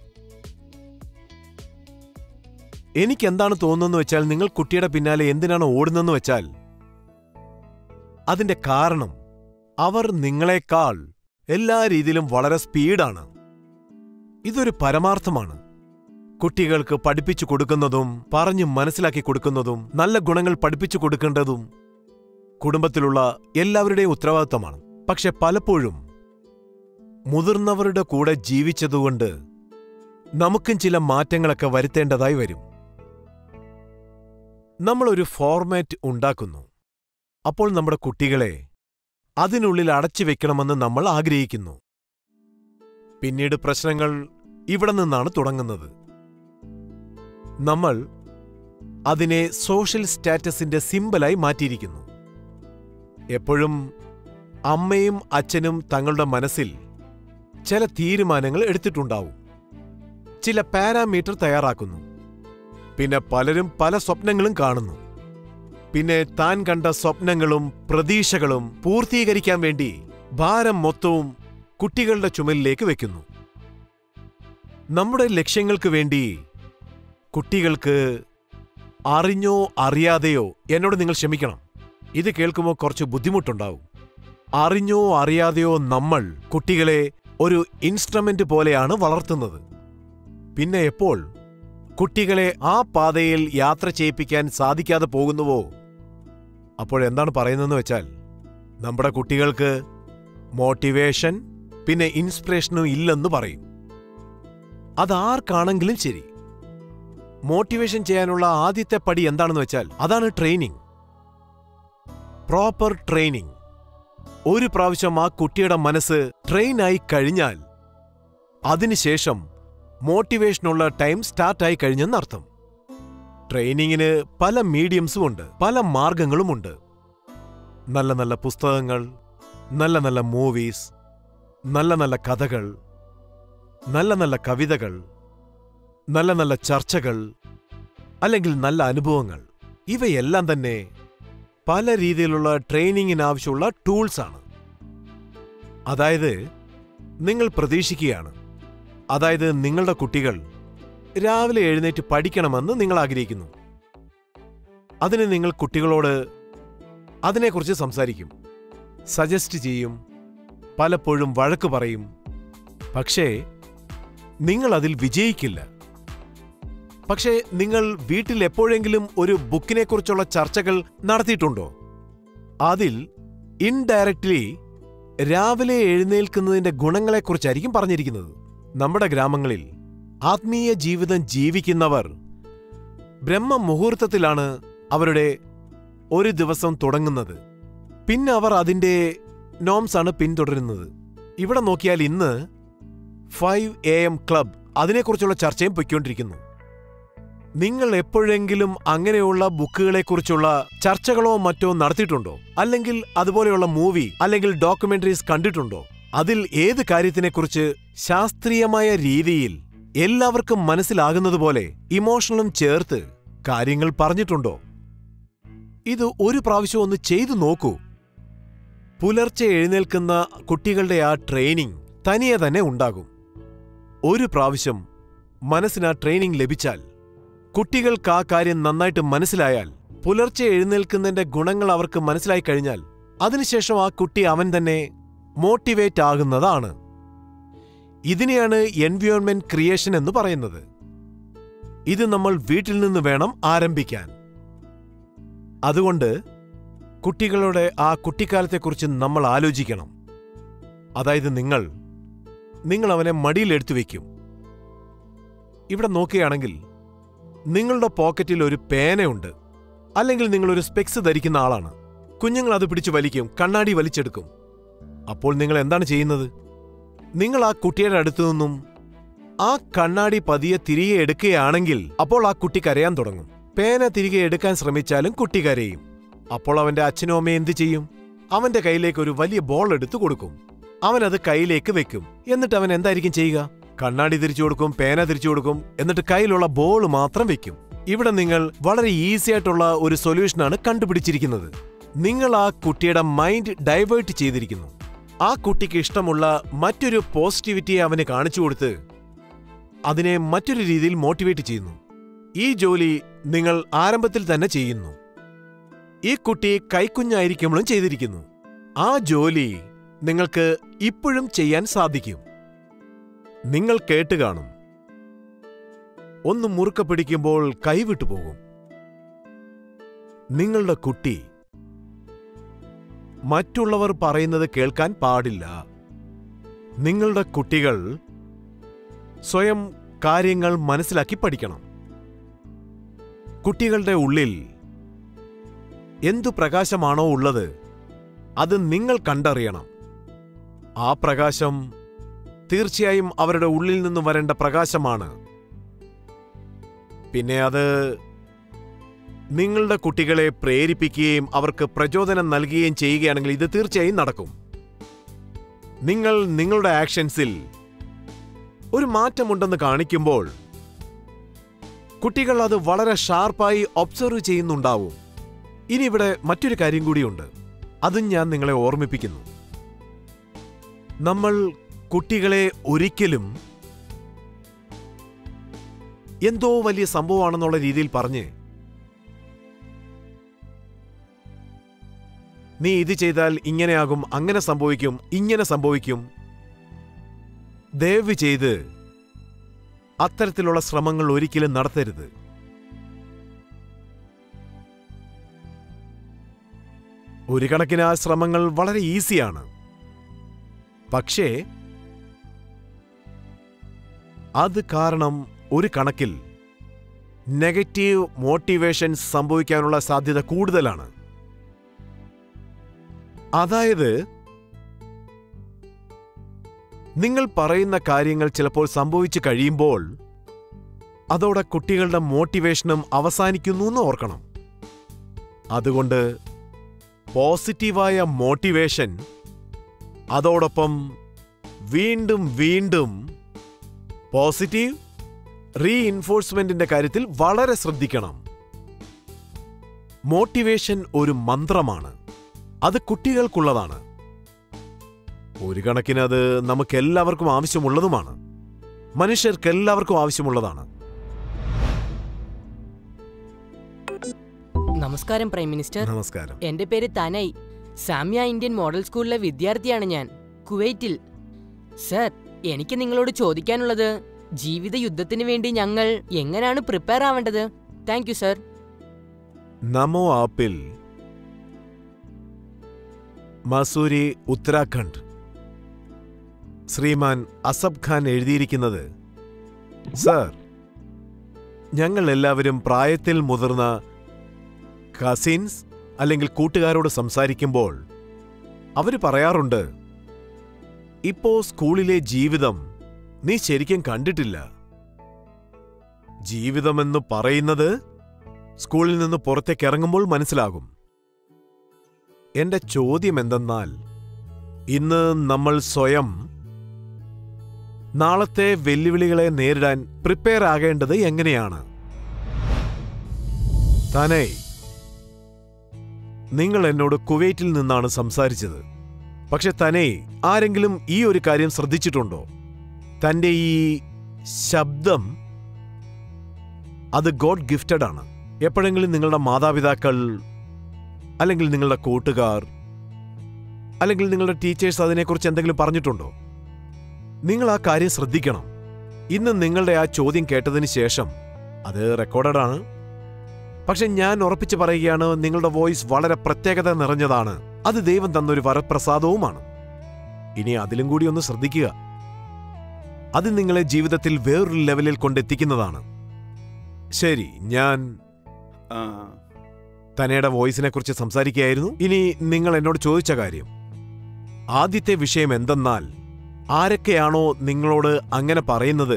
എനിക്ക് എന്താണ് തോന്നുന്നത് വെച്ചാൽ നിങ്ങൾ കുട്ടിയുടെ പിന്നാലെ എന്തിനാണ് ഓടുന്നതെന്ന് വെച്ചാൽ അതിന്റെ കാരണം അവർ നിങ്ങളെക്കാൾ എല്ലാ രീതിയിലും വളരെ സ്പീഡാണ് ഇതൊരു പരമാർത്ഥമാണ് കുട്ടികൾക്ക് പഠിപ്പിച്ചു കൊടുക്കുന്നതും പറഞ്ഞു മനസ്സിലാക്കി കൊടുക്കുന്നതും നല്ല ഗുണങ്ങൾ പഠിപ്പിച്ചു കൊടുക്കേണ്ടതും കുടുംബത്തിലുള്ള എല്ലാവരുടെയും ഉത്തരവാദിത്തമാണ് പക്ഷെ പലപ്പോഴും മുതിർന്നവരുടെ കൂടെ ജീവിച്ചതുകൊണ്ട് നമുക്കും ചില മാറ്റങ്ങളൊക്കെ വരുത്തേണ്ടതായി വരും നമ്മളൊരു ഫോർമാറ്റ് ഉണ്ടാക്കുന്നു അപ്പോൾ നമ്മുടെ കുട്ടികളെ അതിനുള്ളിൽ അടച്ചു വെക്കണമെന്ന് നമ്മൾ ആഗ്രഹിക്കുന്നു പിന്നീട് പ്രശ്നങ്ങൾ ഇവിടെ നിന്നാണ് തുടങ്ങുന്നത് നമ്മൾ അതിനെ സോഷ്യൽ സ്റ്റാറ്റസിന്റെ സിമ്പലായി മാറ്റിയിരിക്കുന്നു എപ്പോഴും അമ്മയും അച്ഛനും തങ്ങളുടെ മനസ്സിൽ ചില തീരുമാനങ്ങൾ എടുത്തിട്ടുണ്ടാവും ചില പാരാമീറ്റർ തയ്യാറാക്കുന്നു പിന്നെ പലരും പല സ്വപ്നങ്ങളും കാണുന്നു പിന്നെ താൻ കണ്ട സ്വപ്നങ്ങളും പ്രതീക്ഷകളും പൂർത്തീകരിക്കാൻ വേണ്ടി ഭാരം മൊത്തവും കുട്ടികളുടെ ചുമലിലേക്ക് വെക്കുന്നു നമ്മുടെ ലക്ഷ്യങ്ങൾക്ക് വേണ്ടി കുട്ടികൾക്ക് അറിഞ്ഞോ അറിയാതെയോ എന്നോട് നിങ്ങൾ ക്ഷമിക്കണം ഇത് കേൾക്കുമ്പോൾ കുറച്ച് ബുദ്ധിമുട്ടുണ്ടാവും അറിഞ്ഞോ അറിയാതെയോ നമ്മൾ കുട്ടികളെ ഒരു ഇൻസ്ട്രുമെന്റ് പോലെയാണ് വളർത്തുന്നത് പിന്നെ എപ്പോൾ കുട്ടികളെ ആ പാതയിൽ യാത്ര ചെയ്യിപ്പിക്കാൻ സാധിക്കാതെ പോകുന്നുവോ അപ്പോഴെന്താണ് പറയുന്നതെന്ന് വെച്ചാൽ നമ്മുടെ കുട്ടികൾക്ക് മോട്ടിവേഷൻ പിന്നെ ഇൻസ്പിറേഷനും ഇല്ലെന്ന് പറയും അതാർക്കാണെങ്കിലും ശരി മോട്ടിവേഷൻ ചെയ്യാനുള്ള ആദ്യത്തെ പടി എന്താണെന്ന് വെച്ചാൽ അതാണ് ട്രെയിനിങ് പ്രോപ്പർ ട്രെയിനിങ് ഒരു പ്രാവശ്യം ആ കുട്ടിയുടെ മനസ്സ് ട്രെയിനായി കഴിഞ്ഞാൽ അതിനുശേഷം മോട്ടിവേഷനുള്ള ടൈം സ്റ്റാർട്ടായി കഴിഞ്ഞെന്നർത്ഥം ട്രെയിനിങ്ങിന് പല മീഡിയംസും ഉണ്ട് പല മാർഗങ്ങളുമുണ്ട് നല്ല നല്ല പുസ്തകങ്ങൾ നല്ല നല്ല മൂവീസ് നല്ല നല്ല കഥകൾ നല്ല നല്ല കവിതകൾ നല്ല നല്ല ചർച്ചകൾ അല്ലെങ്കിൽ നല്ല അനുഭവങ്ങൾ ഇവയെല്ലാം തന്നെ പല രീതിയിലുള്ള ട്രെയിനിങ്ങിന് ആവശ്യമുള്ള ടൂൾസാണ് അതായത് നിങ്ങൾ പ്രതീക്ഷിക്കുകയാണ് അതായത് നിങ്ങളുടെ കുട്ടികൾ രാവിലെ എഴുന്നേറ്റ് പഠിക്കണമെന്ന് നിങ്ങൾ ആഗ്രഹിക്കുന്നു അതിന് നിങ്ങൾ കുട്ടികളോട് അതിനെക്കുറിച്ച് സംസാരിക്കും സജസ്റ്റ് ചെയ്യും പലപ്പോഴും വഴക്ക് പറയും പക്ഷേ നിങ്ങൾ അതിൽ വിജയിക്കില്ല പക്ഷേ നിങ്ങൾ വീട്ടിൽ എപ്പോഴെങ്കിലും ഒരു ബുക്കിനെക്കുറിച്ചുള്ള ചർച്ചകൾ നടത്തിയിട്ടുണ്ടോ അതിൽ ഇൻഡയറക്ട്ലി രാവിലെ എഴുന്നേൽക്കുന്നതിന്റെ ഗുണങ്ങളെക്കുറിച്ചായിരിക്കും പറഞ്ഞിരിക്കുന്നത് നമ്മുടെ ഗ്രാമങ്ങളിൽ ആത്മീയ ജീവിതം ജീവിക്കുന്നവർ ബ്രഹ്മമുഹൂർത്തത്തിലാണ് അവരുടെ ഒരു ദിവസം തുടങ്ങുന്നത് പിന്നെ അവർ അതിന്റെ നോംസ് ആണ് പിന്തുടരുന്നത് ഇവിടെ നോക്കിയാൽ ഇന്ന് ഫൈവ് എ എം ക്ലബ് അതിനെക്കുറിച്ചുള്ള ചർച്ചയും പൊയ്ക്കൊണ്ടിരിക്കുന്നു നിങ്ങൾ എപ്പോഴെങ്കിലും അങ്ങനെയുള്ള ബുക്കുകളെക്കുറിച്ചുള്ള ചർച്ചകളോ മറ്റോ നടത്തിയിട്ടുണ്ടോ അല്ലെങ്കിൽ അതുപോലെയുള്ള മൂവി അല്ലെങ്കിൽ ഡോക്യുമെന്ററീസ് കണ്ടിട്ടുണ്ടോ അതിൽ ഏത് കാര്യത്തിനെക്കുറിച്ച് ശാസ്ത്രീയമായ രീതിയിൽ എല്ലാവർക്കും മനസ്സിലാകുന്നതുപോലെ ഇമോഷണലും ചേർത്ത് കാര്യങ്ങൾ പറഞ്ഞിട്ടുണ്ടോ ഇത് ഒരു പ്രാവശ്യം ഒന്ന് ചെയ്തു നോക്കൂ പുലർച്ചെ എഴുന്നേൽക്കുന്ന കുട്ടികളുടെ ആ ട്രെയിനിങ് തനിയെ തന്നെ ഉണ്ടാകും ഒരു പ്രാവശ്യം മനസ്സിന് ആ ട്രെയിനിങ് ലഭിച്ചാൽ കുട്ടികൾക്ക് ആ കാര്യം നന്നായിട്ട് മനസ്സിലായാൽ പുലർച്ചെ എഴുന്നേൽക്കുന്നതിന്റെ ഗുണങ്ങൾ അവർക്ക് മനസ്സിലായി കഴിഞ്ഞാൽ അതിനുശേഷം ആ കുട്ടി അവൻ തന്നെ മോട്ടിവേറ്റ് ആകുന്നതാണ് ഇതിനെയാണ് എൻവയോൺമെന്റ് ക്രിയേഷൻ എന്ന് പറയുന്നത് ഇത് നമ്മൾ വീട്ടിൽ നിന്ന് വേണം ആരംഭിക്കാൻ അതുകൊണ്ട് കുട്ടികളുടെ ആ കുട്ടിക്കാലത്തെക്കുറിച്ച് നമ്മൾ ആലോചിക്കണം അതായത് നിങ്ങൾ നിങ്ങൾ അവനെ മടിയിലെടുത്തു വയ്ക്കും ഇവിടെ നോക്കുകയാണെങ്കിൽ നിങ്ങളുടെ പോക്കറ്റിൽ ഒരു പേനയുണ്ട് അല്ലെങ്കിൽ നിങ്ങൾ ഒരു സ്പെക്സ് ധരിക്കുന്ന ആളാണ് കുഞ്ഞുങ്ങൾ അത് പിടിച്ചു വലിക്കും കണ്ണാടി വലിച്ചെടുക്കും അപ്പോൾ നിങ്ങൾ എന്താണ് ചെയ്യുന്നത് നിങ്ങൾ ആ കുട്ടിയുടെ അടുത്തു നിന്നും ആ കണ്ണാടി പതിയെ തിരികെ എടുക്കുകയാണെങ്കിൽ അപ്പോൾ ആ കുട്ടി കരയാൻ തുടങ്ങും പേന തിരികെ എടുക്കാൻ ശ്രമിച്ചാലും കുട്ടി കരയും അപ്പോൾ അവന്റെ അച്ഛനും അമ്മയും എന്ത് ചെയ്യും അവന്റെ കയ്യിലേക്ക് ഒരു വലിയ ബോൾ എടുത്തു കൊടുക്കും അവൻ അത് കയ്യിലേക്ക് വെക്കും എന്നിട്ട് അവൻ എന്തായിരിക്കും ചെയ്യുക കണ്ണാടി തിരിച്ചു കൊടുക്കും പേന തിരിച്ചു കൊടുക്കും എന്നിട്ട് കയ്യിലുള്ള ബോൾ മാത്രം വെക്കും ഇവിടെ നിങ്ങൾ വളരെ ഈസി ആയിട്ടുള്ള ഒരു സൊല്യൂഷനാണ് കണ്ടുപിടിച്ചിരിക്കുന്നത് നിങ്ങൾ ആ കുട്ടിയുടെ മൈൻഡ് ഡൈവേർട്ട് ചെയ്തിരിക്കുന്നു ആ കുട്ടിക്ക് ഇഷ്ടമുള്ള മറ്റൊരു പോസിറ്റിവിറ്റിയെ അവന് കാണിച്ചു കൊടുത്ത് അതിനെ മറ്റൊരു രീതിയിൽ മോട്ടിവേറ്റ് ചെയ്യുന്നു ഈ ജോലി നിങ്ങൾ ആരംഭത്തിൽ തന്നെ ചെയ്യുന്നു ഈ കുട്ടി കൈക്കുഞ്ഞായിരിക്കുമ്പോഴും ചെയ്തിരിക്കുന്നു ആ ജോലി നിങ്ങൾക്ക് ഇപ്പോഴും ചെയ്യാൻ സാധിക്കും നിങ്ങൾ കേട്ട് കാണും ഒന്ന് മുറുക്ക പിടിക്കുമ്പോൾ കൈവിട്ടു പോകും നിങ്ങളുടെ കുട്ടി മറ്റുള്ളവർ പറയുന്നത് കേൾക്കാൻ പാടില്ല നിങ്ങളുടെ കുട്ടികൾ സ്വയം കാര്യങ്ങൾ മനസ്സിലാക്കി പഠിക്കണം കുട്ടികളുടെ ഉള്ളിൽ എന്തു പ്രകാശമാണോ ഉള്ളത് അത് നിങ്ങൾ കണ്ടറിയണം ആ പ്രകാശം തീർച്ചയായും അവരുടെ ഉള്ളിൽ നിന്ന് വരേണ്ട പ്രകാശമാണ് പിന്നെ അത് നിങ്ങളുടെ കുട്ടികളെ പ്രേരിപ്പിക്കുകയും അവർക്ക് പ്രചോദനം നൽകുകയും ചെയ്യുകയാണെങ്കിൽ ഇത് തീർച്ചയായും നടക്കും നിങ്ങൾ നിങ്ങളുടെ ആക്ഷൻസിൽ ഒരു മാറ്റമുണ്ടെന്ന് കാണിക്കുമ്പോൾ കുട്ടികൾ അത് വളരെ ഷാർപ്പായി ഒബ്സർവ് ചെയ്യുന്നുണ്ടാവും ഇനി ഇവിടെ മറ്റൊരു കാര്യം കൂടിയുണ്ട് അതും ഞാൻ നിങ്ങളെ ഓർമ്മിപ്പിക്കുന്നു നമ്മൾ കുട്ടികളെ ഒരിക്കലും എന്തോ വലിയ സംഭവമാണെന്നുള്ള രീതിയിൽ പറഞ്ഞ് നീ ഇത് ചെയ്താൽ ഇങ്ങനെയാകും അങ്ങനെ സംഭവിക്കും ഇങ്ങനെ സംഭവിക്കും ദയവ് ചെയ്ത് അത്തരത്തിലുള്ള ശ്രമങ്ങൾ ഒരിക്കലും നടത്തരുത് ഒരു കണക്കിന് ആ ശ്രമങ്ങൾ വളരെ ഈസിയാണ് പക്ഷേ അത് കാരണം ഒരു കണക്കിൽ നെഗറ്റീവ് മോട്ടിവേഷൻസ് സംഭവിക്കാനുള്ള സാധ്യത കൂടുതലാണ് അതായത് നിങ്ങൾ പറയുന്ന കാര്യങ്ങൾ ചിലപ്പോൾ സംഭവിച്ചു കഴിയുമ്പോൾ അതോടെ കുട്ടികളുടെ മോട്ടിവേഷനും അവസാനിക്കുന്നു എന്ന് ഓർക്കണം അതുകൊണ്ട് പോസിറ്റീവായ മോട്ടിവേഷൻ അതോടൊപ്പം വീണ്ടും വീണ്ടും പോസിറ്റീവ് റീഇൻഫോഴ്സ്മെന്റിന്റെ കാര്യത്തിൽ വളരെ ശ്രദ്ധിക്കണം മോട്ടിവേഷൻ ഒരു മന്ത്രമാണ് അത് കുട്ടികൾക്കുള്ളതാണ് ഒരു കണക്കിന് അത് നമുക്കെല്ലാവർക്കും ആവശ്യമുള്ളതുമാണ് മനുഷ്യർക്കെല്ലാവർക്കും ആവശ്യമുള്ളതാണ് നമസ്കാരം പ്രൈം മിനിസ്റ്റർ നമസ്കാരം എന്റെ പേര് തനൈ സാമ്യ ഇന്ത്യൻ മോഡൽ സ്കൂളിലെ വിദ്യാർത്ഥിയാണ് ഞാൻ കുവൈറ്റിൽ സർ എനിക്ക് നിങ്ങളോട് ചോദിക്കാനുള്ളത് ജീവിത യുദ്ധത്തിന് വേണ്ടി ഞങ്ങൾ എങ്ങനെയാണ് പ്രിപ്പയർ ആവേണ്ടത് താങ്ക് യു സർ നമോ ആപ്പിൽ മസൂരി ഉത്തരാഖണ്ഡ് ശ്രീമാൻ അസബ് ഖാൻ എഴുതിയിരിക്കുന്നത് സർ ഞങ്ങൾ എല്ലാവരും പ്രായത്തിൽ മുതിർന്ന കസിൻസ് അല്ലെങ്കിൽ കൂട്ടുകാരോട് സംസാരിക്കുമ്പോൾ അവർ പറയാറുണ്ട് ഇപ്പോ സ്കൂളിലെ ജീവിതം നീ ശരിക്കും കണ്ടിട്ടില്ല ജീവിതമെന്ന് പറയുന്നത് സ്കൂളിൽ നിന്ന് പുറത്തേക്ക് ഇറങ്ങുമ്പോൾ മനസ്സിലാകും എന്റെ ചോദ്യം എന്തെന്നാൽ ഇന്ന് നമ്മൾ സ്വയം നാളത്തെ വെല്ലുവിളികളെ നേരിടാൻ പ്രിപ്പയർ ആകേണ്ടത് എങ്ങനെയാണ് തനേ നിങ്ങൾ എന്നോട് കുവൈറ്റിൽ നിന്നാണ് സംസാരിച്ചത് പക്ഷെ തനേ ആരെങ്കിലും ഈ ഒരു കാര്യം ശ്രദ്ധിച്ചിട്ടുണ്ടോ തന്റെ ഈ ശബ്ദം അത് ഗോഡ് ഗിഫ്റ്റഡ് ആണ് എപ്പോഴെങ്കിലും നിങ്ങളുടെ മാതാപിതാക്കൾ അല്ലെങ്കിൽ നിങ്ങളുടെ കൂട്ടുകാർ അല്ലെങ്കിൽ നിങ്ങളുടെ ടീച്ചേഴ്സ് അതിനെക്കുറിച്ച് എന്തെങ്കിലും പറഞ്ഞിട്ടുണ്ടോ നിങ്ങൾ ആ കാര്യം ശ്രദ്ധിക്കണം ഇന്ന് നിങ്ങളുടെ ആ ചോദ്യം കേട്ടതിന് ശേഷം അത് റെക്കോർഡഡ് ആണ് പക്ഷെ ഞാൻ ഉറപ്പിച്ച് പറയുകയാണ് നിങ്ങളുടെ വോയിസ് വളരെ പ്രത്യേകത നിറഞ്ഞതാണ് അത് ദൈവം തന്നൊരു വരപ്രസാദവുമാണ് ഇനി അതിലും കൂടി ഒന്ന് ശ്രദ്ധിക്കുക അത് നിങ്ങളെ ജീവിതത്തിൽ വേറൊരു ലെവലിൽ കൊണ്ടെത്തിക്കുന്നതാണ് ശരി ഞാൻ തനയുടെ വോയിസിനെ കുറിച്ച് സംസാരിക്കുകയായിരുന്നു ഇനി നിങ്ങൾ എന്നോട് ചോദിച്ച കാര്യം ആദ്യത്തെ വിഷയം എന്തെന്നാൽ ആരൊക്കെയാണോ നിങ്ങളോട് അങ്ങനെ പറയുന്നത്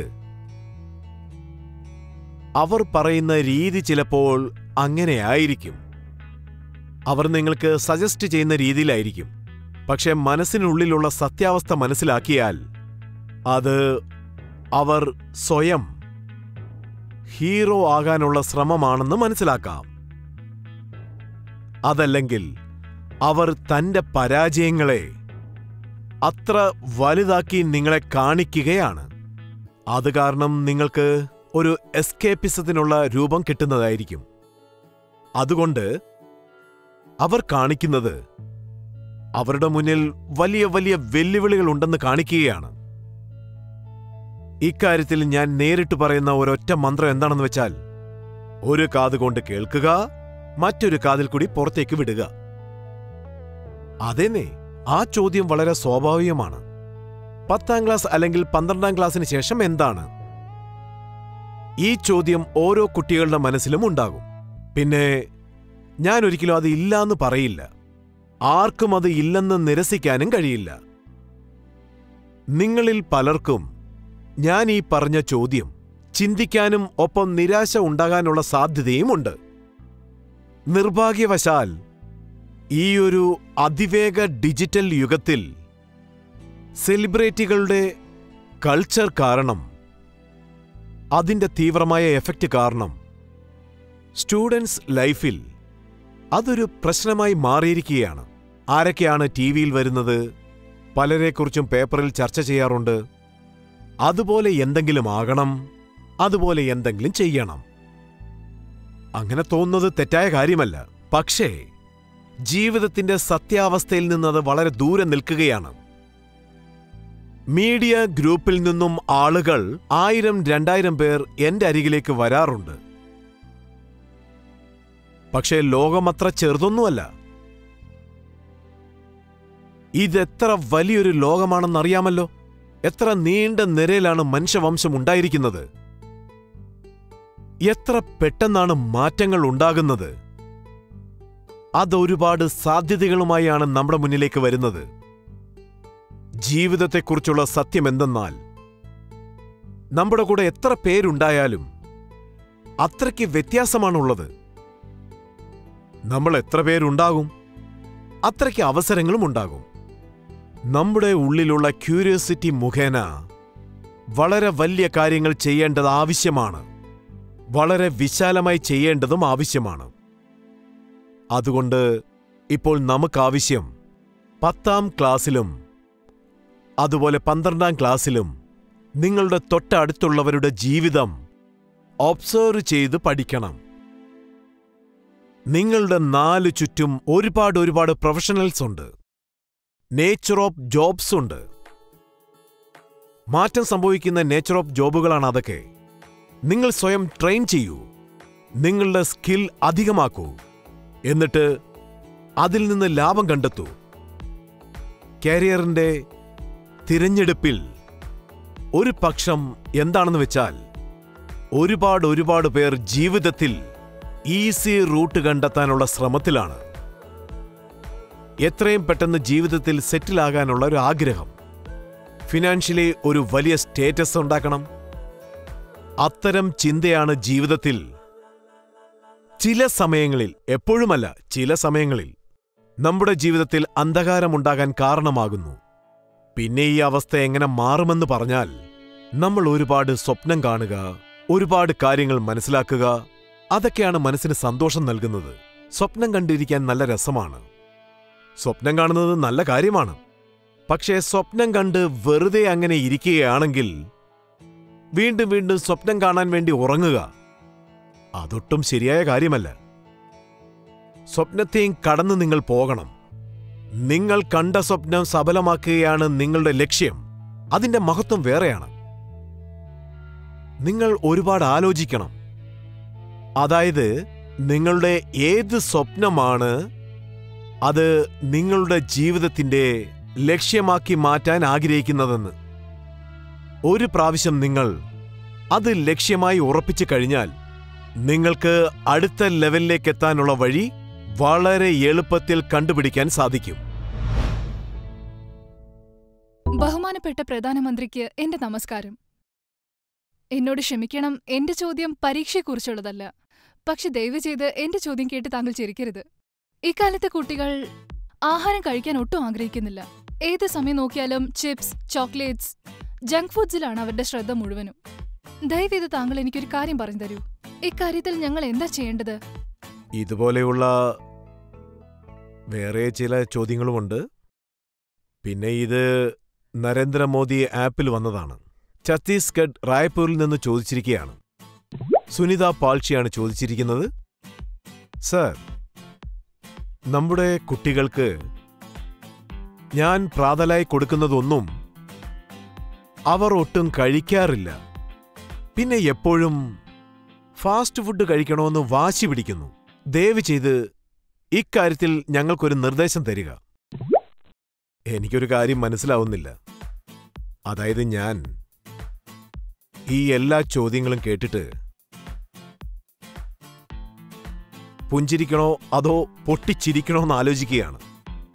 അവർ പറയുന്ന രീതി ചിലപ്പോൾ അങ്ങനെയായിരിക്കും അവർ നിങ്ങൾക്ക് സജസ്റ്റ് ചെയ്യുന്ന രീതിയിലായിരിക്കും പക്ഷെ മനസ്സിനുള്ളിലുള്ള സത്യാവസ്ഥ മനസ്സിലാക്കിയാൽ അത് അവർ സ്വയം ഹീറോ ആകാനുള്ള ശ്രമമാണെന്ന് മനസ്സിലാക്കാം അതല്ലെങ്കിൽ അവർ തന്റെ പരാജയങ്ങളെ അത്ര വലുതാക്കി നിങ്ങളെ കാണിക്കുകയാണ് അത് കാരണം നിങ്ങൾക്ക് ഒരു എസ്കേപ്പിസത്തിനുള്ള രൂപം കിട്ടുന്നതായിരിക്കും അതുകൊണ്ട് അവർ കാണിക്കുന്നത് അവരുടെ മുന്നിൽ വലിയ വലിയ വെല്ലുവിളികൾ ഉണ്ടെന്ന് കാണിക്കുകയാണ് ഇക്കാര്യത്തിൽ ഞാൻ നേരിട്ട് പറയുന്ന ഒരൊറ്റ മന്ത്രം എന്താണെന്ന് വെച്ചാൽ ഒരു കാത് കൊണ്ട് കേൾക്കുക മറ്റൊരു കാതിൽ കൂടി പുറത്തേക്ക് വിടുക അതേന്നേ ആ ചോദ്യം വളരെ സ്വാഭാവികമാണ് പത്താം ക്ലാസ് അല്ലെങ്കിൽ പന്ത്രണ്ടാം ക്ലാസ്സിന് ശേഷം എന്താണ് ഈ ചോദ്യം ഓരോ കുട്ടികളുടെ മനസ്സിലും ഉണ്ടാകും പിന്നെ ഞാൻ ഒരിക്കലും അത് ഇല്ലാന്ന് പറയില്ല ആർക്കും അത് ഇല്ലെന്ന് നിരസിക്കാനും കഴിയില്ല നിങ്ങളിൽ പലർക്കും ഞാൻ ഈ പറഞ്ഞ ചോദ്യം ചിന്തിക്കാനും ഒപ്പം നിരാശ ഉണ്ടാകാനുള്ള സാധ്യതയുമുണ്ട് നിർഭാഗ്യവശാൽ ഈ ഒരു അതിവേഗ ഡിജിറ്റൽ യുഗത്തിൽ സെലിബ്രിറ്റികളുടെ കൾച്ചർ കാരണം അതിന്റെ തീവ്രമായ എഫക്റ്റ് കാരണം സ്റ്റുഡൻസ് ലൈഫിൽ അതൊരു പ്രശ്നമായി മാറിയിരിക്കുകയാണ് ആരൊക്കെയാണ് ടി വിയിൽ വരുന്നത് പലരെക്കുറിച്ചും പേപ്പറിൽ ചർച്ച ചെയ്യാറുണ്ട് അതുപോലെ എന്തെങ്കിലും ആകണം അതുപോലെ എന്തെങ്കിലും ചെയ്യണം അങ്ങനെ തോന്നുന്നത് തെറ്റായ കാര്യമല്ല പക്ഷേ ജീവിതത്തിന്റെ സത്യാവസ്ഥയിൽ നിന്നത് വളരെ ദൂരെ നിൽക്കുകയാണ് മീഡിയ ഗ്രൂപ്പിൽ നിന്നും ആളുകൾ ആയിരം രണ്ടായിരം പേർ എന്റെ അരികിലേക്ക് വരാറുണ്ട് പക്ഷേ ലോകമത്ര ചെറുതൊന്നുമല്ല ഇതെത്ര വലിയൊരു ലോകമാണെന്നറിയാമല്ലോ എത്ര നീണ്ട നിരയിലാണ് മനുഷ്യവംശം ഉണ്ടായിരിക്കുന്നത് എത്ര പെട്ടെന്നാണ് മാറ്റങ്ങൾ ഉണ്ടാകുന്നത് അതൊരുപാട് സാധ്യതകളുമായാണ് നമ്മുടെ മുന്നിലേക്ക് വരുന്നത് ജീവിതത്തെക്കുറിച്ചുള്ള സത്യം എന്തെന്നാൽ നമ്മുടെ കൂടെ എത്ര പേരുണ്ടായാലും അത്രയ്ക്ക് വ്യത്യാസമാണുള്ളത് നമ്മൾ എത്ര പേരുണ്ടാകും അത്രയ്ക്ക് അവസരങ്ങളും ഉണ്ടാകും നമ്മുടെ ഉള്ളിലുള്ള ക്യൂരിയോസിറ്റി മുഖേന വളരെ വലിയ കാര്യങ്ങൾ ചെയ്യേണ്ടത് ആവശ്യമാണ് വളരെ വിശാലമായി ചെയ്യേണ്ടതും ആവശ്യമാണ് അതുകൊണ്ട് ഇപ്പോൾ നമുക്കാവശ്യം പത്താം ക്ലാസ്സിലും അതുപോലെ പന്ത്രണ്ടാം ക്ലാസ്സിലും നിങ്ങളുടെ തൊട്ടടുത്തുള്ളവരുടെ ജീവിതം ഒബ്സർവ് ചെയ്ത് പഠിക്കണം നിങ്ങളുടെ നാലു ചുറ്റും ഒരുപാട് ഒരുപാട് പ്രൊഫഷണൽസ് ഉണ്ട് നേച്ചർ ഓഫ് ജോബ്സ് ഉണ്ട് മാറ്റം സംഭവിക്കുന്ന നേച്ചർ ഓഫ് ജോബുകളാണ് അതൊക്കെ നിങ്ങൾ സ്വയം ട്രെയിൻ ചെയ്യൂ നിങ്ങളുടെ സ്കിൽ അധികമാക്കൂ എന്നിട്ട് അതിൽ നിന്ന് ലാഭം കണ്ടെത്തൂ കാരിയറിന്റെ തിരഞ്ഞെടുപ്പിൽ ഒരു പക്ഷം എന്താണെന്ന് വെച്ചാൽ ഒരുപാട് ഒരുപാട് പേർ ജീവിതത്തിൽ ഈസി റൂട്ട് കണ്ടെത്താനുള്ള ശ്രമത്തിലാണ് എത്രയും പെട്ടെന്ന് ജീവിതത്തിൽ സെറ്റിലാകാനുള്ള ഒരു ആഗ്രഹം ഫിനാൻഷ്യലി ഒരു വലിയ സ്റ്റേറ്റസ് ഉണ്ടാക്കണം അത്തരം ചിന്തയാണ് ജീവിതത്തിൽ ചില സമയങ്ങളിൽ എപ്പോഴുമല്ല ചില സമയങ്ങളിൽ നമ്മുടെ ജീവിതത്തിൽ അന്ധകാരമുണ്ടാകാൻ കാരണമാകുന്നു പിന്നെ ഈ അവസ്ഥ എങ്ങനെ മാറുമെന്ന് പറഞ്ഞാൽ നമ്മൾ ഒരുപാട് സ്വപ്നം കാണുക ഒരുപാട് കാര്യങ്ങൾ മനസ്സിലാക്കുക അതൊക്കെയാണ് മനസ്സിന് സന്തോഷം നൽകുന്നത് സ്വപ്നം കണ്ടിരിക്കാൻ നല്ല രസമാണ് സ്വപ്നം കാണുന്നത് നല്ല കാര്യമാണ് പക്ഷേ സ്വപ്നം കണ്ട് വെറുതെ അങ്ങനെ ഇരിക്കുകയാണെങ്കിൽ വീണ്ടും വീണ്ടും സ്വപ്നം കാണാൻ വേണ്ടി ഉറങ്ങുക അതൊട്ടും ശരിയായ കാര്യമല്ല സ്വപ്നത്തെയും കടന്ന് നിങ്ങൾ പോകണം നിങ്ങൾ കണ്ട സ്വപ്നം സഫലമാക്കുകയാണ് നിങ്ങളുടെ ലക്ഷ്യം അതിന്റെ മഹത്വം വേറെയാണ് നിങ്ങൾ ഒരുപാട് ആലോചിക്കണം അതായത് നിങ്ങളുടെ ഏത് സ്വപ്നമാണ് അത് നിങ്ങളുടെ ജീവിതത്തിന്റെ ലക്ഷ്യമാക്കി മാറ്റാൻ ആഗ്രഹിക്കുന്നതെന്ന് ഒരു പ്രാവശ്യം നിങ്ങൾ അത് ലക്ഷ്യമായി ഉറപ്പിച്ചു കഴിഞ്ഞാൽ നിങ്ങൾക്ക് അടുത്ത ലെവലിലേക്ക് എത്താനുള്ള വഴി വളരെ എളുപ്പത്തിൽ കണ്ടുപിടിക്കാൻ സാധിക്കും ബഹുമാനപ്പെട്ട പ്രധാനമന്ത്രിക്ക് എന്റെ നമസ്കാരം എന്നോട് ക്ഷമിക്കണം എന്റെ ചോദ്യം പരീക്ഷയെക്കുറിച്ചുള്ളതല്ല പക്ഷെ ദയവ് ചെയ്ത് എന്റെ ചോദ്യം കേട്ട് താങ്കൾ ചിരിക്കരുത് ഇക്കാലത്തെ കുട്ടികൾ ആഹാരം കഴിക്കാൻ ഒട്ടും ആഗ്രഹിക്കുന്നില്ല ഏത് സമയം നോക്കിയാലും ചിപ്സ് ചോക്ലേറ്റ്സ് ജങ്ക് ഫുഡ്സിലാണ് അവരുടെ ശ്രദ്ധ മുഴുവനും ദയവേത് താങ്കൾ എനിക്കൊരു കാര്യം പറഞ്ഞു തരൂ ഇക്കാര്യത്തിൽ ഞങ്ങൾ എന്താ ചെയ്യേണ്ടത് ഇതുപോലെയുള്ള വേറെ ചില ചോദ്യങ്ങളുമുണ്ട് പിന്നെ ഇത് നരേന്ദ്രമോദി ആപ്പിൽ വന്നതാണ് ഛത്തീസ്ഗഡ് റായ്പൂരിൽ നിന്ന് ചോദിച്ചിരിക്കുകയാണ് സുനിത പാൾഷിയാണ് ചോദിച്ചിരിക്കുന്നത് സർ നമ്മുടെ കുട്ടികൾക്ക് ഞാൻ പ്രാതലായി കൊടുക്കുന്നതൊന്നും അവർ ഒട്ടും കഴിക്കാറില്ല പിന്നെ എപ്പോഴും ഫാസ്റ്റ് ഫുഡ് കഴിക്കണമെന്ന് വാശി പിടിക്കുന്നു ദയവ് ചെയ്ത് ഇക്കാര്യത്തിൽ ഞങ്ങൾക്കൊരു നിർദ്ദേശം തരിക എനിക്കൊരു കാര്യം മനസ്സിലാവുന്നില്ല അതായത് ഞാൻ ഈ എല്ലാ ചോദ്യങ്ങളും കേട്ടിട്ട് പുഞ്ചിരിക്കണോ അതോ പൊട്ടിച്ചിരിക്കണോ എന്ന് ആലോചിക്കുകയാണ്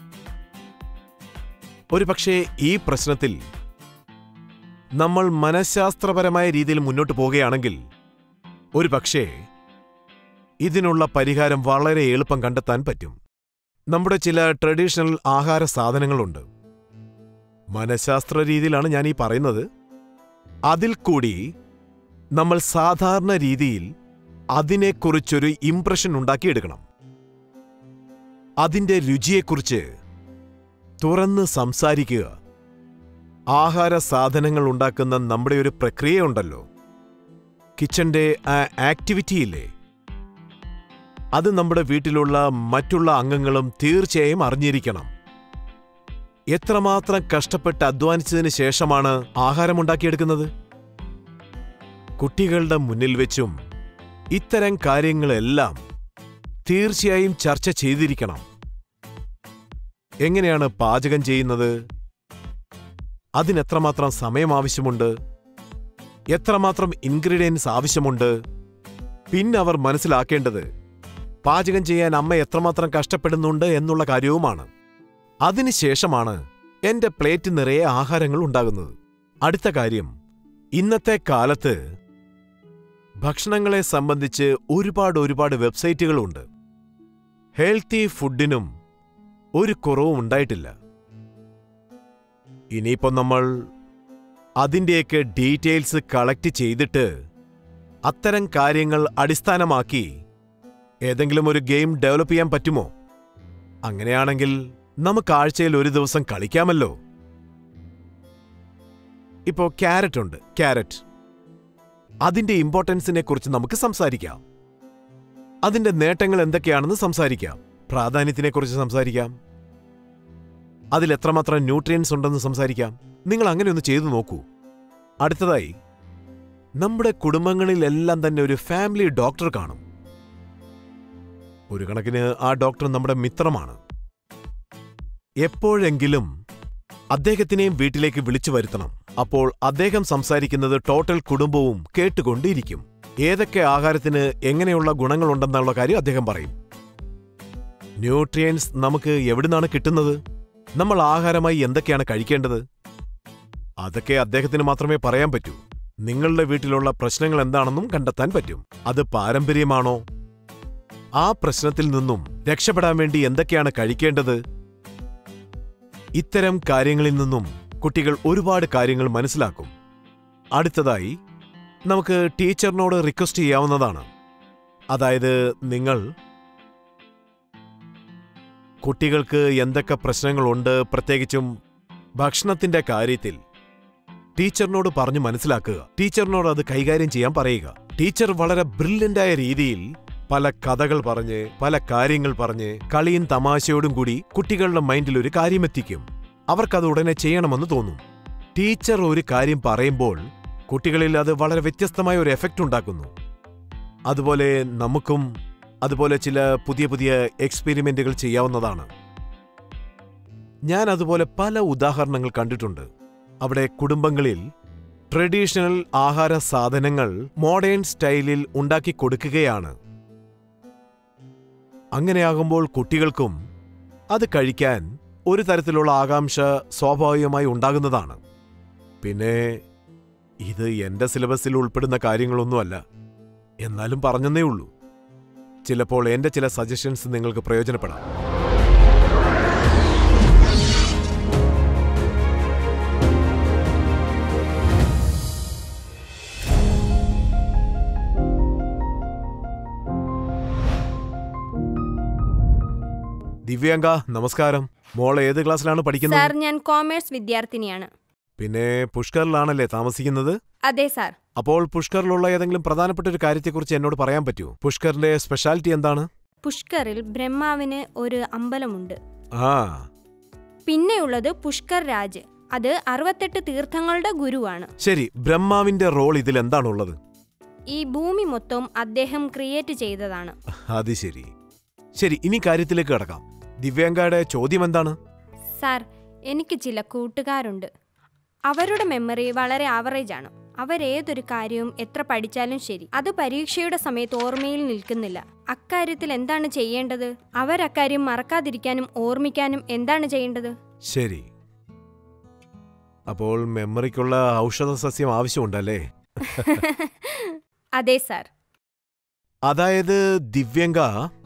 ഒരുപക്ഷെ ഈ പ്രശ്നത്തിൽ നമ്മൾ മനഃശാസ്ത്രപരമായ രീതിയിൽ മുന്നോട്ട് പോവുകയാണെങ്കിൽ ഒരുപക്ഷേ ഇതിനുള്ള പരിഹാരം വളരെ എളുപ്പം കണ്ടെത്താൻ പറ്റും നമ്മുടെ ചില ട്രഡീഷണൽ ആഹാര സാധനങ്ങളുണ്ട് മനഃശാസ്ത്ര രീതിയിലാണ് ഞാൻ ഈ പറയുന്നത് അതിൽ കൂടി നമ്മൾ സാധാരണ രീതിയിൽ അതിനെക്കുറിച്ചൊരു ഇംപ്രഷൻ ഉണ്ടാക്കിയെടുക്കണം അതിന്റെ രുചിയെക്കുറിച്ച് തുറന്ന് സംസാരിക്കുക ആഹാര സാധനങ്ങൾ ഉണ്ടാക്കുന്ന നമ്മുടെ ഒരു പ്രക്രിയയുണ്ടല്ലോ കിച്ചന്റെ ആ ആക്ടിവിറ്റിയില്ലേ അത് നമ്മുടെ വീട്ടിലുള്ള മറ്റുള്ള അംഗങ്ങളും തീർച്ചയായും അറിഞ്ഞിരിക്കണം എത്രമാത്രം കഷ്ടപ്പെട്ട് അധ്വാനിച്ചതിന് ശേഷമാണ് ആഹാരമുണ്ടാക്കിയെടുക്കുന്നത് കുട്ടികളുടെ മുന്നിൽ വെച്ചും ഇത്തരം കാര്യങ്ങളെല്ലാം തീർച്ചയായും ചർച്ച ചെയ്തിരിക്കണം എങ്ങനെയാണ് പാചകം ചെയ്യുന്നത് അതിനെത്രമാത്രം സമയം ആവശ്യമുണ്ട് എത്രമാത്രം ഇൻഗ്രീഡിയൻസ് ആവശ്യമുണ്ട് പിന്നെ അവർ മനസ്സിലാക്കേണ്ടത് പാചകം ചെയ്യാൻ അമ്മ എത്രമാത്രം കഷ്ടപ്പെടുന്നുണ്ട് എന്നുള്ള കാര്യവുമാണ് അതിനുശേഷമാണ് എന്റെ പ്ലേറ്റ് നിറയെ ആഹാരങ്ങൾ ഉണ്ടാകുന്നത് അടുത്ത കാര്യം ഇന്നത്തെ കാലത്ത് ഭക്ഷണങ്ങളെ സംബന്ധിച്ച് ഒരുപാട് ഒരുപാട് വെബ്സൈറ്റുകളുണ്ട് ഹെൽത്തി ഫുഡിനും ഒരു കുറവും ഉണ്ടായിട്ടില്ല ഇനിയിപ്പോ നമ്മൾ അതിന്റെയൊക്കെ ഡീറ്റെയിൽസ് കളക്ട് ചെയ്തിട്ട് അത്തരം കാര്യങ്ങൾ അടിസ്ഥാനമാക്കി ഏതെങ്കിലും ഒരു ഗെയിം ഡെവലപ്പ് ചെയ്യാൻ പറ്റുമോ അങ്ങനെയാണെങ്കിൽ നമുക്ക് ആഴ്ചയിൽ ഒരു ദിവസം കളിക്കാമല്ലോ ഇപ്പോ ക്യാരറ്റ് ഉണ്ട് ക്യാരറ്റ് അതിന്റെ ഇമ്പോർട്ടൻസിനെ കുറിച്ച് നമുക്ക് സംസാരിക്കാം അതിന്റെ നേട്ടങ്ങൾ എന്തൊക്കെയാണെന്ന് സംസാരിക്കാം പ്രാധാന്യത്തിനെക്കുറിച്ച് സംസാരിക്കാം അതിൽ എത്രമാത്രം ന്യൂട്രിയൻസ് ഉണ്ടെന്ന് സംസാരിക്കാം നിങ്ങൾ അങ്ങനെ ഒന്ന് ചെയ്തു നോക്കൂ അടുത്തതായി നമ്മുടെ കുടുംബങ്ങളിലെല്ലാം തന്നെ ഒരു ഫാമിലി ഡോക്ടർ കാണും ഒരു കണക്കിന് ആ ഡോക്ടർ നമ്മുടെ മിത്രമാണ് എപ്പോഴെങ്കിലും അദ്ദേഹത്തിനെയും വീട്ടിലേക്ക് വിളിച്ചു വരുത്തണം അപ്പോൾ അദ്ദേഹം സംസാരിക്കുന്നത് ടോട്ടൽ കുടുംബവും കേട്ടുകൊണ്ടിരിക്കും ഏതൊക്കെ ആഹാരത്തിന് എങ്ങനെയുള്ള ഗുണങ്ങളുണ്ടെന്നുള്ള കാര്യം അദ്ദേഹം പറയും ന്യൂട്രിയൻസ് നമുക്ക് എവിടുന്നാണ് കിട്ടുന്നത് നമ്മൾ ആഹാരമായി എന്തൊക്കെയാണ് കഴിക്കേണ്ടത് അതൊക്കെ അദ്ദേഹത്തിന് മാത്രമേ പറയാൻ പറ്റൂ നിങ്ങളുടെ വീട്ടിലുള്ള പ്രശ്നങ്ങൾ എന്താണെന്നും കണ്ടെത്താൻ പറ്റും അത് പാരമ്പര്യമാണോ ആ പ്രശ്നത്തിൽ നിന്നും രക്ഷപ്പെടാൻ വേണ്ടി എന്തൊക്കെയാണ് കഴിക്കേണ്ടത് ഇത്തരം കാര്യങ്ങളിൽ നിന്നും കുട്ടികൾ ഒരുപാട് കാര്യങ്ങൾ മനസ്സിലാക്കും അടുത്തതായി നമുക്ക് ടീച്ചറിനോട് റിക്വസ്റ്റ് ചെയ്യാവുന്നതാണ് അതായത് നിങ്ങൾ കുട്ടികൾക്ക് എന്തൊക്കെ പ്രശ്നങ്ങളുണ്ട് പ്രത്യേകിച്ചും ഭക്ഷണത്തിന്റെ കാര്യത്തിൽ ടീച്ചറിനോട് പറഞ്ഞു മനസ്സിലാക്കുക ടീച്ചറിനോട് അത് കൈകാര്യം ചെയ്യാൻ പറയുക ടീച്ചർ വളരെ ബ്രില്യന്റായ രീതിയിൽ പല കഥകൾ പറഞ്ഞ് പല കാര്യങ്ങൾ പറഞ്ഞ് കളിയും തമാശയോടും കൂടി കുട്ടികളുടെ മൈൻഡിൽ ഒരു കാര്യം എത്തിക്കും അവർക്കത് ഉടനെ ചെയ്യണമെന്ന് തോന്നും ടീച്ചർ ഒരു കാര്യം പറയുമ്പോൾ കുട്ടികളിൽ അത് വളരെ വ്യത്യസ്തമായ ഒരു എഫക്റ്റ് ഉണ്ടാക്കുന്നു അതുപോലെ നമുക്കും അതുപോലെ ചില പുതിയ പുതിയ എക്സ്പെരിമെന്റുകൾ ചെയ്യാവുന്നതാണ് ഞാൻ അതുപോലെ പല ഉദാഹരണങ്ങൾ കണ്ടിട്ടുണ്ട് അവിടെ കുടുംബങ്ങളിൽ ട്രഡീഷണൽ ആഹാര സാധനങ്ങൾ മോഡേൺ സ്റ്റൈലിൽ ഉണ്ടാക്കി കൊടുക്കുകയാണ് അങ്ങനെയാകുമ്പോൾ കുട്ടികൾക്കും അത് കഴിക്കാൻ ഒരു തരത്തിലുള്ള ആകാംക്ഷ സ്വാഭാവികമായി ഉണ്ടാകുന്നതാണ് പിന്നെ ഇത് എന്റെ സിലബസിൽ ഉൾപ്പെടുന്ന കാര്യങ്ങളൊന്നുമല്ല എന്നാലും പറഞ്ഞെന്നേ ഉള്ളൂ ചിലപ്പോൾ എന്റെ ചില സജഷൻസ് നിങ്ങൾക്ക് പ്രയോജനപ്പെടാം ദിവ്യാങ്ക നമസ്കാരം മോൾ ഏത് ക്ലാസ്സിലാണ് സാർ പഠിക്കുന്നത് ഞാൻ കോമേഴ്സ് വിദ്യാർത്ഥിനിയാണ് പിന്നെ പുഷ്കറിലാണല്ലേ താമസിക്കുന്നത് അതെ സാർ അപ്പോൾ പുഷ്കറിലുള്ള ഏതെങ്കിലും പ്രധാനപ്പെട്ട ഒരു കാര്യത്തെക്കുറിച്ച് എന്നോട് പറയാൻ പറ്റുമോ പുഷ്കറിന്റെ സ്പെഷ്യാലിറ്റി എന്താണ് പുഷ്കറിൽ ബ്രഹ്മാവിന് ഒരു അമ്പലമുണ്ട് ആ പിന്നെയുള്ളത് പുഷ്കർ രാജ് അത് അറുപത്തെട്ട് തീർത്ഥങ്ങളുടെ ഗുരുവാണ് ശരി ബ്രഹ്മാവിന്റെ റോൾ ഇതിൽ എന്താണുള്ളത് ഈ ഭൂമി മൊത്തം അദ്ദേഹം ക്രിയേറ്റ് ചെയ്തതാണ് അത് ശരി ശരി ഇനി കാര്യത്തിലേക്ക് കടക്കാം ദിവ്യാങ്കയുടെ ചോദ്യം എന്താണ് സാർ എനിക്ക് ചില കൂട്ടുകാരുണ്ട് അവരുടെ മെമ്മറി വളരെ ആവറേജ് ആണ് അവരേതൊരു കാര്യവും എത്ര പഠിച്ചാലും ശരി അത് പരീക്ഷയുടെ സമയത്ത് ഓർമ്മയിൽ നിൽക്കുന്നില്ല അക്കാര്യത്തിൽ എന്താണ് ചെയ്യേണ്ടത് അവരക്കാര്യം മറക്കാതിരിക്കാനും ഓർമ്മിക്കാനും എന്താണ് ചെയ്യേണ്ടത് ശരി അപ്പോൾ മെമ്മറിക്കുള്ള ഔഷധ സസ്യം ആവശ്യമുണ്ടല്ലേ അതെ സാർ അതായത് ദിവ്യങ്ക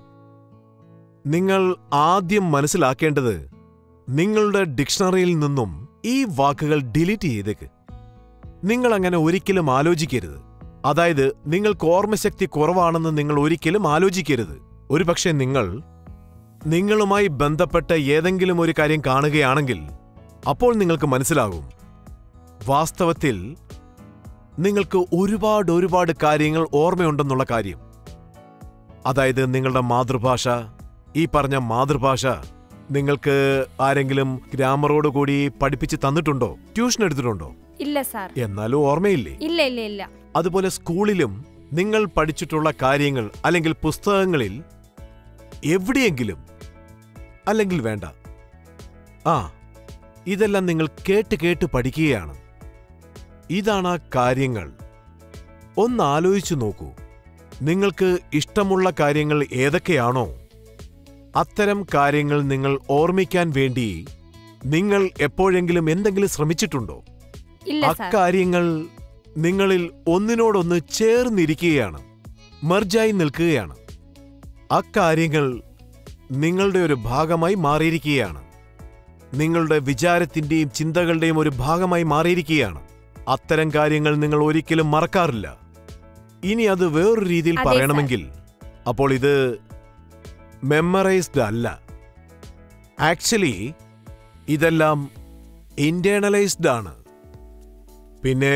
നിങ്ങൾ ആദ്യം മനസ്സിലാക്കേണ്ടത് നിങ്ങളുടെ ഡിക്ഷണറിയിൽ നിന്നും ഈ വാക്കുകൾ ഡിലീറ്റ് ചെയ്തേക്ക് നിങ്ങൾ അങ്ങനെ ഒരിക്കലും ആലോചിക്കരുത് അതായത് നിങ്ങൾക്ക് ഓർമ്മശക്തി കുറവാണെന്ന് നിങ്ങൾ ഒരിക്കലും ആലോചിക്കരുത് ഒരുപക്ഷെ നിങ്ങൾ നിങ്ങളുമായി ബന്ധപ്പെട്ട ഏതെങ്കിലും ഒരു കാര്യം കാണുകയാണെങ്കിൽ അപ്പോൾ നിങ്ങൾക്ക് മനസ്സിലാകും വാസ്തവത്തിൽ നിങ്ങൾക്ക് ഒരുപാട് ഒരുപാട് കാര്യങ്ങൾ ഓർമ്മയുണ്ടെന്നുള്ള കാര്യം അതായത് നിങ്ങളുടെ മാതൃഭാഷ ഈ പറഞ്ഞ മാതൃഭാഷ നിങ്ങൾക്ക് ആരെങ്കിലും ഗ്രാമറോട് കൂടി പഠിപ്പിച്ച് തന്നിട്ടുണ്ടോ ട്യൂഷൻ എടുത്തിട്ടുണ്ടോ ഇല്ല സാർ എന്നാലും ഓർമ്മയില്ലേ ഇല്ല ഇല്ല ഇല്ല അതുപോലെ സ്കൂളിലും നിങ്ങൾ പഠിച്ചിട്ടുള്ള കാര്യങ്ങൾ അല്ലെങ്കിൽ പുസ്തകങ്ങളിൽ എവിടെയെങ്കിലും അല്ലെങ്കിൽ വേണ്ട ആ ഇതെല്ലാം നിങ്ങൾ കേട്ട് കേട്ട് പഠിക്കുകയാണ് ഇതാണ് ആ കാര്യങ്ങൾ ഒന്ന് ആലോചിച്ചു നോക്കൂ നിങ്ങൾക്ക് ഇഷ്ടമുള്ള കാര്യങ്ങൾ ഏതൊക്കെയാണോ അത്തരം കാര്യങ്ങൾ നിങ്ങൾ ഓർമ്മിക്കാൻ വേണ്ടി നിങ്ങൾ എപ്പോഴെങ്കിലും എന്തെങ്കിലും ശ്രമിച്ചിട്ടുണ്ടോ ഇല്ല സാർ അക്കാര്യങ്ങൾ നിങ്ങളിൽ ഒന്നിനോടൊന്ന് ചേർന്നിരിക്കുകയാണ് മെർജായി നിൽക്കുകയാണ് അക്കാര്യങ്ങൾ നിങ്ങളുടെ ഒരു ഭാഗമായി മാറിയിരിക്കുകയാണ് നിങ്ങളുടെ വിചാരത്തിന്റെയും ചിന്തകളുടെയും ഒരു ഭാഗമായി മാറിയിരിക്കുകയാണ് അത്തരം കാര്യങ്ങൾ നിങ്ങൾ ഒരിക്കലും മറക്കാറില്ല ഇനി അത് വേറൊരു രീതിയിൽ അതെ, സർ. പറയണമെങ്കിൽ അപ്പോൾ ഇത് മെമ്മറൈസ്ഡ് അല്ല ആക്ച്വലി ഇതെല്ലാം ഇന്റേണലൈസ്ഡ് ആണ് പിന്നെ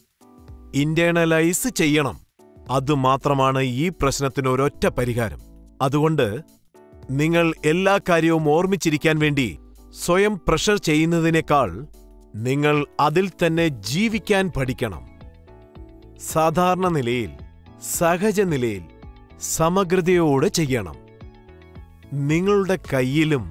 ഇന്റേണലൈസ് ചെയ്യണം അതുമാത്രമാണ് ഈ പ്രശ്നത്തിന് ഒരൊറ്റ പരിഹാരം അതുകൊണ്ട് നിങ്ങൾ എല്ലാ കാര്യവും ഓർമ്മിച്ചിരിക്കാൻ വേണ്ടി സ്വയം പ്രഷർ ചെയ്യുന്നതിനേക്കാൾ നിങ്ങൾ അതിൽ തന്നെ ജീവിക്കാൻ പഠിക്കണം സാധാരണ നിലയിൽ സഹജ നിലയിൽ സമഗ്രതയോടെ ചെയ്യണം നിങ്ങളുടെ കയ്യിലും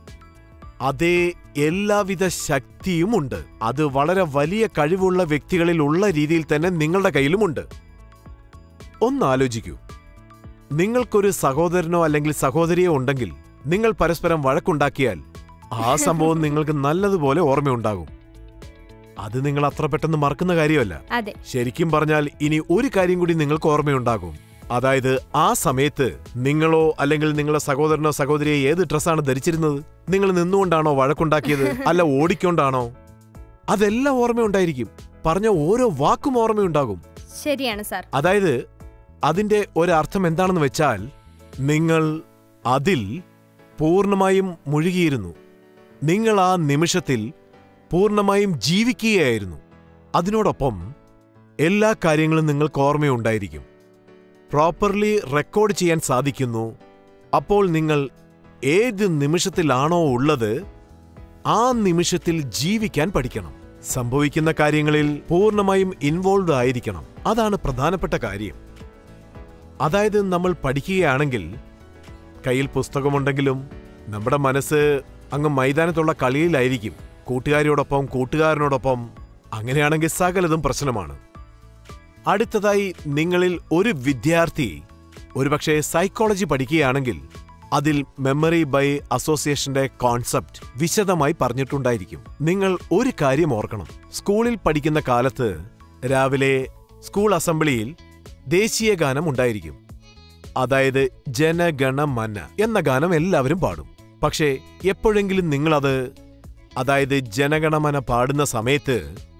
അതേ എല്ലാവിധ ശക്തിയുമുണ്ട് അത് വളരെ വലിയ കഴിവുള്ള വ്യക്തികളിൽ ഉള്ള രീതിയിൽ തന്നെ നിങ്ങളുടെ കയ്യിലുമുണ്ട് ഒന്ന് ആലോചിക്കൂ നിങ്ങൾക്കൊരു സഹോദരനോ അല്ലെങ്കിൽ സഹോദരിയോ ഉണ്ടെങ്കിൽ നിങ്ങൾ പരസ്പരം വഴക്കുണ്ടാക്കിയാൽ ആ സംഭവം നിങ്ങൾക്ക് നല്ലതുപോലെ ഓർമ്മയുണ്ടാകും അത് നിങ്ങൾ അത്ര പെട്ടെന്ന് മറക്കുന്ന കാര്യമല്ല അതെ ശരിക്കും പറഞ്ഞാൽ ഇനി ഒരു കാര്യം കൂടി നിങ്ങൾക്ക് ഓർമ്മയുണ്ടാകും അതായത് ആ സമയത്ത് നിങ്ങളോ അല്ലെങ്കിൽ നിങ്ങളുടെ സഹോദരനോ സഹോദരിയോ ഏത് ഡ്രസ്സാണ് ധരിച്ചിരുന്നത് നിങ്ങൾ നിന്നുകൊണ്ടാണോ വഴക്കുണ്ടാക്കിയത് അല്ല ഓടിക്കൊണ്ടാണോ അതെല്ലാം ഓർമ്മയുണ്ടായിരിക്കും പറഞ്ഞ ഓരോ വാക്കും ഓർമ്മയുണ്ടാകും ശരിയാണ് സാർ അതായത് അതിന്റെ ഒരർത്ഥം എന്താണെന്ന് വെച്ചാൽ നിങ്ങൾ അതിൽ പൂർണ്ണമായും മുഴുകിയിരുന്നു നിങ്ങൾ ആ നിമിഷത്തിൽ പൂർണ്ണമായും ജീവിക്കുകയായിരുന്നു അതിനോടൊപ്പം എല്ലാ കാര്യങ്ങളും നിങ്ങൾക്ക് ഓർമ്മയുണ്ടായിരിക്കും പ്രോപ്പർലി റെക്കോർഡ് ചെയ്യാൻ സാധിക്കുന്നു അപ്പോൾ നിങ്ങൾ ഏത് നിമിഷത്തിലാണോ ഉള്ളത് ആ നിമിഷത്തിൽ ജീവിക്കാൻ പഠിക്കണം സംഭവിക്കുന്ന കാര്യങ്ങളിൽ പൂർണ്ണമായും ഇൻവോൾവ് ആയിരിക്കണം അതാണ് പ്രധാനപ്പെട്ട കാര്യം അതായത് നമ്മൾ പഠിക്കുകയാണെങ്കിൽ കയ്യിൽ പുസ്തകമുണ്ടെങ്കിലും നമ്മുടെ മനസ്സ് അങ്ങ് മൈതാനത്തുള്ള കളിയിലായിരിക്കും കൂട്ടുകാരിയോടൊപ്പം കൂട്ടുകാരനോടൊപ്പം അങ്ങനെയാണെങ്കിൽ സകലതും പ്രശ്നമാണ് അടുത്തതായി നിങ്ങളിൽ ഒരു വിദ്യാർത്ഥി ഒരുപക്ഷെ സൈക്കോളജി പഠിക്കുകയാണെങ്കിൽ അതിൽ മെമ്മറി ബൈ അസോസിയേഷന്റെ കോൺസെപ്റ്റ് വിശദമായി പറഞ്ഞിട്ടുണ്ടായിരിക്കും നിങ്ങൾ ഒരു കാര്യം ഓർക്കണം സ്കൂളിൽ പഠിക്കുന്ന കാലത്ത് രാവിലെ സ്കൂൾ അസംബ്ലിയിൽ ദേശീയ ഗാനം ഉണ്ടായിരിക്കും അതായത് ജനഗണമന എന്ന ഗാനം എല്ലാവരും പാടും പക്ഷേ എപ്പോഴെങ്കിലും നിങ്ങളത് അതായത് ജനഗണമന പാടുന്ന സമയത്ത്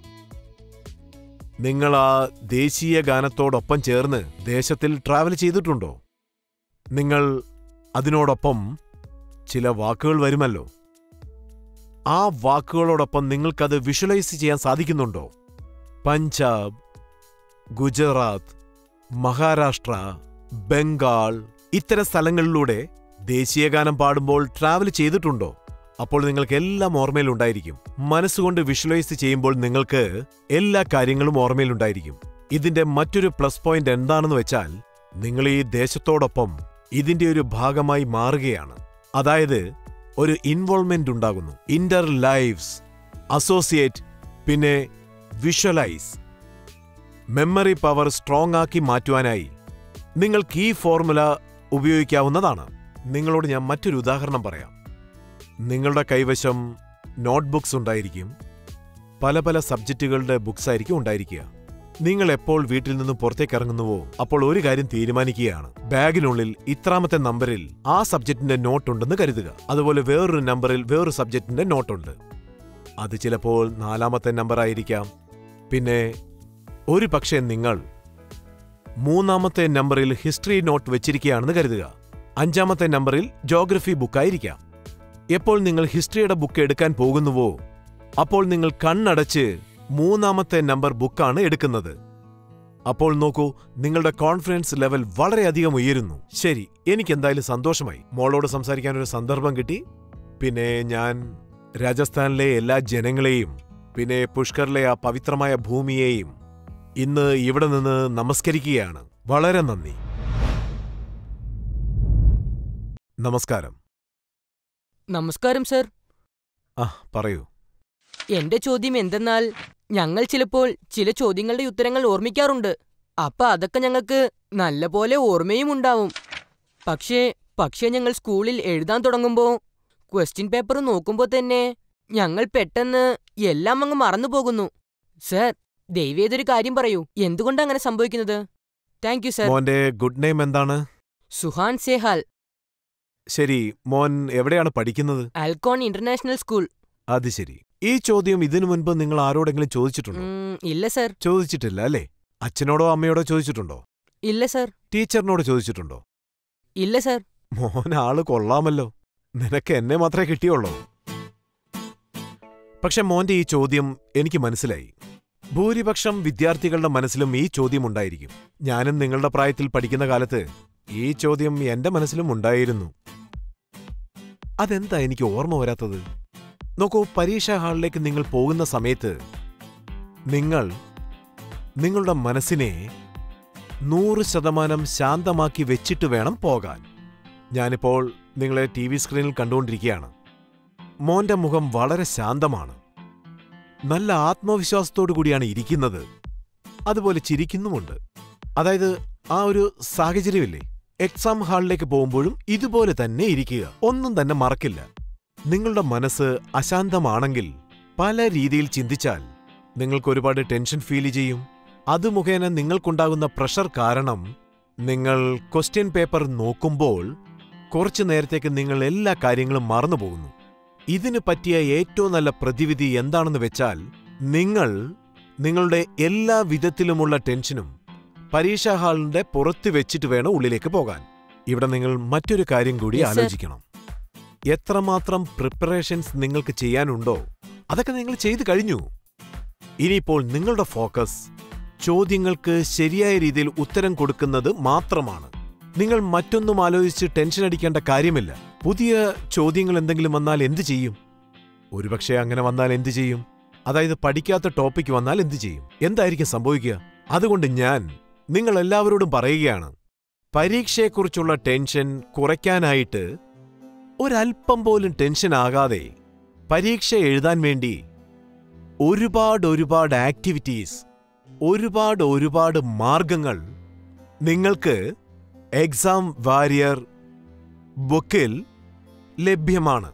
നിങ്ങൾ ആ ദേശീയ ഗാനത്തോടൊപ്പം ചേർന്ന് ദേശത്തിൽ ട്രാവൽ ചെയ്തിട്ടുണ്ടോ നിങ്ങൾ അതിനോടൊപ്പം ചില വാക്കുകൾ വരുമല്ലോ ആ വാക്കുകളോടൊപ്പം നിങ്ങൾക്കത് വിഷ്വലൈസ് ചെയ്യാൻ സാധിക്കുന്നുണ്ടോ പഞ്ചാബ് ഗുജറാത്ത് മഹാരാഷ്ട്ര ബംഗാൾ ഇത്തരം സ്ഥലങ്ങളിലൂടെ ദേശീയഗാനം പാടുമ്പോൾ ട്രാവൽ ചെയ്തിട്ടുണ്ടോ അപ്പോൾ നിങ്ങൾക്ക് എല്ലാം ഓർമ്മയിലുണ്ടായിരിക്കും മനസ്സുകൊണ്ട് വിഷ്വലൈസ് ചെയ്യുമ്പോൾ നിങ്ങൾക്ക് എല്ലാ കാര്യങ്ങളും ഓർമ്മയിലുണ്ടായിരിക്കും ഇതിന്റെ മറ്റൊരു പ്ലസ് പോയിന്റ് എന്താണെന്ന് വെച്ചാൽ നിങ്ങൾ ഈ ദേശത്തോടൊപ്പം ഇതിന്റെ ഒരു ഭാഗമായി മാറുകയാണ് അതായത് ഒരു ഇൻവോൾവ്മെന്റ് ഉണ്ടാകുന്നു ഇന്റർ ലൈവ്സ് അസോസിയേറ്റ് പിന്നെ വിഷ്വലൈസ് മെമ്മറി പവർ സ്ട്രോങ് ആക്കി മാറ്റുവാനായി നിങ്ങൾക്ക് ഈ ഫോർമുല ഉപയോഗിക്കാവുന്നതാണ് നിങ്ങളോട് ഞാൻ മറ്റൊരു ഉദാഹരണം പറയാം നിങ്ങളുടെ കൈവശം നോട്ട്ബുക്സ് ഉണ്ടായിരിക്കും പല പല സബ്ജക്റ്റുകളുടെ ബുക്സ് ആയിരിക്കും ഉണ്ടായിരിക്കുക നിങ്ങൾ എപ്പോൾ വീട്ടിൽ നിന്ന് പുറത്തേക്ക് ഇറങ്ങുന്നുവോ അപ്പോൾ ഒരു കാര്യം തീരുമാനിക്കുകയാണ് ബാഗിനുള്ളിൽ ഇത്രാമത്തെ നമ്പറിൽ ആ സബ്ജക്റ്റിന്റെ നോട്ട് ഉണ്ടെന്ന് കരുതുക അതുപോലെ വേറൊരു നമ്പറിൽ വേറൊരു സബ്ജക്റ്റിന്റെ നോട്ടുണ്ട് അത് ചിലപ്പോൾ നാലാമത്തെ നമ്പർ ആയിരിക്കാം പിന്നെ ഒരു പക്ഷേ നിങ്ങൾ മൂന്നാമത്തെ നമ്പറിൽ ഹിസ്റ്ററി നോട്ട് വെച്ചിരിക്കുകയാണെന്ന് കരുതുക അഞ്ചാമത്തെ നമ്പറിൽ ജോഗ്രഫി ബുക്കായിരിക്കാം എപ്പോൾ നിങ്ങൾ ഹിസ്റ്ററിയുടെ ബുക്ക് എടുക്കാൻ പോകുന്നുവോ അപ്പോൾ നിങ്ങൾ കണ്ണടച്ച് മൂന്നാമത്തെ നമ്പർ ബുക്കാണ് എടുക്കുന്നത് അപ്പോൾ നോക്കൂ നിങ്ങളുടെ കോൺഫിഡൻസ് ലെവൽ വളരെയധികം ഉയരുന്നു ശരി എനിക്ക് എന്തായാലും സന്തോഷമായി മോളോട് സംസാരിക്കാൻ ഒരു സന്ദർഭം കിട്ടി പിന്നെ ഞാൻ രാജസ്ഥാനിലെ എല്ലാ ജനങ്ങളെയും പിന്നെ പുഷ്കറിലെ ആ പവിത്രമായ ഭൂമിയെയും ഇന്ന് ഇവിടെ നിന്ന് നമസ്കരിക്കുകയാണ് വളരെ നന്ദി നമസ്കാരം നമസ്കാരം സർ ആ പറയൂ എന്റെ ചോദ്യം എന്തെന്നാൽ ഞങ്ങൾ ചിലപ്പോൾ ചില ചോദ്യങ്ങളുടെ ഉത്തരങ്ങൾ ഓർമ്മിക്കാറുണ്ട് അപ്പൊ അതൊക്കെ ഞങ്ങൾക്ക് നല്ലപോലെ ഓർമ്മയും ഉണ്ടാവും പക്ഷേ പക്ഷേ ഞങ്ങൾ സ്കൂളിൽ എഴുതാൻ തുടങ്ങുമ്പോൾ ക്വസ്റ്റ്യൻ പേപ്പർ നോക്കുമ്പോൾ തന്നെ ഞങ്ങൾ പെട്ടെന്ന് എല്ലാം അങ്ങ് മറന്നു പോകുന്നു സർ ദയവേതൊരു കാര്യം പറയൂ എന്തുകൊണ്ടാണ് അങ്ങനെ സംഭവിക്കുന്നത് താങ്ക് യു സർ മോന്റെ ഗുഡ് നെയിം എന്താണ് സുഹാൻ സെഹാൽ ശരി മോൻ എവിടെയാണ് പഠിക്കുന്നത് ആൽക്കോൺ ഇന്റർനാഷണൽ സ്കൂൾ അത് ശരി ഈ ചോദ്യം ഇതിനു മുൻപ് നിങ്ങൾ ആരോടെങ്കിലും ചോദിച്ചിട്ടുണ്ടോ ഉം, ഇല്ല സർ ചോദിച്ചിട്ടില്ല അല്ലേ അച്ഛനോടോ അമ്മയോടോ ചോദിച്ചിട്ടുണ്ടോ ഇല്ല സർ ടീച്ചറിനോട് ചോദിച്ചിട്ടുണ്ടോ ഇല്ല സർ മോൻ ആള് കൊള്ളാമല്ലോ നിനക്ക് എന്നെ മാത്രമേ കിട്ടിയുള്ളൂ പക്ഷെ മോന്റെ ഈ ചോദ്യം എനിക്ക് മനസ്സിലായി ഭൂരിപക്ഷം വിദ്യാർത്ഥികളുടെ മനസ്സിലും ഈ ചോദ്യം ഉണ്ടായിരിക്കും ഞാനും നിങ്ങളുടെ പ്രായത്തിൽ പഠിക്കുന്ന കാലത്ത് ഈ ചോദ്യം എന്റെ മനസ്സിലും ഉണ്ടായിരുന്നു അതെന്താ എനിക്ക് ഓർമ്മ വരാത്തത് നോക്കൂ പരീക്ഷാ ഹാളിലേക്ക് നിങ്ങൾ പോകുന്ന സമയത്ത് നിങ്ങൾ നിങ്ങളുടെ മനസ്സിനെ നൂറ് ശതമാനം ശാന്തമാക്കി വെച്ചിട്ട് വേണം പോകാൻ ഞാനിപ്പോൾ നിങ്ങളെ ടി വി സ്ക്രീനിൽ കണ്ടുകൊണ്ടിരിക്കുകയാണ് മോന്റെ മുഖം വളരെ ശാന്തമാണ് നല്ല ആത്മവിശ്വാസത്തോടു കൂടിയാണ് ഇരിക്കുന്നത് അതുപോലെ ചിരിക്കുന്നുമുണ്ട് അതായത് ആ ഒരു സാഹചര്യമില്ലേ എക്സാം ഹാളിലേക്ക് പോകുമ്പോഴും ഇതുപോലെ തന്നെ ഇരിക്കുക ഒന്നും തന്നെ മറക്കില്ല നിങ്ങളുടെ മനസ്സ് അശാന്തമാണെങ്കിൽ പല രീതിയിൽ ചിന്തിച്ചാൽ നിങ്ങൾക്ക് ഒരുപാട് ടെൻഷൻ ഫീൽ ചെയ്യും അത് മുഖേന നിങ്ങൾക്കുണ്ടാകുന്ന പ്രഷർ കാരണം നിങ്ങൾ ക്വസ്റ്റ്യൻ പേപ്പർ നോക്കുമ്പോൾ കുറച്ചു നേരത്തേക്ക് നിങ്ങൾ എല്ലാ കാര്യങ്ങളും മറന്നുപോകുന്നു ഇതിന് പറ്റിയ ഏറ്റവും നല്ല പ്രതിവിധി എന്താണെന്ന് വെച്ചാൽ നിങ്ങൾ നിങ്ങളുടെ എല്ലാ വിധത്തിലുമുള്ള ടെൻഷനും പരീക്ഷാ ഹാളിന്റെ പുറത്ത് വെച്ചിട്ട് വേണം ഉള്ളിലേക്ക് പോകാൻ ഇവിടെ നിങ്ങൾ മറ്റൊരു കാര്യം കൂടി Yes, sir. ആലോചിക്കണം എത്രമാത്രം പ്രിപ്പറേഷൻസ് നിങ്ങൾക്ക് ചെയ്യാനുണ്ടോ അതൊക്കെ നിങ്ങൾ ചെയ്തു കഴിഞ്ഞു ഇനിയിപ്പോൾ നിങ്ങളുടെ ഫോക്കസ് ചോദ്യങ്ങൾക്ക് ശരിയായ രീതിയിൽ ഉത്തരം കൊടുക്കുന്നത് മാത്രമാണ് നിങ്ങൾ മറ്റൊന്നും ആലോചിച്ച് ടെൻഷൻ അടിക്കേണ്ട കാര്യമില്ല പുതിയ ചോദ്യങ്ങൾ എന്തെങ്കിലും വന്നാൽ എന്തു ചെയ്യും ഒരുപക്ഷെ അങ്ങനെ വന്നാൽ എന്തു ചെയ്യും അതായത് പഠിക്കാത്ത ടോപ്പിക് വന്നാൽ എന്തു ചെയ്യും എന്തായിരിക്കും സംഭവിക്കുക അതുകൊണ്ട് ഞാൻ നിങ്ങൾ എല്ലാവരോടും പറയുകയാണ് പരീക്ഷയെക്കുറിച്ചുള്ള ടെൻഷൻ കുറയ്ക്കാനായിട്ട് ഒരല്പം പോലും ടെൻഷൻ ആകാതെ പരീക്ഷ എഴുതാൻ വേണ്ടി ഒരുപാട് ഒരുപാട് ആക്ടിവിറ്റീസ് ഒരുപാട് ഒരുപാട് മാർഗങ്ങൾ നിങ്ങൾക്ക് എക്സാം വാരിയർ ബുക്കിൽ ലഭ്യമാണ്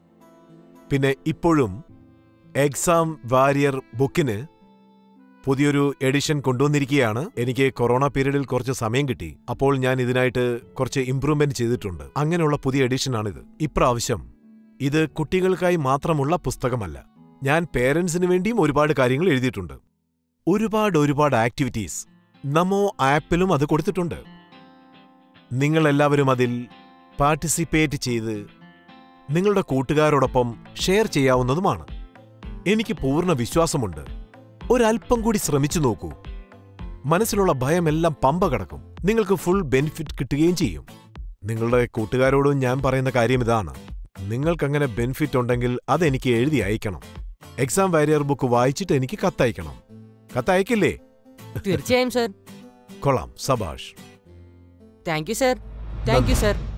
പിന്നെ ഇപ്പോഴും എക്സാം വാരിയർ ബുക്കിന് പുതിയൊരു എഡിഷൻ കൊണ്ടുവന്നിരിക്കുകയാണ് എനിക്ക് കൊറോണ പീരീഡിൽ കുറച്ച് സമയം കിട്ടി അപ്പോൾ ഞാൻ ഇതിനായിട്ട് കുറച്ച് ഇംപ്രൂവ്മെന്റ് ചെയ്തിട്ടുണ്ട് അങ്ങനെയുള്ള പുതിയ എഡിഷനാണിത് ഇപ്രാവശ്യം ഇത് കുട്ടികൾക്കായി മാത്രമുള്ള പുസ്തകമല്ല ഞാൻ പേരൻസിന് വേണ്ടിയും ഒരുപാട് കാര്യങ്ങൾ എഴുതിയിട്ടുണ്ട് ഒരുപാട് ഒരുപാട് ആക്ടിവിറ്റീസ് നമോ ആപ്പിലും അത് കൊടുത്തിട്ടുണ്ട് നിങ്ങളെല്ലാവരും അതിൽ പാർട്ടിസിപ്പേറ്റ് ചെയ്ത് നിങ്ങളുടെ കൂട്ടുകാരോടൊപ്പം ഷെയർ ചെയ്യാവുന്നതുമാണ് എനിക്ക് പൂർണ്ണ വിശ്വാസമുണ്ട് ഒരല്പം കൂടി ശ്രമിച്ചു നോക്കൂ മനസ്സിലുള്ള ഭയമെല്ലാം പമ്പ കടക്കും നിങ്ങൾക്ക് ഫുൾ ബെനിഫിറ്റ് കിട്ടുകയും ചെയ്യും നിങ്ങളുടെ കൂട്ടുകാരോടും ഞാൻ പറയുന്ന കാര്യം ഇതാണ് നിങ്ങൾക്കങ്ങനെ ബെനിഫിറ്റ് ഉണ്ടെങ്കിൽ അതെനിക്ക് എഴുതി അയക്കണം എക്സാം വാരിയർ ബുക്ക് വായിച്ചിട്ട് എനിക്ക് കത്തയക്കണം കത്തയക്കില്ലേ തീർച്ചയായും സർ കൊള്ളാം സബാഷ് thank you sir thank you sir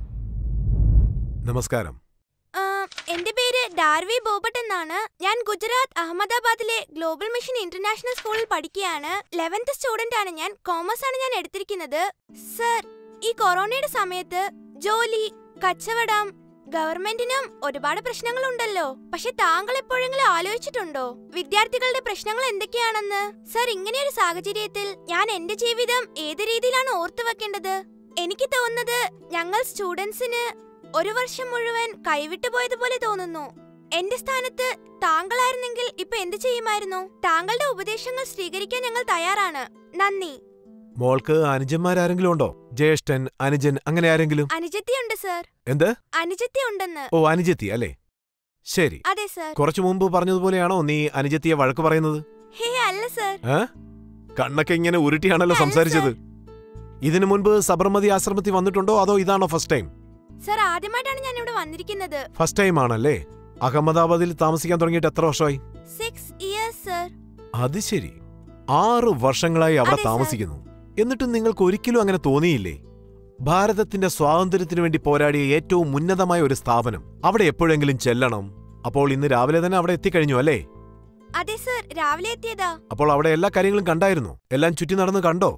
നമസ്കാരം ആ, എന്റെ പേര് ഡാർവി ബോബട്ട് എന്നാണ് ഞാൻ ഗുജറാത്ത് അഹമ്മദാബാദിലെ ഗ്ലോബൽ മിഷൻ ഇന്റർനാഷണൽ സ്കൂളിൽ പഠിക്കുകയാണ് ലെവൻത്ത് സ്റ്റുഡന്റ് ആണ് ഞാൻ കോമേഴ്സ് ആണ് ഞാൻ എടുത്തിരിക്കുന്നത് സർ ഈ കൊറോണയുടെ സമയത്ത് ജോലി കച്ചവടം ഗവൺമെന്റിനും ഒരുപാട് പ്രശ്നങ്ങളുണ്ടല്ലോ പക്ഷെ താങ്കൾ എപ്പോഴെങ്കിലും ആലോചിച്ചിട്ടുണ്ടോ വിദ്യാർത്ഥികളുടെ പ്രശ്നങ്ങൾ എന്തൊക്കെയാണെന്ന് സർ ഇങ്ങനെയൊരു സാഹചര്യത്തിൽ ഞാൻ എന്റെ ജീവിതം ഏത് രീതിയിലാണ് ഓർത്തു വെക്കേണ്ടത് എനിക്ക് തോന്നുന്നത് ഞങ്ങൾ സ്റ്റുഡൻസിന് ഒരു വർഷം മുഴുവൻ കൈവിട്ടു പോയതുപോലെ തോന്നുന്നു എന്റെ സ്ഥാനത്ത് താങ്കളായിരുന്നെങ്കിൽ ഇപ്പൊ എന്ത് ചെയ്യുമായിരുന്നു താങ്കളുടെ ഉപദേശങ്ങൾ സ്വീകരിക്കാൻ ഞങ്ങൾ തയ്യാറാണ് നന്ദി മോൾക്ക് അനുജന്മാരാരെങ്കിലും ഉണ്ടോ ജ്യേഷ്ഠൻ അനുജൻ അങ്ങനെ ആരെങ്കിലും അനുജത്തിയുണ്ട് സർ എന്ത് അനുജത്തി ഉണ്ടെന്ന് ഓ അനുജത്തി അല്ലേ ശരി അതെ സർ കുറച്ചു മുമ്പ് പറഞ്ഞതുപോലെയാണോ നീ അനുജത്തിയെ വഴക്ക് പറയുന്നത് ഹേ അല്ല സർ ഏ കണ്ണൊക്കെ ഇങ്ങനെ ഉരുട്ടിയാണല്ലോ അല്ല, സംസാരിച്ചത് ഇതിനു മുൻപ് സബർമതി ആശ്രമത്തിൽ വന്നിട്ടുണ്ടോ അതോ ഇതാണോ ഫസ്റ്റ് ടൈം സർ ആദ്യമായിട്ടാണ് ഞാൻ ഇവിടെ വന്നിരിക്കുന്നത് ഫസ്റ്റ് ടൈം ആണല്ലേ അഹമ്മദാബാദിൽ താമസിക്കാൻ തുടങ്ങിയിട്ട് എത്ര വർഷമായി സിക്സ് ഇയേഴ്സ് സർ അത് ശരി ആറ് വർഷങ്ങളായി അവിടെ അതെ, സർ. താമസിക്കുന്നു എന്നിട്ടും നിങ്ങൾക്ക് ഒരിക്കലും അങ്ങനെ തോന്നിയില്ലേ ഭാരതത്തിന്റെ സ്വാതന്ത്ര്യത്തിനു വേണ്ടി പോരാടിയ ഏറ്റവും ഉന്നതമായ ഒരു സ്ഥാപനം അവിടെ എപ്പോഴെങ്കിലും ചെല്ലണം അപ്പോൾ ഇന്ന് രാവിലെ തന്നെ അവിടെ എത്തിക്കഴിഞ്ഞു അല്ലേ അതെ സർ രാവിലെ എത്തിയതാ അപ്പോൾ അവിടെ എല്ലാ കാര്യങ്ങളും കണ്ടായിരുന്നു എല്ലാം ചുറ്റി നടന്ന് കണ്ടോ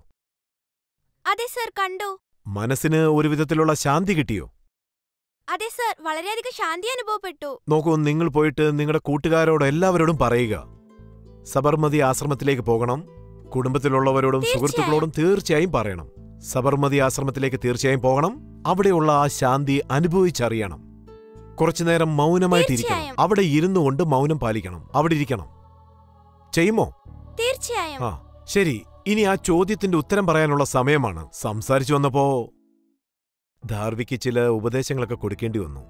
അതെ സർ കണ്ടു മനസ്സിന് ഒരു വിധത്തിലുള്ള ശാന്തി കിട്ടിയോ അതെ സർ വളരെയധികം ശാന്തി അനുഭവപ്പെട്ടു നോക്കൂ നിങ്ങൾ പോയിട്ട് നിങ്ങളുടെ കൂട്ടുകാരോട് എല്ലാവരോടും പറയുക സബർമതി ആശ്രമത്തിലേക്ക് പോകണം കുടുംബത്തിലുള്ളവരോടും തീർച്ചയായും. സുഹൃത്തുക്കളോടും തീർച്ചയായും പറയണം സബർമതി ആശ്രമത്തിലേക്ക് തീർച്ചയായും പോകണം അവിടെയുള്ള ആ ശാന്തി അനുഭവിച്ചറിയണം കുറച്ചുനേരം മൗനമായിട്ടിരിക്കണം തീർച്ചയായും. അവിടെ ഇരുന്നു കൊണ്ട് മൗനം പാലിക്കണം അവിടെ ഇരിക്കണം ചെയ്യുമോ തീർച്ചയായും ആ ശരി ഇനി ആ ചോദ്യത്തിന്റെ ഉത്തരം പറയാനുള്ള സമയമാണ് സംസാരിച്ചു വന്നപ്പോ ധാർവിക്ക് ചില ഉപദേശങ്ങളൊക്കെ കൊടുക്കേണ്ടി വന്നു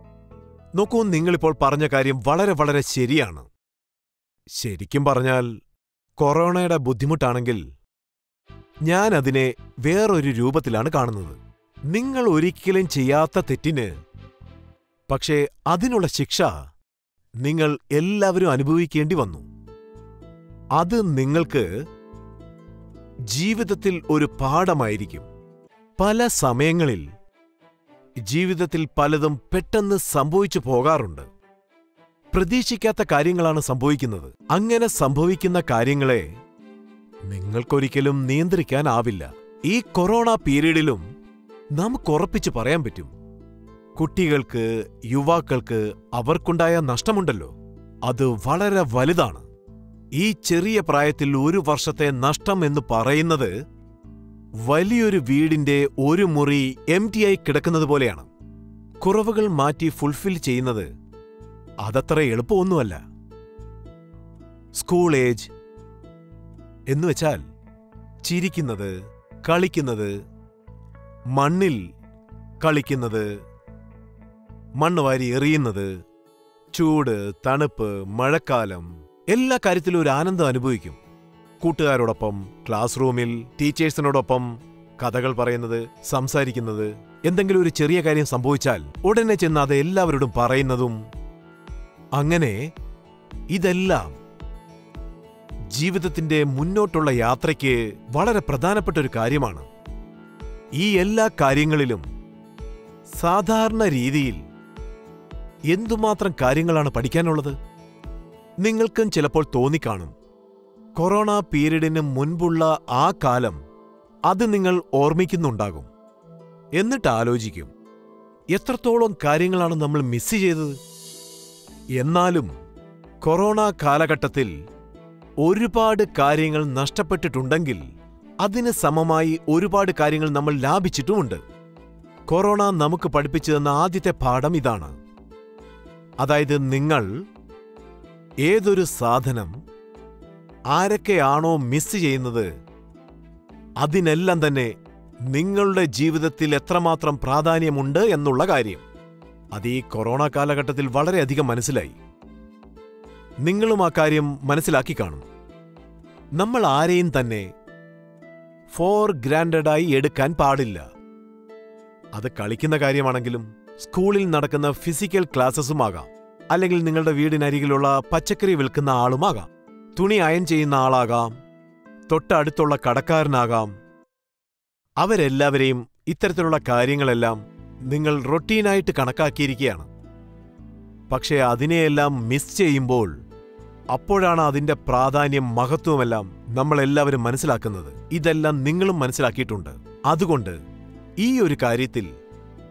നോക്കൂ നിങ്ങളിപ്പോൾ പറഞ്ഞ കാര്യം വളരെ വളരെ ശരിയാണ് ശരിക്കും പറഞ്ഞാൽ കൊറോണയുടെ ബുദ്ധിമുട്ടാണെങ്കിൽ ഞാൻ അതിനെ വേറൊരു രൂപത്തിലാണ് കാണുന്നത് നിങ്ങൾ ഒരിക്കലും ചെയ്യാത്ത തെറ്റിന് പക്ഷേ അതിനുള്ള ശിക്ഷ നിങ്ങൾ എല്ലാവരും അനുഭവിക്കേണ്ടി വന്നു അത് നിങ്ങൾക്ക് ജീവിതത്തിൽ ഒരു പാഠമായിരിക്കും പല സമയങ്ങളിൽ ജീവിതത്തിൽ പലതും പെട്ടെന്ന് സംഭവിച്ചു പോകാറുണ്ട് പ്രതീക്ഷിക്കാത്ത കാര്യങ്ങളാണ് സംഭവിക്കുന്നത് അങ്ങനെ സംഭവിക്കുന്ന കാര്യങ്ങളെ നിങ്ങൾക്കൊരിക്കലും നിയന്ത്രിക്കാനാവില്ല ഈ കൊറോണ പീരീഡിലും നമുക്ക് ഉറപ്പിച്ചു പറയാൻ പറ്റും കുട്ടികൾക്ക് യുവാക്കൾക്ക് അവർക്കുണ്ടായ നഷ്ടമുണ്ടല്ലോ അത് വളരെ വലുതാണ് ഈ ചെറിയ പ്രായത്തിൽ ഒരു വർഷത്തെ നഷ്ടം എന്ന് പറയുന്നത് വലിയൊരു വീടിന്റെ ഒരു മുറി എം ടി ആയി കിടക്കുന്നത് പോലെയാണ് കുറവുകൾ മാറ്റി ഫുൾഫിൽ ചെയ്യുന്നത് അതത്ര എളുപ്പമൊന്നുമല്ല സ്കൂൾ ഏജ് എന്നുവെച്ചാൽ ചിരിക്കുന്നത് കളിക്കുന്നത് മണ്ണിൽ കളിക്കുന്നത് മണ്ണ് വാരി എറിയുന്നത് ചൂട് തണുപ്പ് മഴക്കാലം എല്ലാ കാര്യത്തിലും ഒരു ആനന്ദം അനുഭവിക്കും കൂട്ടുകാരോടൊപ്പം ക്ലാസ് റൂമിൽ ടീച്ചേഴ്സിനോടൊപ്പം കഥകൾ പറയുന്നത് സംസാരിക്കുന്നത് എന്തെങ്കിലും ഒരു ചെറിയ കാര്യം സംഭവിച്ചാൽ ഉടനെ ചെന്ന് അത് എല്ലാവരോടും പറയുന്നതും അങ്ങനെ ഇതെല്ലാം ജീവിതത്തിന്റെ മുന്നോട്ടുള്ള യാത്രയ്ക്ക് വളരെ പ്രധാനപ്പെട്ട ഒരു കാര്യമാണ് ഈ എല്ലാ കാര്യങ്ങളിലും സാധാരണ രീതിയിൽ എന്തുമാത്രം കാര്യങ്ങളാണ് പഠിക്കാനുള്ളത് നിങ്ങൾക്കും ചിലപ്പോൾ തോന്നിക്കാണും കൊറോണ പീരീഡിന് മുൻപുള്ള ആ കാലം അത് നിങ്ങൾ ഓർമ്മിക്കുന്നുണ്ടാകും എന്നിട്ട് ആലോചിക്കും എത്രത്തോളം കാര്യങ്ങളാണ് നമ്മൾ മിസ് ചെയ്തത് എന്നാലും കൊറോണ കാലഘട്ടത്തിൽ ഒരുപാട് കാര്യങ്ങൾ നഷ്ടപ്പെട്ടിട്ടുണ്ടെങ്കിൽ അതിന് സമമായി ഒരുപാട് കാര്യങ്ങൾ നമ്മൾ ലാഭിച്ചിട്ടുമുണ്ട് കൊറോണ നമുക്ക് പഠിപ്പിച്ചു തന്ന ആദ്യത്തെ പാഠം ഇതാണ് അതായത് നിങ്ങൾ ഏതൊരു സാധനം ആരൊക്കെയാണോ മിസ് ചെയ്യുന്നത് അതിനെല്ലാം തന്നെ നിങ്ങളുടെ ജീവിതത്തിൽ എത്രമാത്രം പ്രാധാന്യമുണ്ട് എന്നുള്ള കാര്യം അത് ഈ കൊറോണ കാലഘട്ടത്തിൽ വളരെയധികം മനസ്സിലായി നിങ്ങളും ആ കാര്യം മനസ്സിലാക്കി കാണും നമ്മൾ ആരെയും തന്നെ ഫോർ ഗ്രാൻഡഡായി എടുക്കാൻ പാടില്ല അത് കളിക്കുന്ന കാര്യമാണെങ്കിലും സ്കൂളിൽ നടക്കുന്ന ഫിസിക്കൽ ക്ലാസ്സസുമാകാം അല്ലെങ്കിൽ നിങ്ങളുടെ വീടിനരികിലുള്ള പച്ചക്കറി വിൽക്കുന്ന ആളുമാകാം തുണി അയൺ ചെയ്യുന്ന ആളാകാം തൊട്ടടുത്തുള്ള കടക്കാരനാകാം അവരെല്ലാവരെയും ഇത്തരത്തിലുള്ള കാര്യങ്ങളെല്ലാം നിങ്ങൾ റൊട്ടീനായിട്ട് കണക്കാക്കിയിരിക്കുകയാണ് പക്ഷേ അതിനെയെല്ലാം മിസ് ചെയ്യുമ്പോൾ അപ്പോഴാണ് അതിന്റെ പ്രാധാന്യം മഹത്വമെല്ലാം നമ്മളെല്ലാവരും മനസ്സിലാക്കുന്നത് ഇതെല്ലാം നിങ്ങളും മനസ്സിലാക്കിയിട്ടുണ്ട് അതുകൊണ്ട് ഈ ഒരു കാര്യത്തിൽ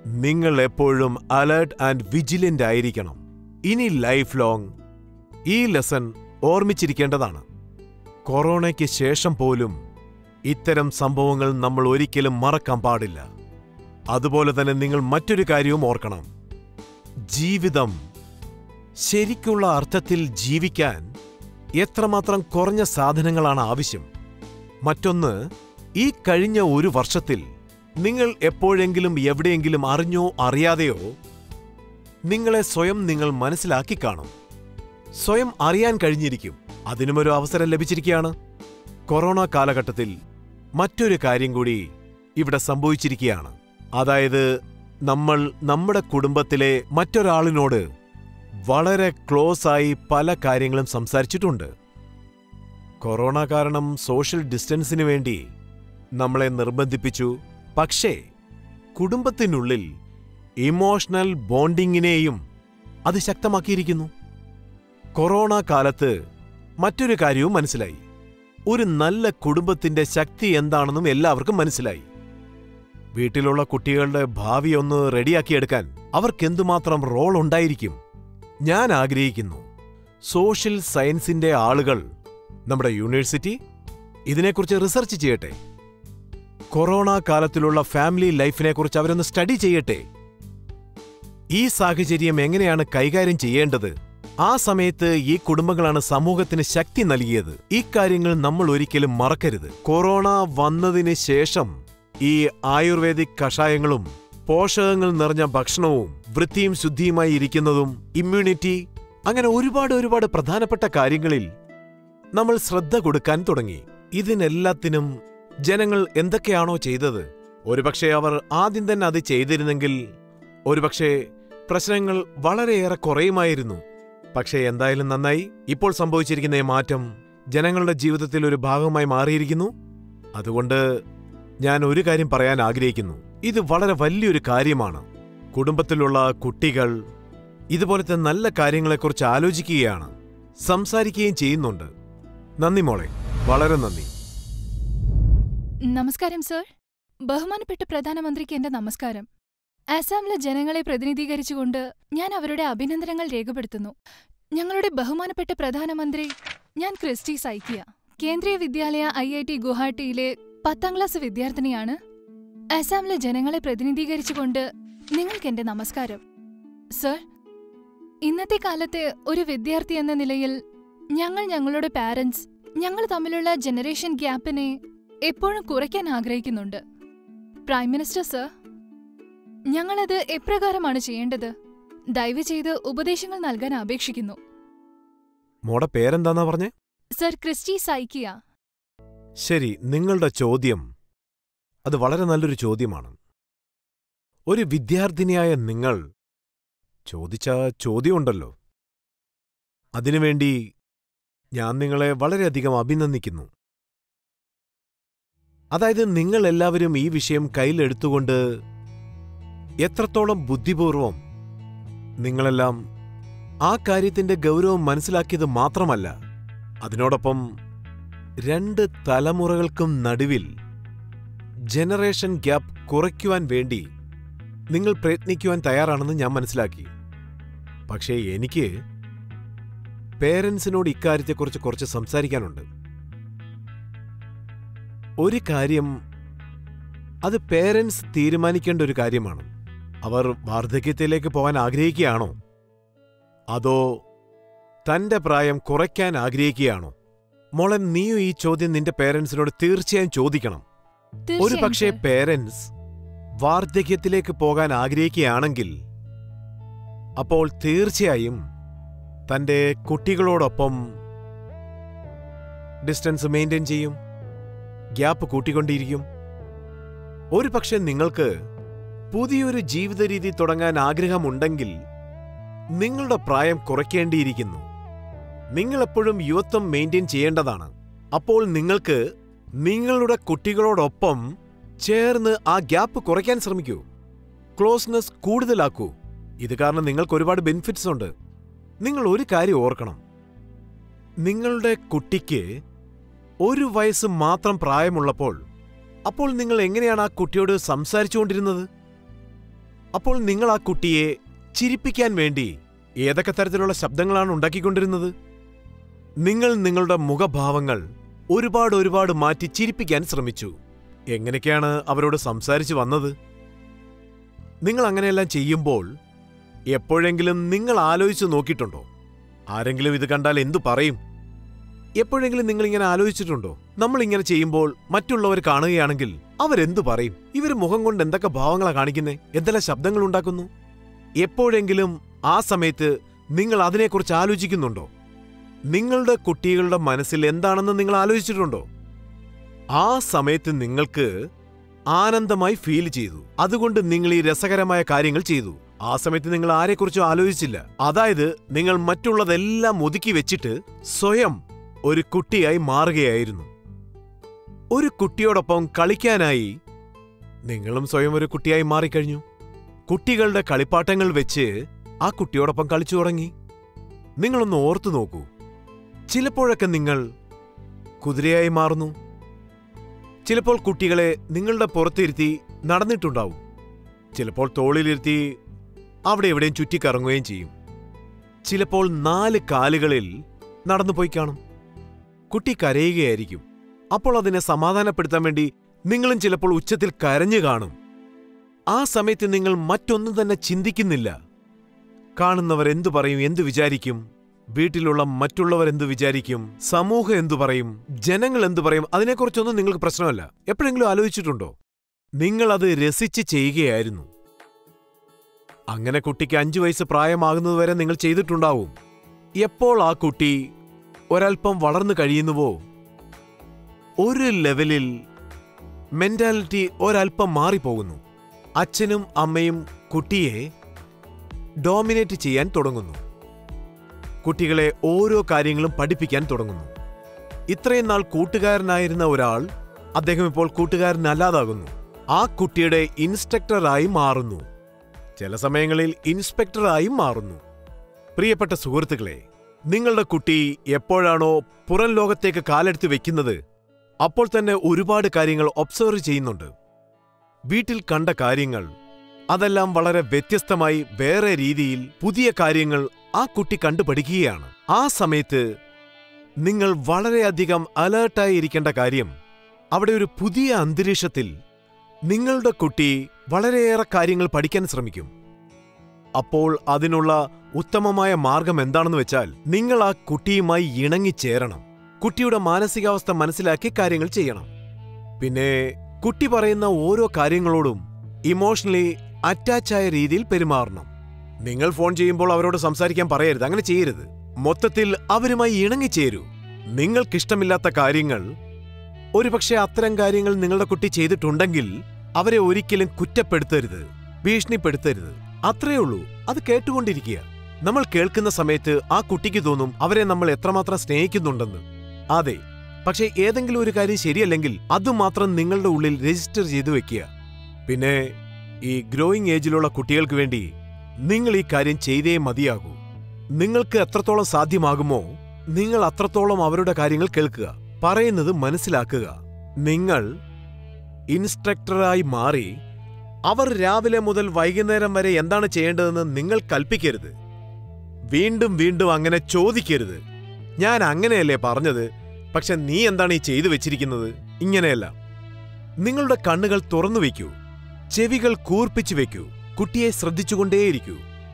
നിങ്ങൾ എപ്പോഴും അലേർട്ട് ആൻഡ് വിജിലന്റ് ആയിരിക്കണം ഇനി ലൈഫ് ലോങ് ഈ ലെസൺ ഓർമ്മിച്ചിരിക്കേണ്ടതാണ് കൊറോണയ്ക്ക് ശേഷം പോലും ഇത്തരം സംഭവങ്ങൾ നമ്മൾ ഒരിക്കലും മറക്കാൻ പാടില്ല അതുപോലെ തന്നെ നിങ്ങൾ മറ്റൊരു കാര്യവും ഓർക്കണം ജീവിതം ശരിക്കുള്ള അർത്ഥത്തിൽ ജീവിക്കാൻ എത്രമാത്രം കുറഞ്ഞ സാധനങ്ങളാണ് ആവശ്യം മറ്റൊന്ന് ഈ കഴിഞ്ഞ ഒരു വർഷത്തിൽ നിങ്ങൾ എപ്പോഴെങ്കിലും എവിടെയെങ്കിലും അറിഞ്ഞോ അറിയാതെയോ നിങ്ങളെ സ്വയം നിങ്ങൾ മനസ്സിലാക്കി കാണും സ്വയം അറിയാൻ കഴിഞ്ഞിരിക്കും അതിനുമൊരു അവസരം ലഭിച്ചിരിക്കുകയാണ് കൊറോണ കാലഘട്ടത്തിൽ മറ്റൊരു കാര്യം കൂടി ഇവിടെ സംഭവിച്ചിരിക്കുകയാണ് അതായത് നമ്മൾ നമ്മുടെ കുടുംബത്തിലെ മറ്റൊരാളിനോട് വളരെ ക്ലോസ് ആയി പല കാര്യങ്ങളും സംസാരിച്ചിട്ടുണ്ട് കൊറോണ കാരണം സോഷ്യൽ ഡിസ്റ്റൻസിന് വേണ്ടി നമ്മളെ നിർബന്ധിപ്പിച്ചു പക്ഷേ കുടുംബത്തിനുള്ളിൽ ഇമോഷണൽ ബോണ്ടിങ്ങിനെയും അത് ശക്തമാക്കിയിരിക്കുന്നു കൊറോണ കാലത്ത് മറ്റൊരു കാര്യവും മനസ്സിലായി ഒരു നല്ല കുടുംബത്തിന്റെ ശക്തി എന്താണെന്നും എല്ലാവർക്കും മനസ്സിലായി വീട്ടിലുള്ള കുട്ടികളുടെ ഭാവി ഒന്ന് റെഡിയാക്കിയെടുക്കാൻ അവർക്കെന്തുമാത്രം റോൾ ഉണ്ടായിരിക്കും ഞാൻ ആഗ്രഹിക്കുന്നു സോഷ്യൽ സയൻസിന്റെ ആളുകൾ നമ്മുടെ യൂണിവേഴ്സിറ്റി ഇതിനെക്കുറിച്ച് റിസർച്ച് ചെയ്യട്ടെ കൊറോണ കാലത്തിലുള്ള ഫാമിലി ലൈഫിനെക്കുറിച്ച് അവരൊന്ന് സ്റ്റഡി ചെയ്യട്ടെ ഈ സാഹചര്യം എങ്ങനെയാണ് കൈകാര്യം ചെയ്യേണ്ടത് ആ സമയത്ത് ഈ കുടുംബങ്ങളാണ് സമൂഹത്തിന് ശക്തി നൽകിയത് ഈ കാര്യങ്ങൾ നമ്മൾ ഒരിക്കലും മറക്കരുത് കൊറോണ വന്നതിന് ശേഷം ഈ ആയുർവേദിക് കഷായങ്ങളും പോഷകങ്ങൾ നിറഞ്ഞ ഭക്ഷണവും വൃത്തിയും ശുദ്ധിയുമായി ഇരിക്കുന്നതും ഇമ്മ്യൂണിറ്റി അങ്ങനെ ഒരുപാട് ഒരുപാട് പ്രധാനപ്പെട്ട കാര്യങ്ങളിൽ നമ്മൾ ശ്രദ്ധ കൊടുക്കാൻ തുടങ്ങി ഇതിനെല്ലാത്തിനും ജനങ്ങൾ എന്തൊക്കെയാണോ ചെയ്തത് ഒരുപക്ഷെ അവർ ആദ്യം തന്നെ അത് ചെയ്തിരുന്നെങ്കിൽ ഒരുപക്ഷെ പ്രശ്നങ്ങൾ വളരെയേറെ കുറയുമായിരുന്നു പക്ഷേ എന്തായാലും നന്നായി ഇപ്പോൾ സംഭവിച്ചിരിക്കുന്ന ഈ മാറ്റം ജനങ്ങളുടെ ജീവിതത്തിൽ ഒരു ഭാഗമായി മാറിയിരിക്കുന്നു അതുകൊണ്ട് ഞാൻ ഒരു കാര്യം പറയാൻ ആഗ്രഹിക്കുന്നു ഇത് വളരെ വലിയൊരു കാര്യമാണ് കുടുംബത്തിലുള്ള കുട്ടികൾ ഇതുപോലത്തെ നല്ല കാര്യങ്ങളെക്കുറിച്ച് ആലോചിക്കുകയാണ് സംസാരിക്കുകയും ചെയ്യുന്നുണ്ട് നന്ദി മോളെ വളരെ നന്ദി നമസ്കാരം സർ ബഹുമാനപ്പെട്ട പ്രധാനമന്ത്രിക്ക് എന്റെ നമസ്കാരം ആസാമിലെ ജനങ്ങളെ പ്രതിനിധീകരിച്ചുകൊണ്ട് ഞാൻ അവരുടെ അഭിനന്ദനങ്ങൾ രേഖപ്പെടുത്തുന്നു ഞങ്ങളുടെ ബഹുമാനപ്പെട്ട പ്രധാനമന്ത്രി ഞാൻ ക്രിസ്റ്റി സൈക്കിയ കേന്ദ്രീയ വിദ്യാലയ ഐ ഐ ടി ഗുവാഹട്ടിയിലെ പത്താം ക്ലാസ് വിദ്യാർത്ഥിനിയാണ് ആസാമിലെ ജനങ്ങളെ പ്രതിനിധീകരിച്ചുകൊണ്ട് നിങ്ങൾക്ക് എന്റെ നമസ്കാരം സർ ഇന്നത്തെ കാലത്തെ ഒരു വിദ്യാർത്ഥി എന്ന നിലയിൽ ഞങ്ങൾ ഞങ്ങളുടെ പാരന്റ്സ് ഞങ്ങൾ തമ്മിലുള്ള ജനറേഷൻ ഗ്യാപ്പിനെ എപ്പോഴും കുറയ്ക്കാൻ ആഗ്രഹിക്കുന്നുണ്ട് പ്രൈം മിനിസ്റ്റർ സർ ഞങ്ങളത് എപ്രകാരമാണ് ചെയ്യേണ്ടത് ദയവ് ചെയ്ത് ഉപദേശങ്ങൾ നൽകാൻ അപേക്ഷിക്കുന്നു മോടെ പേരെന്താന്നാ പറഞ്ഞേ സർ ക്രിസ്റ്റി സൈക്കിയ ശരി നിങ്ങളുടെ ചോദ്യം അത് വളരെ നല്ലൊരു ചോദ്യമാണ് ഒരു വിദ്യാർത്ഥിനിയായ നിങ്ങൾ ചോദിച്ച ചോദ്യമുണ്ടല്ലോ അതിനുവേണ്ടി ഞാൻ നിങ്ങളെ വളരെയധികം അഭിനന്ദിക്കുന്നു അതായത് നിങ്ങൾ എല്ലാവരും ഈ വിഷയം കയ്യിലെടുത്തുകൊണ്ട് എത്രത്തോളം ബുദ്ധിപൂർവം നിങ്ങളെല്ലാം ആ കാര്യത്തിന്റെ ഗൗരവം മനസ്സിലാക്കിയത് മാത്രമല്ല അതിനോടൊപ്പം രണ്ട് തലമുറകൾക്കും നടുവിൽ ജനറേഷൻ ഗ്യാപ്പ് കുറയ്ക്കുവാൻ വേണ്ടി നിങ്ങൾ പ്രയത്നിക്കുവാൻ തയ്യാറാണെന്ന് ഞാൻ മനസ്സിലാക്കി പക്ഷേ എനിക്ക് പേരൻസിനോട് ഇക്കാര്യത്തെക്കുറിച്ച് കുറച്ച് സംസാരിക്കാനുണ്ട് ഒരു കാര്യം അത് പേരൻസ് തീരുമാനിക്കേണ്ട ഒരു കാര്യമാണ് അവർ വാർദ്ധക്യത്തിലേക്ക് പോകാൻ ആഗ്രഹിക്കുകയാണോ അതോ തന്റെ പ്രായം കുറയ്ക്കാൻ ആഗ്രഹിക്കുകയാണോ മോളൻ നീയും ഈ ചോദ്യം നിന്റെ പേരൻസിനോട് തീർച്ചയായും ചോദിക്കണം ഒരു തീർച്ചയായും പക്ഷേ സർ. പേരൻസ് വാർദ്ധക്യത്തിലേക്ക് പോകാൻ ആഗ്രഹിക്കുകയാണെങ്കിൽ അപ്പോൾ തീർച്ചയായും തന്റെ കുട്ടികളോടൊപ്പം ഡിസ്റ്റൻസ് മെയിൻറ്റെയിൻ ചെയ്യും ഗ്യാപ്പ് കൂട്ടിക്കൊണ്ടിരിക്കും ഒരു പക്ഷെ നിങ്ങൾക്ക് പുതിയൊരു ജീവിത രീതി തുടങ്ങാൻ ആഗ്രഹമുണ്ടെങ്കിൽ നിങ്ങളുടെ പ്രായം കുറയ്ക്കേണ്ടിയിരിക്കുന്നു നിങ്ങൾ എപ്പോഴും യുവത്വം മെയിൻറ്റെയിൻ ചെയ്യേണ്ടതാണ് അപ്പോൾ നിങ്ങൾക്ക് നിങ്ങളുടെ കുട്ടികളോടൊപ്പം ചേർന്ന് ആ ഗ്യാപ്പ് കുറയ്ക്കാൻ ശ്രമിക്കൂ ക്ലോസ്നെസ് കൂടുതലാക്കൂ ഇത് കാരണം നിങ്ങൾക്ക് ഒരുപാട് ബെനിഫിറ്റ്സ് ഉണ്ട് നിങ്ങൾ ഒരു കാര്യം ഓർക്കണം നിങ്ങളുടെ കുട്ടിക്ക് ഒരു വയസ്സ് മാത്രം പ്രായമുള്ളപ്പോൾ അപ്പോൾ നിങ്ങൾ എങ്ങനെയാണ് ആ കുട്ടിയോട് സംസാരിച്ചുകൊണ്ടിരുന്നത് അപ്പോൾ നിങ്ങൾ ആ കുട്ടിയെ ചിരിപ്പിക്കാൻ വേണ്ടി ഏതൊക്കെ തരത്തിലുള്ള ശബ്ദങ്ങളാണ് ഉണ്ടാക്കിക്കൊണ്ടിരുന്നത് നിങ്ങൾ നിങ്ങളുടെ മുഖഭാവങ്ങൾ ഒരുപാട് ഒരുപാട് മാറ്റി ചിരിപ്പിക്കാൻ ശ്രമിച്ചു എങ്ങനെയൊക്കെയാണ് അവരോട് സംസാരിച്ചു വന്നത് നിങ്ങൾ അങ്ങനെയെല്ലാം ചെയ്യുമ്പോൾ എപ്പോഴെങ്കിലും നിങ്ങൾ ആലോചിച്ച് നോക്കിയിട്ടുണ്ടോ ആരെങ്കിലും ഇത് കണ്ടാൽ എന്തു പറയും എപ്പോഴെങ്കിലും നിങ്ങൾ ഇങ്ങനെ ആലോചിച്ചിട്ടുണ്ടോ നമ്മൾ ഇങ്ങനെ ചെയ്യുമ്പോൾ മറ്റുള്ളവർ കാണുകയാണെങ്കിൽ അവരെന്തു പറയും ഇവർ മുഖം കൊണ്ട് എന്തൊക്കെ ഭാവങ്ങളാ കാണിക്കുന്നേ എന്തെല്ലാം ശബ്ദങ്ങൾ ഉണ്ടാക്കുന്നു എപ്പോഴെങ്കിലും ആ സമയത്ത് നിങ്ങൾ അതിനെക്കുറിച്ച് ആലോചിക്കുന്നുണ്ടോ നിങ്ങളുടെ കുട്ടികളുടെ മനസ്സിൽ എന്താണെന്ന് നിങ്ങൾ ആലോചിച്ചിട്ടുണ്ടോ ആ സമയത്ത് നിങ്ങൾക്ക് ആനന്ദമായി ഫീൽ ചെയ്തു അതുകൊണ്ട് നിങ്ങൾ ഈ രസകരമായ കാര്യങ്ങൾ ചെയ്തു ആ സമയത്ത് നിങ്ങൾ ആരെക്കുറിച്ചും ആലോചിച്ചില്ല അതായത് നിങ്ങൾ മറ്റുള്ളതെല്ലാം ഒതുക്കി വെച്ചിട്ട് സ്വയം ഒരു കുട്ടിയായി മാറുകയായിരുന്നു ഒരു കുട്ടിയോടൊപ്പം കളിക്കാനായി നിങ്ങളും സ്വയം ഒരു കുട്ടിയായി മാറിക്കഴിഞ്ഞു കുട്ടികളുടെ കളിപ്പാട്ടങ്ങൾ വെച്ച് ആ കുട്ടിയോടൊപ്പം കളിച്ചു തുടങ്ങി നിങ്ങളൊന്ന് ഓർത്തു നോക്കൂ ചിലപ്പോഴൊക്കെ നിങ്ങൾ കുതിരയായി മാറുന്നു ചിലപ്പോൾ കുട്ടികളെ നിങ്ങളുടെ പുറത്തിരുത്തി നടന്നിട്ടുണ്ടാവും ചിലപ്പോൾ തോളിലിരുത്തി അവിടെ എവിടെയും ചുറ്റിക്കറങ്ങുകയും ചെയ്യും ചിലപ്പോൾ നാല് കാലുകളിൽ നടന്നുപോയി കാണും കുട്ടി കരയുകയായിരിക്കും അപ്പോൾ അതിനെ സമാധാനപ്പെടുത്താൻ വേണ്ടി നിങ്ങളും ചിലപ്പോൾ ഉച്ചത്തിൽ കരഞ്ഞു കാണും ആ സമയത്ത് നിങ്ങൾ മറ്റൊന്നും തന്നെ ചിന്തിക്കുന്നില്ല കാണുന്നവർ എന്തു പറയും എന്തു വിചാരിക്കും വീട്ടിലുള്ള മറ്റുള്ളവർ എന്തു വിചാരിക്കും സമൂഹം എന്തു പറയും ജനങ്ങൾ എന്തു പറയും അതിനെക്കുറിച്ചൊന്നും നിങ്ങൾക്ക് പ്രശ്നമല്ല എപ്പോഴെങ്കിലും ആലോചിച്ചിട്ടുണ്ടോ നിങ്ങൾ അത് രസിച്ച് ചെയ്യുകയായിരുന്നു അങ്ങനെ കുട്ടിക്ക് അഞ്ചു വയസ്സ് പ്രായമാകുന്നതുവരെ നിങ്ങൾ ചെയ്തിട്ടുണ്ടാവും എപ്പോൾ ആ കുട്ടി ഒരൽപ്പം വളർന്നു കഴിയുന്നുവോ ഒരു ലെവലിൽ മെന്റാലിറ്റി ഒരൽപ്പം മാറിപ്പോകുന്നു അച്ഛനും അമ്മയും കുട്ടിയെ ഡോമിനേറ്റ് ചെയ്യാൻ തുടങ്ങുന്നു കുട്ടികളെ ഓരോ കാര്യങ്ങളും പഠിപ്പിക്കാൻ തുടങ്ങുന്നു ഇത്രയും നാൾ കൂട്ടുകാരനായിരുന്ന ഒരാൾ അദ്ദേഹം ഇപ്പോൾ കൂട്ടുകാരനല്ലാതാകുന്നു ആ കുട്ടിയുടെ ഇൻസ്ട്രക്ടറായി മാറുന്നു ചില സമയങ്ങളിൽ ഇൻസ്പെക്ടറായും മാറുന്നു പ്രിയപ്പെട്ട സുഹൃത്തുക്കളെ നിങ്ങളുടെ കുട്ടി എപ്പോഴാണോ പുറം ലോകത്തേക്ക് കാലെടുത്ത് വെക്കുന്നത് അപ്പോൾ തന്നെ ഒരുപാട് കാര്യങ്ങൾ ഒബ്സർവ് ചെയ്യുന്നുണ്ട് വീട്ടിൽ കണ്ട കാര്യങ്ങൾ അതെല്ലാം വളരെ വ്യത്യസ്തമായി വേറെ രീതിയിൽ പുതിയ കാര്യങ്ങൾ ആ കുട്ടി കണ്ടുപഠിക്കുകയാണ് ആ സമയത്ത് നിങ്ങൾ വളരെയധികം അലേർട്ടായി ഇരിക്കേണ്ട കാര്യം അവിടെ ഒരു പുതിയ അന്തരീക്ഷത്തിൽ നിങ്ങളുടെ കുട്ടി വളരെയേറെ കാര്യങ്ങൾ പഠിക്കാൻ ശ്രമിക്കും അപ്പോൾ അതിനുള്ള ഉത്തമമായ മാർഗം എന്താണെന്ന് വെച്ചാൽ നിങ്ങൾ ആ കുട്ടിയുമായി ഇണങ്ങിച്ചേരണം കുട്ടിയുടെ മാനസികാവസ്ഥ മനസ്സിലാക്കി കാര്യങ്ങൾ ചെയ്യണം പിന്നെ കുട്ടി പറയുന്ന ഓരോ കാര്യങ്ങളോടും ഇമോഷണലി അറ്റാച്ചായ രീതിയിൽ പെരുമാറണം നിങ്ങൾ ഫോൺ ചെയ്യുമ്പോൾ അവരോട് സംസാരിക്കാൻ പറയരുത് അങ്ങനെ ചെയ്യരുത് മൊത്തത്തിൽ അവരുമായി ഇണങ്ങിച്ചേരൂ നിങ്ങൾക്കിഷ്ടമില്ലാത്ത കാര്യങ്ങൾ ഒരുപക്ഷെ അത്തരം കാര്യങ്ങൾ നിങ്ങളുടെ കുട്ടി ചെയ്തിട്ടുണ്ടെങ്കിൽ അവരെ ഒരിക്കലും കുറ്റപ്പെടുത്തരുത് ഭീഷണിപ്പെടുത്തരുത് അത്രയേ ഉള്ളൂ അത് കേട്ടുകൊണ്ടിരിക്കുക നമ്മൾ കേൾക്കുന്ന സമയത്ത് ആ കുട്ടിക്ക് തോന്നും അവരെ നമ്മൾ എത്രമാത്രം സ്നേഹിക്കുന്നുണ്ടെന്ന് അതെ പക്ഷേ ഏതെങ്കിലും ഒരു കാര്യം ശരിയല്ലെങ്കിൽ അതുമാത്രം നിങ്ങളുടെ ഉള്ളിൽ രജിസ്റ്റർ ചെയ്തു വെക്കുക പിന്നെ ഈ ഗ്രോയിങ് ഏജിലുള്ള കുട്ടികൾക്ക് വേണ്ടി നിങ്ങൾ ഈ കാര്യം ചെയ്തേ മതിയാകൂ നിങ്ങൾക്ക് എത്രത്തോളം സാധ്യമാകുമോ നിങ്ങൾ അത്രത്തോളം അവരുടെ കാര്യങ്ങൾ കേൾക്കുക പറയുന്നത് മനസ്സിലാക്കുക നിങ്ങൾ ഇൻസ്ട്രക്ടറായി മാറി അവർ രാവിലെ മുതൽ വൈകുന്നേരം വരെ എന്താണ് ചെയ്യേണ്ടതെന്ന് നിങ്ങൾ കൽപ്പിക്കരുത് വീണ്ടും വീണ്ടും അങ്ങനെ ചോദിക്കരുത് ഞാൻ അങ്ങനെയല്ലേ പറഞ്ഞത് പക്ഷെ നീ എന്താണ് ഈ ചെയ്തു വെച്ചിരിക്കുന്നത് ഇങ്ങനെയല്ല നിങ്ങളുടെ കണ്ണുകൾ തുറന്നു വയ്ക്കൂ ചെവികൾ കൂർപ്പിച്ചു വെക്കൂ കുട്ടിയെ ശ്രദ്ധിച്ചുകൊണ്ടേയിരിക്കൂ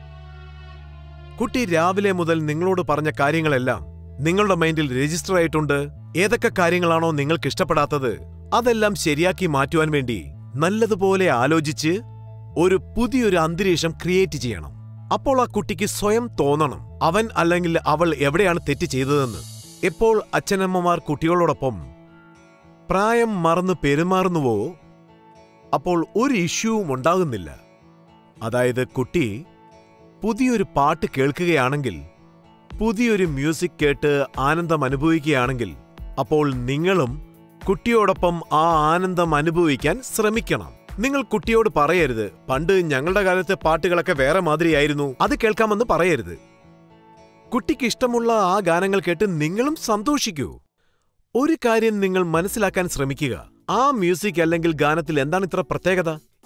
കുട്ടി രാവിലെ മുതൽ നിങ്ങളോട് പറഞ്ഞ കാര്യങ്ങളെല്ലാം നിങ്ങളുടെ മൈൻഡിൽ രജിസ്റ്റർ ആയിട്ടുണ്ട് ഏതൊക്കെ കാര്യങ്ങളാണോ നിങ്ങൾക്ക് ഇഷ്ടപ്പെടാത്തത് അതെല്ലാം ശരിയാക്കി മാറ്റുവാൻ വേണ്ടി നല്ലതുപോലെ ആലോചിച്ച് ഒരു പുതിയൊരു അന്തരീക്ഷം ക്രിയേറ്റ് ചെയ്യണം അപ്പോൾ ആ കുട്ടിക്ക് സ്വയം തോന്നണം അവൻ അല്ലെങ്കിൽ അവൾ എവിടെയാണ് തെറ്റ് ചെയ്തതെന്ന് എപ്പോൾ അച്ഛനമ്മമാർ കുട്ടികളോടൊപ്പം പ്രായം മറന്ന് പെരുമാറുന്നുവോ അപ്പോൾ ഒരു ഇഷ്യൂവും ഉണ്ടാകുന്നില്ല അതായത് കുട്ടി പുതിയൊരു പാട്ട് കേൾക്കുകയാണെങ്കിൽ പുതിയൊരു മ്യൂസിക് കേട്ട് ആനന്ദം അനുഭവിക്കുകയാണെങ്കിൽ അപ്പോൾ നിങ്ങളും കുട്ടിയോടൊപ്പം ആ ആനന്ദം അനുഭവിക്കാൻ ശ്രമിക്കണം നിങ്ങൾ കുട്ടിയോട് പറയരുത് പണ്ട് ഞങ്ങളുടെ കാലത്തെ പാട്ടുകളൊക്കെ വേറെ മാതിരിയായിരുന്നു അത് കേൾക്കാമെന്ന് പറയരുത് കുട്ടിക്ക് ഇഷ്ടമുള്ള ആ ഗാനങ്ങൾ കേട്ട് നിങ്ങളും സന്തോഷിക്കൂ ഒരു കാര്യം നിങ്ങൾ മനസ്സിലാക്കാൻ ശ്രമിക്കുക ആ മ്യൂസിക് അല്ലെങ്കിൽ ഗാനത്തിൽ എന്താണ് ഇത്ര പ്രത്യേകത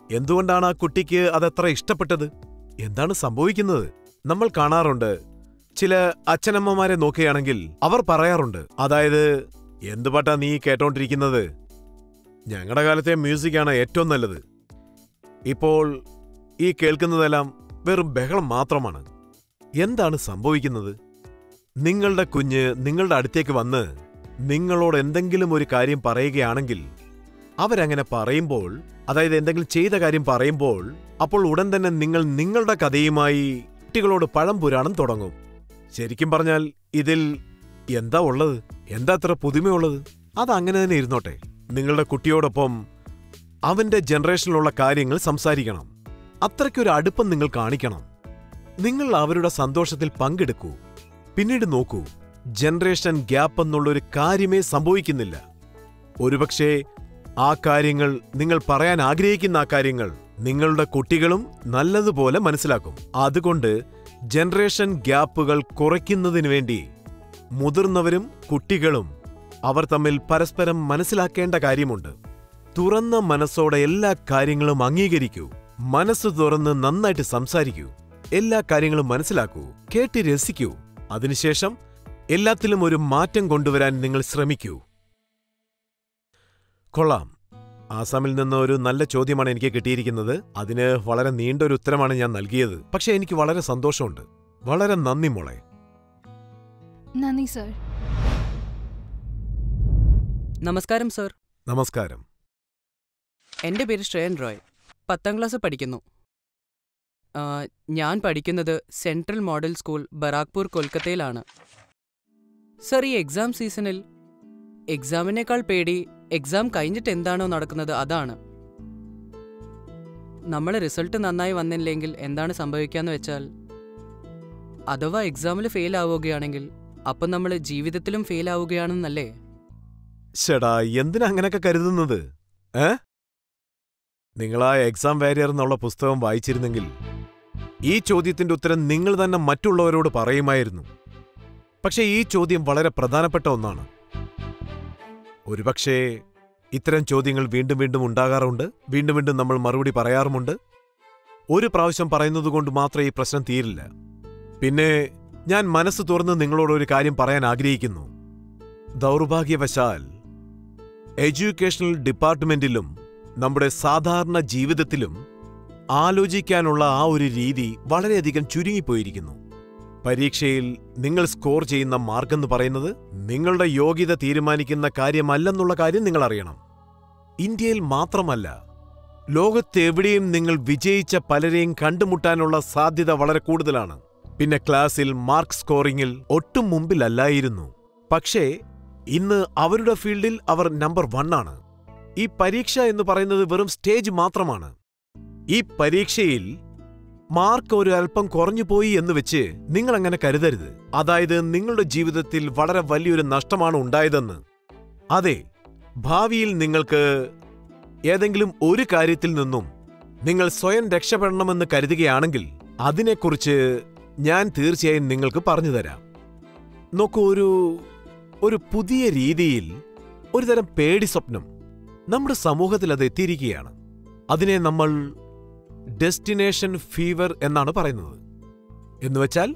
എന്തുകൊണ്ടാണ് ആ കുട്ടിക്ക് അതത്ര ഇഷ്ടപ്പെട്ടത് എന്താണ് സംഭവിക്കുന്നത് നമ്മൾ കാണാറുണ്ട് ചില അച്ഛനമ്മമാരെ നോക്കുകയാണെങ്കിൽ അവർ പറയാറുണ്ട് അതായത് എന്ത് പാട്ടാ നീ കേട്ടോണ്ടിരിക്കുന്നത് ഞങ്ങളുടെ കാലത്തെ മ്യൂസിക്കാണ് ഏറ്റവും നല്ലത് ഇപ്പോൾ ഈ കേൾക്കുന്നതെല്ലാം വെറും ബഹളം മാത്രമാണ് എന്താണ് സംഭവിക്കുന്നത് നിങ്ങളുടെ കുഞ്ഞ് നിങ്ങളുടെ അടുത്തേക്ക് വന്ന് നിങ്ങളോട് എന്തെങ്കിലും ഒരു കാര്യം പറയുകയാണെങ്കിൽ അവരങ്ങനെ പറയുമ്പോൾ അതായത് എന്തെങ്കിലും ചെയ്ത കാര്യം പറയുമ്പോൾ അപ്പോൾ ഉടൻ തന്നെ നിങ്ങൾ നിങ്ങളുടെ കഥയുമായി കുട്ടികളോട് പഴം പുരാണം തുടങ്ങും ശരിക്കും പറഞ്ഞാൽ ഇതിൽ എന്താ ഉള്ളത് എന്താ അത്ര പുതുമയുള്ളത് അതങ്ങനെ തന്നെ ഇരുന്നോട്ടെ നിങ്ങളുടെ കുട്ടിയോടൊപ്പം അവന്റെ ജനറേഷനിലുള്ള കാര്യങ്ങൾ സംസാരിക്കണം അത്രയ്ക്കൊരു അടുപ്പം നിങ്ങൾ കാണിക്കണം നിങ്ങൾ അവരുടെ സന്തോഷത്തിൽ പങ്കെടുക്കൂ പിന്നീട് നോക്കൂ ജനറേഷൻ ഗ്യാപ്പ് എന്നുള്ളൊരു കാര്യമേ സംഭവിക്കുന്നില്ല ഒരുപക്ഷേ ആ കാര്യങ്ങൾ നിങ്ങൾ പറയാൻ ആഗ്രഹിക്കുന്ന ആ കാര്യങ്ങൾ നിങ്ങളുടെ കുട്ടികളും നല്ലതുപോലെ മനസ്സിലാക്കും അതുകൊണ്ട് ജനറേഷൻ ഗ്യാപ്പുകൾ കുറയ്ക്കുന്നതിനു വേണ്ടി മുതിർന്നവരും കുട്ടികളും അവർ തമ്മിൽ പരസ്പരം മനസ്സിലാക്കേണ്ട കാര്യമുണ്ട് തുറന്ന മനസ്സോടെ എല്ലാ കാര്യങ്ങളും അംഗീകരിക്കൂ മനസ്സ് തുറന്ന് നന്നായിട്ട് സംസാരിക്കൂ എല്ലാ കാര്യങ്ങളും മനസ്സിലാക്കൂ കേട്ട് രസിക്കൂ അതിനുശേഷം എല്ലാത്തിലും ഒരു മാറ്റം കൊണ്ടുവരാൻ നിങ്ങൾ ശ്രമിക്കൂ കൊള്ളാം ആസാമിൽ നിന്ന് ഒരു നല്ല ചോദ്യമാണ് എനിക്ക് കിട്ടിയിരിക്കുന്നത് അതിന് വളരെ നീണ്ടൊരു ഉത്തരമാണ് ഞാൻ നൽകിയത് പക്ഷെ എനിക്ക് വളരെ സന്തോഷമുണ്ട് വളരെ നന്ദി മോളെ നന്ദി സർ നമസ്കാരം സർ നമസ്കാരം എൻ്റെ പേര് ശ്രേയൻ റോയ് പത്താം ക്ലാസ് പഠിക്കുന്നു ആ, ഞാൻ പഠിക്കുന്നത് സെൻട്രൽ മോഡൽ സ്കൂൾ ബറാക്പൂർ കൊൽക്കത്തയിലാണ് സർ ഈ എക്സാം സീസണിൽ എക്സാമിനേക്കാൾ പേടി എക്സാം കഴിഞ്ഞിട്ട് എന്താണോ നടക്കുന്നത് അതാണ് നമ്മൾ റിസൾട്ട് നന്നായി വന്നില്ലെങ്കിൽ എന്താണ് സംഭവിക്കാന്ന് വെച്ചാൽ അഥവാ എക്സാമിൽ ഫെയിൽ ആവുകയാണെങ്കിൽ അപ്പം നമ്മൾ ജീവിതത്തിലും ഫെയിൽ ആവുകയാണെന്നല്ലേ ഷെടാ എന്തിനാ അങ്ങനെയൊക്കെ കരുതുന്നത് ഏ നിങ്ങൾ ആ എക്സാം വാരിയർ എന്നുള്ള പുസ്തകം വായിച്ചിരുന്നെങ്കിൽ ഈ ചോദ്യത്തിന്റെ ഉത്തരം നിങ്ങൾ തന്നെ മറ്റുള്ളവരോട് പറയുമായിരുന്നു പക്ഷേ ഈ ചോദ്യം വളരെ പ്രധാനപ്പെട്ട ഒന്നാണ് ഒരുപക്ഷേ ഇത്തരം ചോദ്യങ്ങൾ വീണ്ടും വീണ്ടും ഉണ്ടാകാറുണ്ട് വീണ്ടും വീണ്ടും നമ്മൾ മറുപടി പറയാറുമുണ്ട് ഒരു പ്രാവശ്യം പറയുന്നതുകൊണ്ട് മാത്രം ഈ പ്രശ്നം തീരില്ല പിന്നെ ഞാൻ മനസ്സ് തുറന്ന് നിങ്ങളോട് ഒരു കാര്യം പറയാൻ ആഗ്രഹിക്കുന്നു ദൗർഭാഗ്യവശാൽ എഡ്യൂക്കേഷണൽ ഡിപ്പാർട്ട്മെന്റിലും നമ്മുടെ സാധാരണ ജീവിതത്തിലും ആലോചിക്കാനുള്ള ആ ഒരു രീതി വളരെയധികം ചുരുങ്ങിപ്പോയിരിക്കുന്നു പരീക്ഷയിൽ നിങ്ങൾ സ്കോർ ചെയ്യുന്ന മാർക്കെന്ന് പറയുന്നത് നിങ്ങളുടെ യോഗ്യത തീരുമാനിക്കുന്ന കാര്യമല്ലെന്നുള്ള കാര്യം നിങ്ങൾ അറിയണം ഇന്ത്യയിൽ മാത്രമല്ല ലോകത്തെവിടെയും നിങ്ങൾ വിജയിച്ച പലരെയും കണ്ടുമുട്ടാനുള്ള സാധ്യത വളരെ കൂടുതലാണ് പിന്നെ ക്ലാസ്സിൽ മാർക്ക് സ്കോറിംഗിൽ ഒട്ടും മുമ്പിലല്ലായിരുന്നു പക്ഷേ ഇന്ന് അവരുടെ ഫീൽഡിൽ അവർ നമ്പർ വൺ ആണ് ഈ പരീക്ഷ എന്ന് പറയുന്നത് വെറും സ്റ്റേജ് മാത്രമാണ് ഈ പരീക്ഷയിൽ മാർക്ക് ഒരു അല്പം കുറഞ്ഞുപോയി എന്ന് വെച്ച് നിങ്ങൾ അങ്ങനെ കരുതരുത് അതായത് നിങ്ങളുടെ ജീവിതത്തിൽ വളരെ വലിയൊരു നഷ്ടമാണ് ഉണ്ടായതെന്ന് അതെ ഭാവിയിൽ നിങ്ങൾക്ക് ഏതെങ്കിലും ഒരു കാര്യത്തിൽ നിന്നും നിങ്ങൾ സ്വയം രക്ഷപ്പെടണമെന്ന് കരുതുകയാണെങ്കിൽ അതിനെക്കുറിച്ച് ഞാൻ തീർച്ചയായും നിങ്ങൾക്ക് പറഞ്ഞു തരാം നോക്കൂ ഒരു ഒരു പുതിയ രീതിയിൽ ഒരുതരം പേടി സ്വപ്നം നമ്മുടെ സമൂഹത്തിൽ അത് എത്തിയിരിക്കുകയാണ് അതിനെ നമ്മൾ ഡെസ്റ്റിനേഷൻ ഫീവർ എന്നാണ് പറയുന്നത് എന്നുവെച്ചാൽ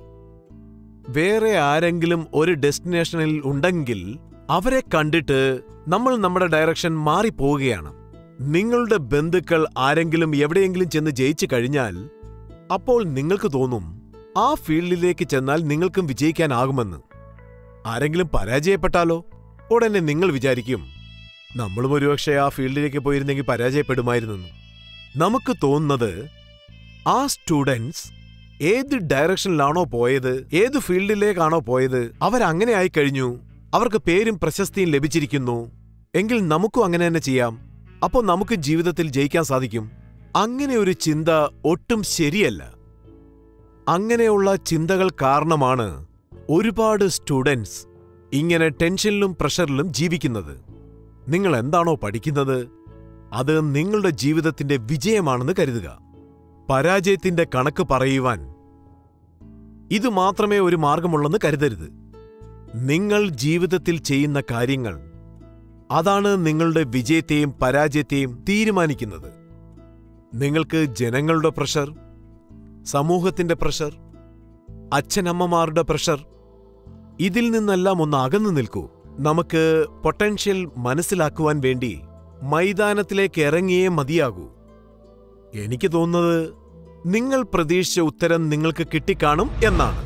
വേറെ ആരെങ്കിലും ഒരു ഡെസ്റ്റിനേഷനിൽ ഉണ്ടെങ്കിൽ അവരെ കണ്ടിട്ട് നമ്മൾ നമ്മുടെ ഡയറക്ഷൻ മാറിപ്പോവുകയാണ് നിങ്ങളുടെ ബന്ധുക്കൾ ആരെങ്കിലും എവിടെയെങ്കിലും ചെന്ന് ജയിച്ചു കഴിഞ്ഞാൽ അപ്പോൾ നിങ്ങൾക്ക് തോന്നും ആ ഫീൽഡിലേക്ക് ചെന്നാൽ നിങ്ങൾക്കും വിജയിക്കാനാകുമെന്ന് ആരെങ്കിലും പരാജയപ്പെട്ടാലോ ഉടനെ നിങ്ങൾ വിചാരിക്കും നമ്മളും ഒരുപക്ഷെ ആ ഫീൽഡിലേക്ക് പോയിരുന്നെങ്കിൽ പരാജയപ്പെടുമായിരുന്നു നമുക്ക് തോന്നുന്നത് ആ സ്റ്റുഡൻസ് ഏത് ഡയറക്ഷനിലാണോ പോയത് ഏത് ഫീൽഡിലേക്കാണോ പോയത് അവരങ്ങനെ ആയിക്കഴിഞ്ഞു അവർക്ക് പേരും പ്രശസ്തിയും ലഭിച്ചിരിക്കുന്നു എങ്കിൽ നമുക്കും അങ്ങനെ തന്നെ ചെയ്യാം അപ്പോൾ നമുക്ക് ജീവിതത്തിൽ ജയിക്കാൻ സാധിക്കും അങ്ങനെ ഒരു ചിന്ത ഒട്ടും ശരിയല്ല അങ്ങനെയുള്ള ചിന്തകൾ കാരണമാണ് ഒരുപാട് സ്റ്റുഡൻസ് ഇങ്ങനെ ടെൻഷനിലും പ്രഷറിലും ജീവിക്കുന്നത് നിങ്ങൾ എന്താണോ പഠിക്കുന്നത് അത് നിങ്ങളുടെ ജീവിതത്തിന്റെ വിജയമാണെന്ന് കരുതുക പരാജയത്തിന്റെ കണക്ക് പറയുവാൻ ഇത് മാത്രമേ ഒരു മാർഗമുള്ളെന്ന് കരുതരുത് നിങ്ങൾ ജീവിതത്തിൽ ചെയ്യുന്ന കാര്യങ്ങൾ അതാണ് നിങ്ങളുടെ വിജയത്തെയും പരാജയത്തെയും തീരുമാനിക്കുന്നത് നിങ്ങൾക്ക് ജനങ്ങളുടെ പ്രഷർ സമൂഹത്തിന്റെ പ്രഷർ അച്ഛനമ്മമാരുടെ പ്രഷർ ഇതിൽ നിന്നെല്ലാം ഒന്ന് അകന്നു നിൽക്കൂ നമുക്ക് പൊട്ടൻഷ്യൽ മനസ്സിലാക്കുവാൻ വേണ്ടി മൈതാനത്തിലേക്ക് ഇറങ്ങിയേ മതിയാകൂ എനിക്ക് തോന്നുന്നത് നിങ്ങൾ പ്രതീക്ഷിച്ച ഉത്തരം നിങ്ങൾക്ക് കിട്ടിക്കാണും എന്നാണ്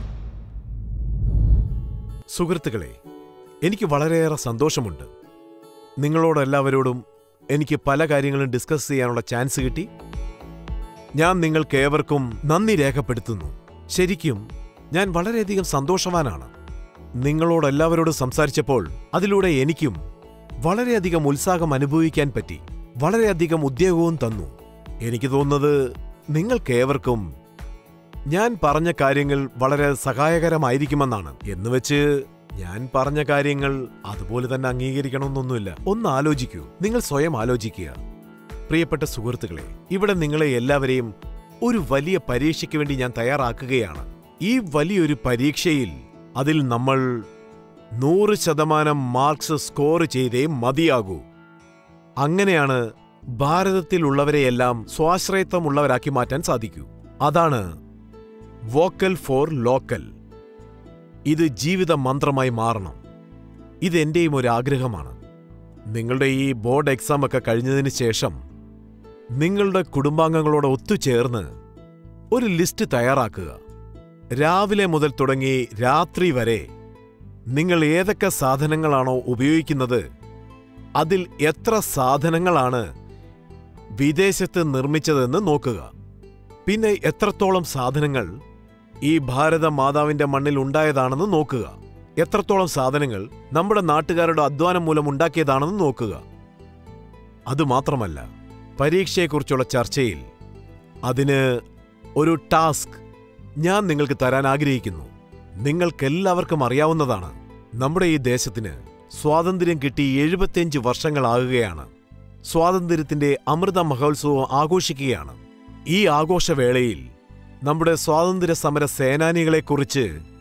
സുഹൃത്തുക്കളെ എനിക്ക് വളരെയേറെ സന്തോഷമുണ്ട് നിങ്ങളോടെല്ലാവരോടും എനിക്ക് പല കാര്യങ്ങളും ഡിസ്കസ് ചെയ്യാനുള്ള ചാൻസ് കിട്ടി ഞാൻ നിങ്ങൾക്കേവർക്കും നന്ദി രേഖപ്പെടുത്തുന്നു ശരിക്കും ഞാൻ വളരെയധികം സന്തോഷവാനാണ് നിങ്ങളോടെല്ലാവരോടും സംസാരിച്ചപ്പോൾ അതിലൂടെ എനിക്കും വളരെയധികം ഉത്സാഹം അനുഭവിക്കാൻ പറ്റി വളരെയധികം ഉദ്യോഗവും തന്നു എനിക്ക് തോന്നുന്നത് നിങ്ങൾക്കേവർക്കും ഞാൻ പറഞ്ഞ കാര്യങ്ങൾ വളരെ സഹായകരമായിരിക്കുമെന്നാണ് എന്നുവെച്ച് ഞാൻ പറഞ്ഞ കാര്യങ്ങൾ അതുപോലെ തന്നെ അംഗീകരിക്കണമെന്നൊന്നുമില്ല ഒന്ന് ആലോചിക്കൂ നിങ്ങൾ സ്വയം ആലോചിക്കുക പ്രിയപ്പെട്ട സുഹൃത്തുക്കളെ ഇവിടെ നിങ്ങളെ എല്ലാവരെയും ഒരു വലിയ പരീക്ഷയ്ക്ക് വേണ്ടി ഞാൻ തയ്യാറാക്കുകയാണ് ഈ വലിയൊരു പരീക്ഷയിൽ അതിൽ നമ്മൾ നൂറ് ശതമാനം മാർക്സ് സ്കോർ ചെയ്തേ മതിയാകൂ അങ്ങനെയാണ് ഭാരതത്തിലുള്ളവരെയെല്ലാം സ്വാശ്രയത്വമുള്ളവരാക്കി മാറ്റാൻ സാധിക്കൂ അതാണ് വോക്കൽ ഫോർ ലോക്കൽ ഇത് ജീവിത മന്ത്രമായി മാറണം ഇതെന്റെയും ഒരു ആഗ്രഹമാണ് നിങ്ങളുടെ ഈ ബോർഡ് എക്സാം ഒക്കെ കഴിഞ്ഞതിന് ശേഷം നിങ്ങളുടെ കുടുംബാംഗങ്ങളോട് ഒത്തുചേർന്ന് ഒരു ലിസ്റ്റ് തയ്യാറാക്കുക രാവിലെ മുതൽ തുടങ്ങി രാത്രി വരെ നിങ്ങൾ ഏതൊക്കെ സാധനങ്ങളാണോ ഉപയോഗിക്കുന്നത് അതിൽ എത്ര സാധനങ്ങളാണ് വിദേശത്ത് നിർമ്മിച്ചതെന്ന് നോക്കുക പിന്നെ എത്രത്തോളം സാധനങ്ങൾ ഈ ഭാരത മാതാവിന്റെ മണ്ണിൽ ഉണ്ടായതാണെന്ന് നോക്കുക എത്രത്തോളം സാധനങ്ങൾ നമ്മുടെ നാട്ടുകാരുടെ അധ്വാനം മൂലം ഉണ്ടാക്കിയതാണെന്ന് നോക്കുക അതുമാത്രമല്ല പരീക്ഷയെക്കുറിച്ചുള്ള ചർച്ചയിൽ അതിന് ഒരു ടാസ്ക് ഞാൻ നിങ്ങൾക്ക് തരാൻ ആഗ്രഹിക്കുന്നു നിങ്ങൾക്കെല്ലാവർക്കും അറിയാവുന്നതാണ് നമ്മുടെ ഈ ദേശത്തിന് സ്വാതന്ത്ര്യം കിട്ടി എഴുപത്തിയഞ്ച് വർഷങ്ങളാകുകയാണ് സ്വാതന്ത്ര്യത്തിന്റെ അമൃത മഹോത്സവം ആഘോഷിക്കുകയാണ് ഈ ആഘോഷവേളയിൽ നമ്മുടെ സ്വാതന്ത്ര്യ സമര സേനാനികളെക്കുറിച്ച്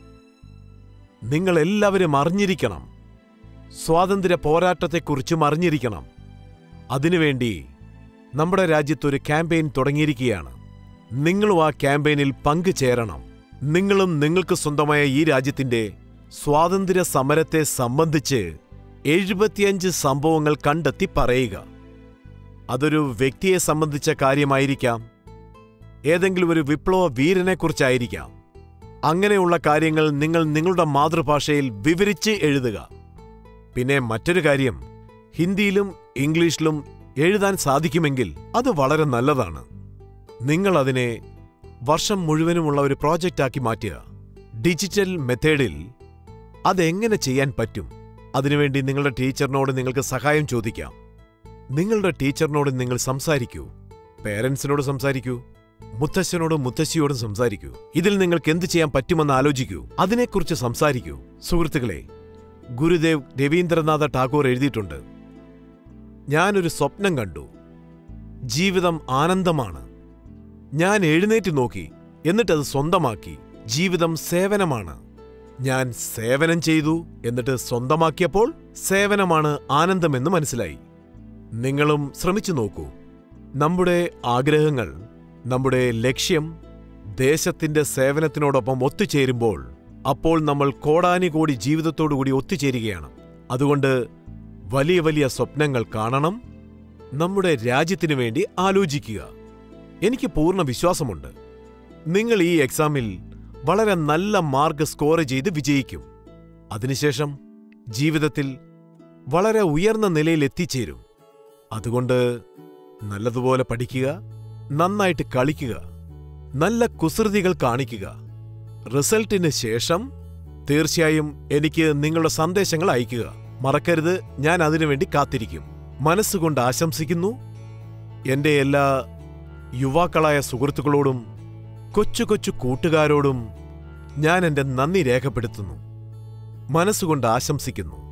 നിങ്ങൾ എല്ലാവരും അറിഞ്ഞിരിക്കണം സ്വാതന്ത്ര്യ പോരാട്ടത്തെക്കുറിച്ചും അറിഞ്ഞിരിക്കണം അതിനുവേണ്ടി നമ്മുടെ രാജ്യത്തൊരു ക്യാമ്പയിൻ തുടങ്ങിയിരിക്കുകയാണ് നിങ്ങളും ആ ക്യാമ്പയിനിൽ പങ്കുചേരണം നിങ്ങളും നിങ്ങൾക്ക് സ്വന്തമായ ഈ രാജ്യത്തിന്റെ സ്വാതന്ത്ര്യ സമരത്തെ സംബന്ധിച്ച് എഴുപത്തിയഞ്ച് സംഭവങ്ങൾ കണ്ടെത്തി പറയുക അതൊരു വ്യക്തിയെ സംബന്ധിച്ച കാര്യമായിരിക്കാം ഏതെങ്കിലും ഒരു വിപ്ലവ വീരനെക്കുറിച്ചായിരിക്കാം അങ്ങനെയുള്ള കാര്യങ്ങൾ നിങ്ങൾ നിങ്ങളുടെ മാതൃഭാഷയിൽ വിവരിച്ച് എഴുതുക പിന്നെ മറ്റൊരു കാര്യം ഹിന്ദിയിലും ഇംഗ്ലീഷിലും എഴുതാൻ സാധിക്കുമെങ്കിൽ അത് വളരെ നല്ലതാണ് നിങ്ങൾ അതിനെ വർഷം മുഴുവനുമുള്ള ഒരു പ്രോജക്റ്റാക്കി മാറ്റുക ഡിജിറ്റൽ മെത്തേഡിൽ അതെങ്ങനെ ചെയ്യാൻ പറ്റും അതിനുവേണ്ടി നിങ്ങളുടെ ടീച്ചറിനോട് നിങ്ങൾക്ക് സഹായം ചോദിക്കാം നിങ്ങളുടെ ടീച്ചറിനോട് നിങ്ങൾ സംസാരിക്കൂ പേരൻസിനോട് സംസാരിക്കൂ മുത്തശ്ശനോടും മുത്തശ്ശിയോടും സംസാരിക്കൂ ഇതിൽ നിങ്ങൾക്ക് എന്ത് ചെയ്യാൻ പറ്റുമെന്ന് ആലോചിക്കൂ അതിനെക്കുറിച്ച് സംസാരിക്കൂ സുഹൃത്തുക്കളെ ഗുരുദേവ് രവീന്ദ്രനാഥ ടാഗോർ എഴുതിയിട്ടുണ്ട് ഞാനൊരു സ്വപ്നം കണ്ടു ജീവിതം ആനന്ദമാണ് ഞാൻ എഴുന്നേറ്റ് നോക്കി എന്നിട്ടത് സ്വന്തമാക്കി ജീവിതം സേവനമാണ് ഞാൻ സേവനം ചെയ്തു എന്നിട്ട് സ്വന്തമാക്കിയപ്പോൾ സേവനമാണ് ആനന്ദമെന്ന് മനസ്സിലായി നിങ്ങളും ശ്രമിച്ചു നോക്കൂ നമ്മുടെ ആഗ്രഹങ്ങൾ നമ്മുടെ ലക്ഷ്യം ദേശത്തിന്റെ സേവനത്തിനോടൊപ്പം ഒത്തുചേരുമ്പോൾ അപ്പോൾ നമ്മൾ കോടാനുകോടി ജീവിതത്തോടുകൂടി ഒത്തുചേരുകയാണ് അതുകൊണ്ട് വലിയ വലിയ സ്വപ്നങ്ങൾ കാണണം നമ്മുടെ രാജ്യത്തിനു വേണ്ടി ആലോചിക്കുക എനിക്ക് പൂർണ്ണ വിശ്വാസമുണ്ട് നിങ്ങൾ ഈ എക്സാമിൽ വളരെ നല്ല മാർക്ക് സ്കോർ ചെയ്ത് വിജയിക്കും അതിനുശേഷം ജീവിതത്തിൽ വളരെ ഉയർന്ന നിലയിൽ എത്തിച്ചേരും അതുകൊണ്ട് നല്ലതുപോലെ പഠിക്കുക നന്നായിട്ട് കളിക്കുക നല്ല കുസൃതികൾ കാണിക്കുക റിസൾട്ടിന് ശേഷം തീർച്ചയായും എനിക്ക് നിങ്ങളുടെ സന്ദേശങ്ങൾ അയയ്ക്കുക മറക്കരുത് ഞാൻ അതിനുവേണ്ടി കാത്തിരിക്കും മനസ്സുകൊണ്ട് ആശംസിക്കുന്നു എന്റെ എല്ലാ യുവാക്കളായ സുഹൃത്തുക്കളോടും കൊച്ചു കൊച്ചു കൂട്ടുകാരോടും ഞാൻ എന്റെ നന്ദി രേഖപ്പെടുത്തുന്നു മനസ്സുകൊണ്ട് ആശംസിക്കുന്നു